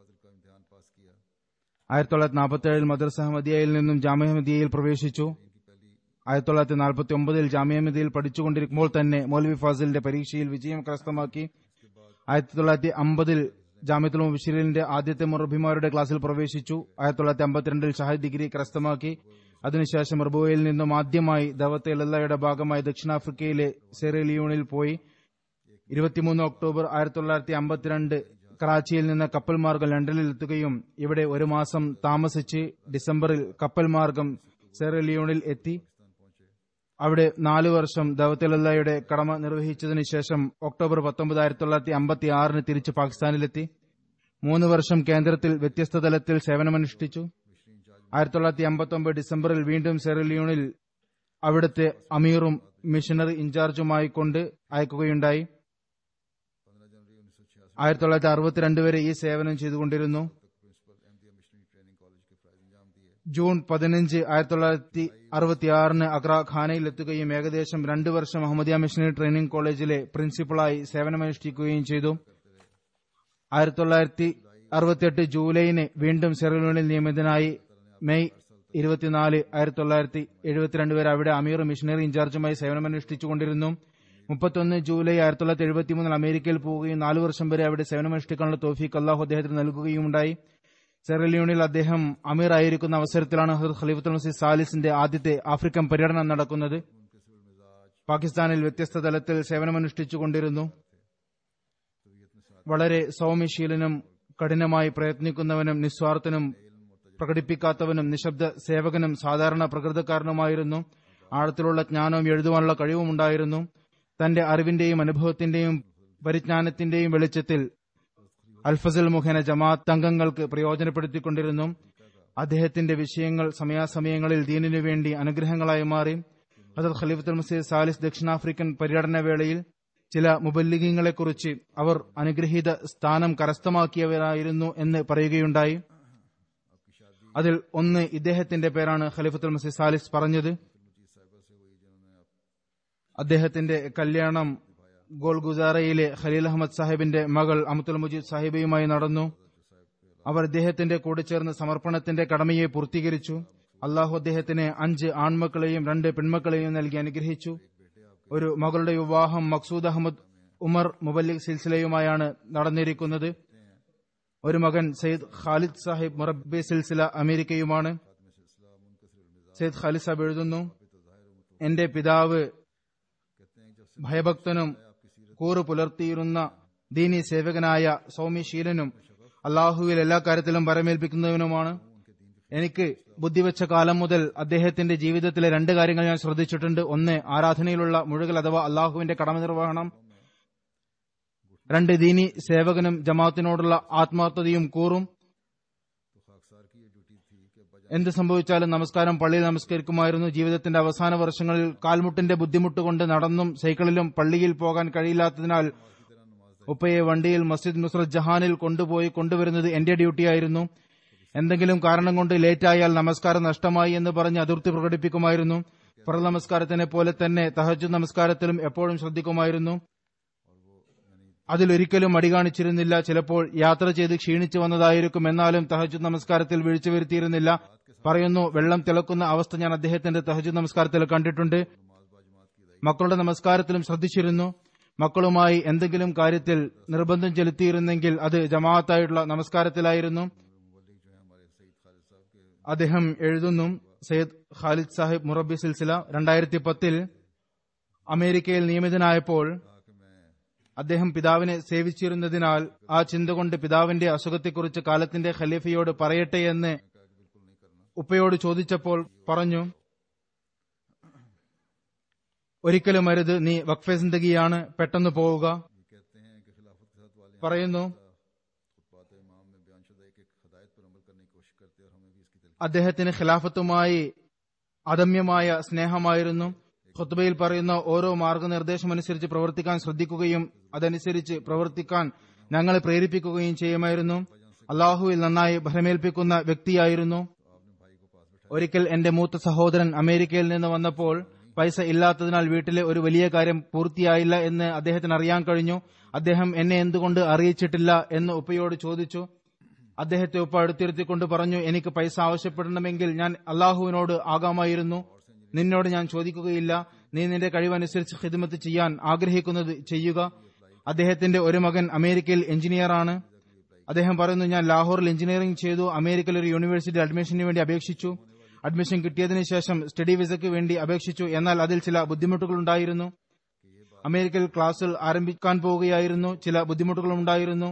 ആയിരത്തി തൊള്ളായിരത്തി നാൽപ്പത്തി ഏഴിൽ മദ്രസ അഹമ്മദിയയിൽ നിന്നും ജാമ്യ അഹമ്മദിയയിൽ പ്രവേശിച്ചു ആയിരത്തി തൊള്ളായിരത്തി നാൽപ്പത്തി ഒമ്പതിൽ ജാമ്യ അഹമ്മദിയയിൽ പഠിച്ചുകൊണ്ടിരിക്കുമ്പോൾ തന്നെ മൗലവി ഫാസിലിന്റെ പരീക്ഷയിൽ വിജയം കരസ്ഥമാക്കി ആയിരത്തി തൊള്ളായിരത്തി അമ്പതിൽ ജാമ്യത്തുൽ മുബഷിറിന്റെ ആദ്യത്തെ മുറബിമാരുടെ ക്ലാസ്സിൽ പ്രവേശിച്ചു ആയിരത്തി തൊള്ളായിരത്തി അമ്പത്തിരണ്ടിൽ ഷാഹിദ് ഡിഗ്രി കരസ്ഥമാക്കി അതിനുശേഷം റിബോയിൽ നിന്നും ആദ്യമായി ദവത്തെ ലല്ലയുടെ ഭാഗമായി ദക്ഷിണാഫ്രിക്കയിലെ സെറലിയൂണിൽ പോയി ഇരുപത്തിമൂന്ന് ഒക്ടോബർ ആയിരത്തി തൊള്ളായിരത്തി അമ്പത്തിരണ്ട് കറാച്ചിയിൽ നിന്ന് കപ്പൽ മാർഗം ലണ്ടനിൽ എത്തുകയും ഇവിടെ ഒരു മാസം താമസിച്ച് ഡിസംബറിൽ കപ്പൽ മാർഗം സെറലിയൂണിൽ എത്തി അവിടെ നാലു വർഷം ദവത്തലയുടെ കടമ നിർവഹിച്ചതിനു ശേഷം ഒക്ടോബർ പത്തൊമ്പത് ആയിരത്തി തൊള്ളായിരത്തി അമ്പത്തി ആറിന് തിരിച്ച് പാകിസ്ഥാനിലെത്തി മൂന്ന് വർഷം കേന്ദ്രത്തിൽ വ്യത്യസ്ത തലത്തിൽ സേവനമനുഷ്ഠിച്ചു ആയിരത്തി തൊള്ളായിരത്തി അമ്പത്തി ഒമ്പത് ഡിസംബറിൽ വീണ്ടും സെറലിയൂണിൽ അവിടുത്തെ അമീറും മിഷണറി ഇൻചാർജുമായി കൊണ്ട് അയക്കുകയുണ്ടായി ആയിരത്തി തൊള്ളായിരത്തി അറുപത്തിരണ്ട് വരെ ഈ സേവനം ചെയ്തുകൊണ്ടിരുന്നു ജൂൺ പതിനഞ്ച് ആയിരത്തി തൊള്ളായിരത്തി അറുപത്തിയാറിന് അഗ്ര ഖാനയിലെത്തുകയും ഏകദേശം രണ്ടു വർഷം അഹമ്മദിയ മിഷണറി ട്രെയിനിംഗ് കോളേജിലെ പ്രിൻസിപ്പളായി സേവനമനുഷ്ഠിക്കുകയും ചെയ്തു ആയിരത്തി തൊള്ളായിരത്തി അറുപത്തിയെട്ട് ജൂലൈന് വീണ്ടും സെറലൂണിൽ നിയമിതനായി മെയ് ഇരുപത്തിനാല് ആയിരത്തി തൊള്ളായിരത്തി എഴുപത്തിരണ്ട് വരെ അവിടെ അമീർ മിഷണറി ഇൻചാർജുമായി സേവനമനുഷ്ഠിച്ചുകൊണ്ടിരുന്നു മുപ്പത്തൊന്ന് ജൂലൈ ആയിരത്തി തൊള്ളായിരത്തി എഴുപത്തിമൂന്നിൽ അമേരിക്കയിൽ പോവുകയും നാലു വർഷം വരെ അവിടെ സേവനമനുഷ്ഠിക്കാനുള്ള തോഫീക്ക് അള്ളാഹു അദ്ദേഹത്തിന് നൽകുകയുമുണ്ടായി സെറലിയൂണിൽ അദ്ദേഹം അമീർ ആയിരിക്കുന്ന അവസരത്തിലാണ് ഹസരത് ഖലീഫത്തുൽ മസീദ് സാലിസിന്റെ ആദ്യത്തെ ആഫ്രിക്കൻ പര്യടനം നടക്കുന്നത് പാകിസ്ഥാനിൽ വ്യത്യസ്ത തലത്തിൽ സേവനമനുഷ്ഠിച്ചുകൊണ്ടിരുന്നു വളരെ സൗമ്യശീലനും കഠിനമായി പ്രയത്നിക്കുന്നവനും നിസ്വാർത്ഥനും പ്രകടിപ്പിക്കാത്തവനും നിശബ്ദ സേവകനും സാധാരണ പ്രകൃതക്കാരനുമായിരുന്നു ആഴത്തിലുള്ള ജ്ഞാനവും എഴുതുവാനുള്ള കഴിവുമുണ്ടായിരുന്നു തന്റെ അറിവിന്റെയും അനുഭവത്തിന്റെയും പരിജ്ഞാനത്തിന്റെയും വെളിച്ചത്തിൽ അൽഫസൽ മുഖേന ജമാഅത്ത് അംഗങ്ങൾക്ക് പ്രയോജനപ്പെടുത്തിക്കൊണ്ടിരുന്നു അദ്ദേഹത്തിന്റെ വിഷയങ്ങൾ സമയാസമയങ്ങളിൽ ദീനിനു വേണ്ടി അനുഗ്രഹങ്ങളായി മാറി ഹസരത് ഖലീഫത്തുൽ മസീദ് സാലിസ് ദക്ഷിണാഫ്രിക്കൻ പര്യടന വേളയിൽ ചില മുബല്ലിഗീങ്ങളെക്കുറിച്ച് അവർ അനുഗ്രഹീത സ്ഥാനം കരസ്ഥമാക്കിയവരായിരുന്നു എന്ന് പറയുകയുണ്ടായി അതിൽ ഒന്ന് ഇദ്ദേഹത്തിന്റെ പേരാണ് ഖലീഫത്തുൽ മസീദ് സാലിസ് പറഞ്ഞത് അദ്ദേഹത്തിന്റെ കല്യാണം ഗോൾഗുസാറയിലെ ഖലീൽ അഹമ്മദ് സാഹിബിന്റെ മകൾ അമുത്തുൽ മുജീദ് സാഹിബയുമായി നടന്നു അവർ അദ്ദേഹത്തിന്റെ കൂടെ ചേർന്ന് സമർപ്പണത്തിന്റെ കടമയെ പൂർത്തീകരിച്ചു അള്ളാഹു അദ്ദേഹത്തിന് അഞ്ച് ആൺമക്കളെയും രണ്ട് പെൺമക്കളെയും നൽകി അനുഗ്രഹിച്ചു ഒരു മകളുടെ വിവാഹം മക്സൂദ് അഹമ്മദ് ഉമർ മുബല്ലിഖ് സിൽസിലയുമായാണ് നടന്നിരിക്കുന്നത് ഒരു മകൻ സയ്യിദ് ഖാലിദ് സാഹിബ് മുറബി സിൽസില അമേരിക്കയുമാണ് സയ്യിദ് ഖാലിദ് സാഹിബ് എഴുതുന്നു എന്റെ പിതാവ് ഭയഭക്തനും കൂറു പുലർത്തിയിരുന്ന ദീനി സേവകനായ സൗമ്യശീലനും അള്ളാഹുവിൽ എല്ലാ കാര്യത്തിലും പരമേൽപ്പിക്കുന്നവനുമാണ് എനിക്ക് ബുദ്ധിവെച്ച കാലം മുതൽ അദ്ദേഹത്തിന്റെ ജീവിതത്തിലെ രണ്ട് കാര്യങ്ങൾ ഞാൻ ശ്രദ്ധിച്ചിട്ടുണ്ട് ഒന്ന് ആരാധനയിലുള്ള മുഴുകൽ അഥവാ അള്ളാഹുവിന്റെ കടമ നിർവഹണം രണ്ട് ദീനി സേവകനും ജമാഅത്തിനോടുള്ള ആത്മാർത്ഥതയും കൂറും എന്ത് സംഭവിച്ചാലും നമസ്കാരം പള്ളിയിൽ നമസ്കരിക്കുമായിരുന്നു ജീവിതത്തിന്റെ അവസാന വർഷങ്ങളിൽ കാൽമുട്ടിന്റെ ബുദ്ധിമുട്ട് കൊണ്ട് നടന്നും സൈക്കിളിലും പള്ളിയിൽ പോകാൻ കഴിയില്ലാത്തതിനാൽ ഉപ്പയെ വണ്ടിയിൽ മസ്ജിദ് നുസ്രത് ജഹാനിൽ കൊണ്ടുപോയി കൊണ്ടുവരുന്നത് എന്റെ ഡ്യൂട്ടിയായിരുന്നു എന്തെങ്കിലും കാരണം കൊണ്ട് ലേറ്റായാൽ നമസ്കാരം നഷ്ടമായി എന്ന് പറഞ്ഞ് അതിർത്തി പ്രകടിപ്പിക്കുമായിരുന്നു പുറ നമസ്കാരത്തിനെ പോലെ തന്നെ തഹജ് നമസ്കാരത്തിലും എപ്പോഴും ശ്രദ്ധിക്കുമായിരുന്നു അതിലൊരിക്കലും മടി കാണിച്ചിരുന്നില്ല ചിലപ്പോൾ യാത്ര ചെയ്ത് ക്ഷീണിച്ചു വന്നതായിരിക്കും എന്നാലും തഹജ് നമസ്കാരത്തിൽ വീഴ്ച വരുത്തിയിരുന്നില്ല പറയുന്നു വെള്ളം തിളക്കുന്ന അവസ്ഥ ഞാൻ അദ്ദേഹത്തിന്റെ തഹജ് നമസ്കാരത്തിൽ കണ്ടിട്ടുണ്ട് മക്കളുടെ നമസ്കാരത്തിലും ശ്രദ്ധിച്ചിരുന്നു മക്കളുമായി എന്തെങ്കിലും കാര്യത്തിൽ നിർബന്ധം ചെലുത്തിയിരുന്നെങ്കിൽ അത് ജമാഅത്തായിട്ടുള്ള നമസ്കാരത്തിലായിരുന്നു അദ്ദേഹം എഴുതുന്നു സയ്യദ് ഖാലിദ് സാഹിബ് മുറബി സിൽസില രണ്ടായിരത്തി പത്തിൽ അമേരിക്കയിൽ നിയമിതനായപ്പോൾ അദ്ദേഹം പിതാവിനെ സേവിച്ചിരുന്നതിനാൽ ആ ചിന്ത കൊണ്ട് പിതാവിന്റെ അസുഖത്തെക്കുറിച്ച് കാലത്തിന്റെ ഖലീഫയോട് പറയട്ടെ എന്ന് ഉപ്പയോട് ചോദിച്ചപ്പോൾ പറഞ്ഞു ഒരിക്കലും അരുത് നീ വഖഫെ സിന്ദഗിയാണ് പെട്ടെന്ന് പോവുക പറയുന്നു അദ്ദേഹത്തിന് ഖിലാഫത്തുമായി അദമ്യമായ സ്നേഹമായിരുന്നു ഖുത്ബയിൽ പറയുന്ന ഓരോ മാർഗനിർദ്ദേശമനുസരിച്ച് പ്രവർത്തിക്കാൻ ശ്രദ്ധിക്കുകയും അതനുസരിച്ച് പ്രവർത്തിക്കാൻ ഞങ്ങളെ പ്രേരിപ്പിക്കുകയും ചെയ്യുമായിരുന്നു അള്ളാഹുവിൽ നന്നായി ഭരമേൽപ്പിക്കുന്ന വ്യക്തിയായിരുന്നു ഒരിക്കൽ എന്റെ മൂത്ത സഹോദരൻ അമേരിക്കയിൽ നിന്ന് വന്നപ്പോൾ പൈസ ഇല്ലാത്തതിനാൽ വീട്ടിലെ ഒരു വലിയ കാര്യം പൂർത്തിയായില്ല എന്ന് അദ്ദേഹത്തിന് അറിയാൻ കഴിഞ്ഞു അദ്ദേഹം എന്നെ എന്തുകൊണ്ട് അറിയിച്ചിട്ടില്ല എന്ന് ഉപ്പയോട് ചോദിച്ചു അദ്ദേഹത്തെ ഉപ്പ അടുത്തിരുത്തിക്കൊണ്ട് പറഞ്ഞു എനിക്ക് പൈസ ആവശ്യപ്പെടണമെങ്കിൽ ഞാൻ അള്ളാഹുവിനോട് ആകാമായിരുന്നു നിന്നോട് ഞാൻ ചോദിക്കുകയില്ല നീ നിന്റെ കഴിവനുസരിച്ച് ഹിദ്മത്ത് ചെയ്യാൻ ആഗ്രഹിക്കുന്നത് ചെയ്യുക അദ്ദേഹത്തിന്റെ ഒരു മകൻ അമേരിക്കയിൽ എഞ്ചിനീയറാണ് അദ്ദേഹം പറയുന്നു ഞാൻ ലാഹോറിൽ എഞ്ചിനീയറിംഗ് ചെയ്തു അമേരിക്കയിൽ ഒരു യൂണിവേഴ്സിറ്റി അഡ്മിഷന് വേണ്ടി അപേക്ഷിച്ചു അഡ്മിഷൻ കിട്ടിയതിനു ശേഷം സ്റ്റഡി വിസയ്ക്ക് വേണ്ടി അപേക്ഷിച്ചു എന്നാൽ അതിൽ ചില ബുദ്ധിമുട്ടുകൾ ഉണ്ടായിരുന്നു അമേരിക്കയിൽ ക്ലാസ്സിൽ ആരംഭിക്കാൻ പോവുകയായിരുന്നു ചില ബുദ്ധിമുട്ടുകൾ ഉണ്ടായിരുന്നു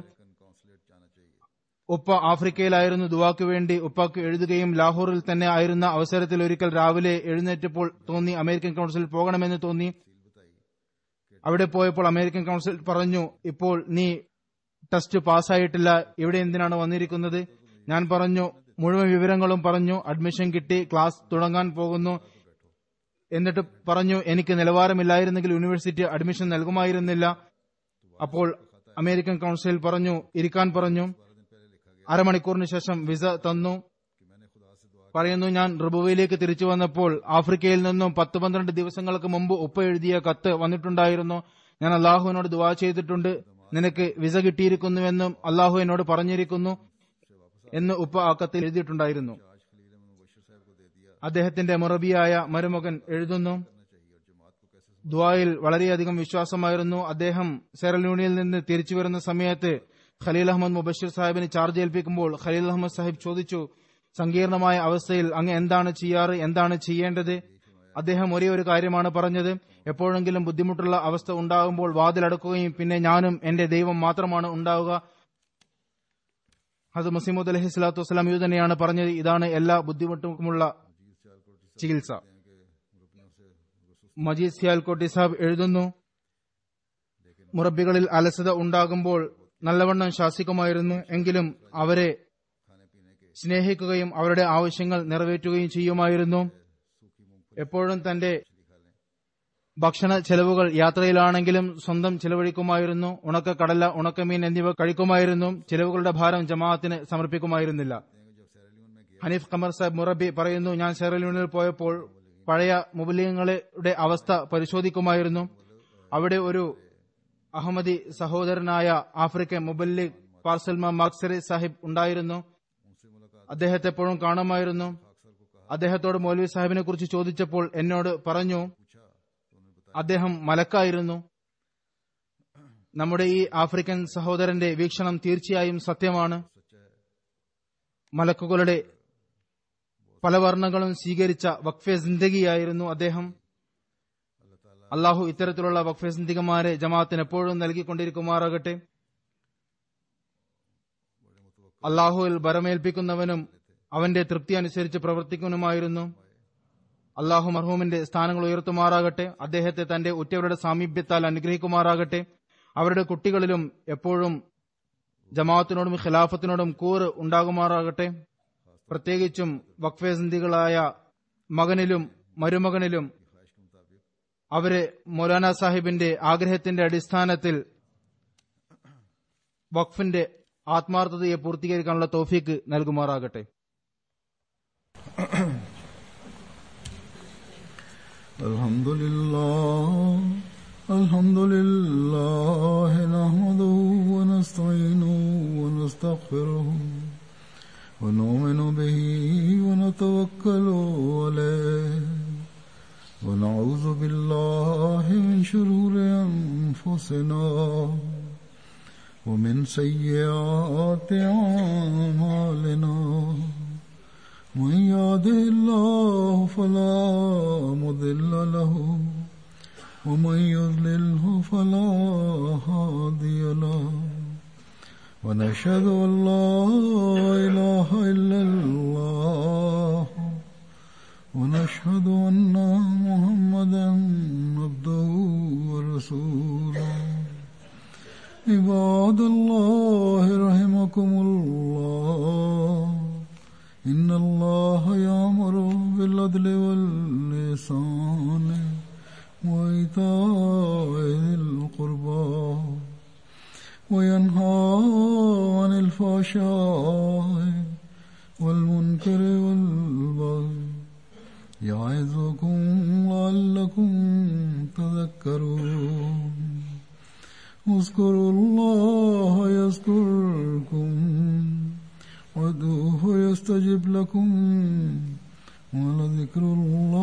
ഉപ്പ ആഫ്രിക്കയിലായിരുന്നു ദുവാക്ക് വേണ്ടി ഉപ്പാക്ക് എഴുതുകയും ലാഹോറിൽ തന്നെ ആയിരുന്ന അവസരത്തിൽ ഒരിക്കൽ രാവിലെ എഴുന്നേറ്റപ്പോൾ തോന്നി അമേരിക്കൻ കൌൺസിൽ പോകണമെന്ന് തോന്നി അവിടെ പോയപ്പോൾ അമേരിക്കൻ കൌൺസിൽ പറഞ്ഞു ഇപ്പോൾ നീ ടെസ്റ്റ് പാസ്സായിട്ടില്ല ഇവിടെ എന്തിനാണ് വന്നിരിക്കുന്നത് ഞാൻ പറഞ്ഞു മുഴുവൻ വിവരങ്ങളും പറഞ്ഞു അഡ്മിഷൻ കിട്ടി ക്ലാസ് തുടങ്ങാൻ പോകുന്നു എന്നിട്ട് പറഞ്ഞു എനിക്ക് നിലവാരമില്ലായിരുന്നെങ്കിൽ യൂണിവേഴ്സിറ്റി അഡ്മിഷൻ നൽകുമായിരുന്നില്ല അപ്പോൾ അമേരിക്കൻ കൌൺസിൽ പറഞ്ഞു ഇരിക്കാൻ പറഞ്ഞു അരമണിക്കൂറിന് ശേഷം വിസ തന്നു പറയുന്നു ഞാൻ റിബുവയിലേക്ക് തിരിച്ചു വന്നപ്പോൾ ആഫ്രിക്കയിൽ നിന്നും പത്ത് പന്ത്രണ്ട് ദിവസങ്ങൾക്ക് മുമ്പ് ഉപ്പ എഴുതിയ കത്ത് വന്നിട്ടുണ്ടായിരുന്നു ഞാൻ അള്ളാഹുവിനോട് ദുവാ ചെയ്തിട്ടുണ്ട് നിനക്ക് വിസ കിട്ടിയിരിക്കുന്നുവെന്നും അള്ളാഹു എന്നോട് പറഞ്ഞിരിക്കുന്നു എന്ന് ഉപ്പ ആ കത്തിൽ എഴുതിയിട്ടുണ്ടായിരുന്നു അദ്ദേഹത്തിന്റെ മുറബിയായ മരുമകൻ എഴുതുന്നു ദുവായിൽ വളരെയധികം വിശ്വാസമായിരുന്നു അദ്ദേഹം സെറലൂണിയിൽ നിന്ന് തിരിച്ചു വരുന്ന സമയത്ത് ഖലീൽ അഹമ്മദ് മുബഷിർ സാഹിബിന് ചാർജ് ഏൽപ്പിക്കുമ്പോൾ ഖലീൽ അഹമ്മദ് സാഹിബ് ചോദിച്ചു സങ്കീർണമായ അവസ്ഥയിൽ അങ്ങ് എന്താണ് ചെയ്യാറ് എന്താണ് ചെയ്യേണ്ടത് അദ്ദേഹം ഒരേ ഒരു കാര്യമാണ് പറഞ്ഞത് എപ്പോഴെങ്കിലും ബുദ്ധിമുട്ടുള്ള അവസ്ഥ ഉണ്ടാകുമ്പോൾ വാതിലടക്കുകയും പിന്നെ ഞാനും എന്റെ ദൈവം മാത്രമാണ് ഉണ്ടാവുക അത് മസീമുദ് അലഹി സ്വലാത്തു വസ്സലാം ഇത് തന്നെയാണ് പറഞ്ഞത് ഇതാണ് എല്ലാ ബുദ്ധിമുട്ടുമുള്ള ചികിത്സ മജീദ് സിയാൽകോട്ടി സാബ് എഴുതുന്നു മുറബികളിൽ അലസത ഉണ്ടാകുമ്പോൾ നല്ലവണ്ണം ശാസിക്കുമായിരുന്നു എങ്കിലും അവരെ സ്നേഹിക്കുകയും അവരുടെ ആവശ്യങ്ങൾ നിറവേറ്റുകയും ചെയ്യുമായിരുന്നു എപ്പോഴും തന്റെ ഭക്ഷണ ചെലവുകൾ യാത്രയിലാണെങ്കിലും സ്വന്തം ചെലവഴിക്കുമായിരുന്നു ഉണക്ക കടല ഉണക്കമീൻ എന്നിവ കഴിക്കുമായിരുന്നു ചെലവുകളുടെ ഭാരം ജമാഅത്തിന് സമർപ്പിക്കുമായിരുന്നില്ല ഹനീഫ് ഖമർ സാഹിബ് മുറബി പറയുന്നു ഞാൻ സെറലൂണിൽ പോയപ്പോൾ പഴയ മുബലിങ്ങളുടെ അവസ്ഥ പരിശോധിക്കുമായിരുന്നു അവിടെ ഒരു അഹമ്മദി സഹോദരനായ ആഫ്രിക്കൻ മുബല്ലിഗ് പാർസൽമ മാക്സറി സാഹിബ് ഉണ്ടായിരുന്നു അദ്ദേഹത്തെ എപ്പോഴും കാണുമായിരുന്നു അദ്ദേഹത്തോട് മൗലവി സാഹിബിനെ കുറിച്ച് ചോദിച്ചപ്പോൾ എന്നോട് പറഞ്ഞു അദ്ദേഹം മലക്കായിരുന്നു നമ്മുടെ ഈ ആഫ്രിക്കൻ സഹോദരന്റെ വീക്ഷണം തീർച്ചയായും സത്യമാണ് മലക്കുകളുടെ പല വർണ്ണങ്ങളും സ്വീകരിച്ച വഖഫെ സിന്ദഗിയായിരുന്നു അദ്ദേഹം അള്ളാഹു ഇത്തരത്തിലുള്ള വഖഫെ സിന്ദികമാരെ ജമാഅത്തിന് എപ്പോഴും നൽകിക്കൊണ്ടിരിക്കുമാറാകട്ടെ അള്ളാഹുവിൽ ബരമേൽപ്പിക്കുന്നവനും അവന്റെ തൃപ്തി അനുസരിച്ച് പ്രവർത്തിക്കുന്നതുമായിരുന്നു അള്ളാഹു മർഹൂമിന്റെ സ്ഥാനങ്ങൾ ഉയർത്തുമാറാകട്ടെ അദ്ദേഹത്തെ തന്റെ ഉറ്റവരുടെ സാമീപ്യത്താൽ അനുഗ്രഹിക്കുമാറാകട്ടെ അവരുടെ കുട്ടികളിലും എപ്പോഴും ജമാഅത്തിനോടും ഖിലാഫത്തിനോടും കൂറ് ഉണ്ടാകുമാറാകട്ടെ പ്രത്യേകിച്ചും വഖഫെ സിന്ധികളായ മകനിലും മരുമകനിലും അവരെ മൗലാന സാഹിബിന്റെ ആഗ്രഹത്തിന്റെ അടിസ്ഥാനത്തിൽ വഖഫിന്റെ ആത്മാർത്ഥതയെ പൂർത്തീകരിക്കാനുള്ള തോഫീക്ക് നൽകുമാറാകട്ടെ الحمد لله الحمد لله نحمده ونستعينه ونستغفره ونؤمن به ونتوكل عليه ونعوذ بالله من شرور أنفسنا ومن سيئات أعمالنا من يهده الله فلا مضل له ومن يضلله فلا هادي له ونشهد أن لا إله إلا الله ونشهد أن محمدا عبده ورسوله عباد الله رحمكم الله إن الله يأمر بالعدل واللسان وإيتاء ذي القربى وينهى عن الفحشاء الفحشاء والمنكر والبغي يعظكم لعلكم تذكرون اذكروا الله يذكركم وادعوه يستجب لكم ولذكر الله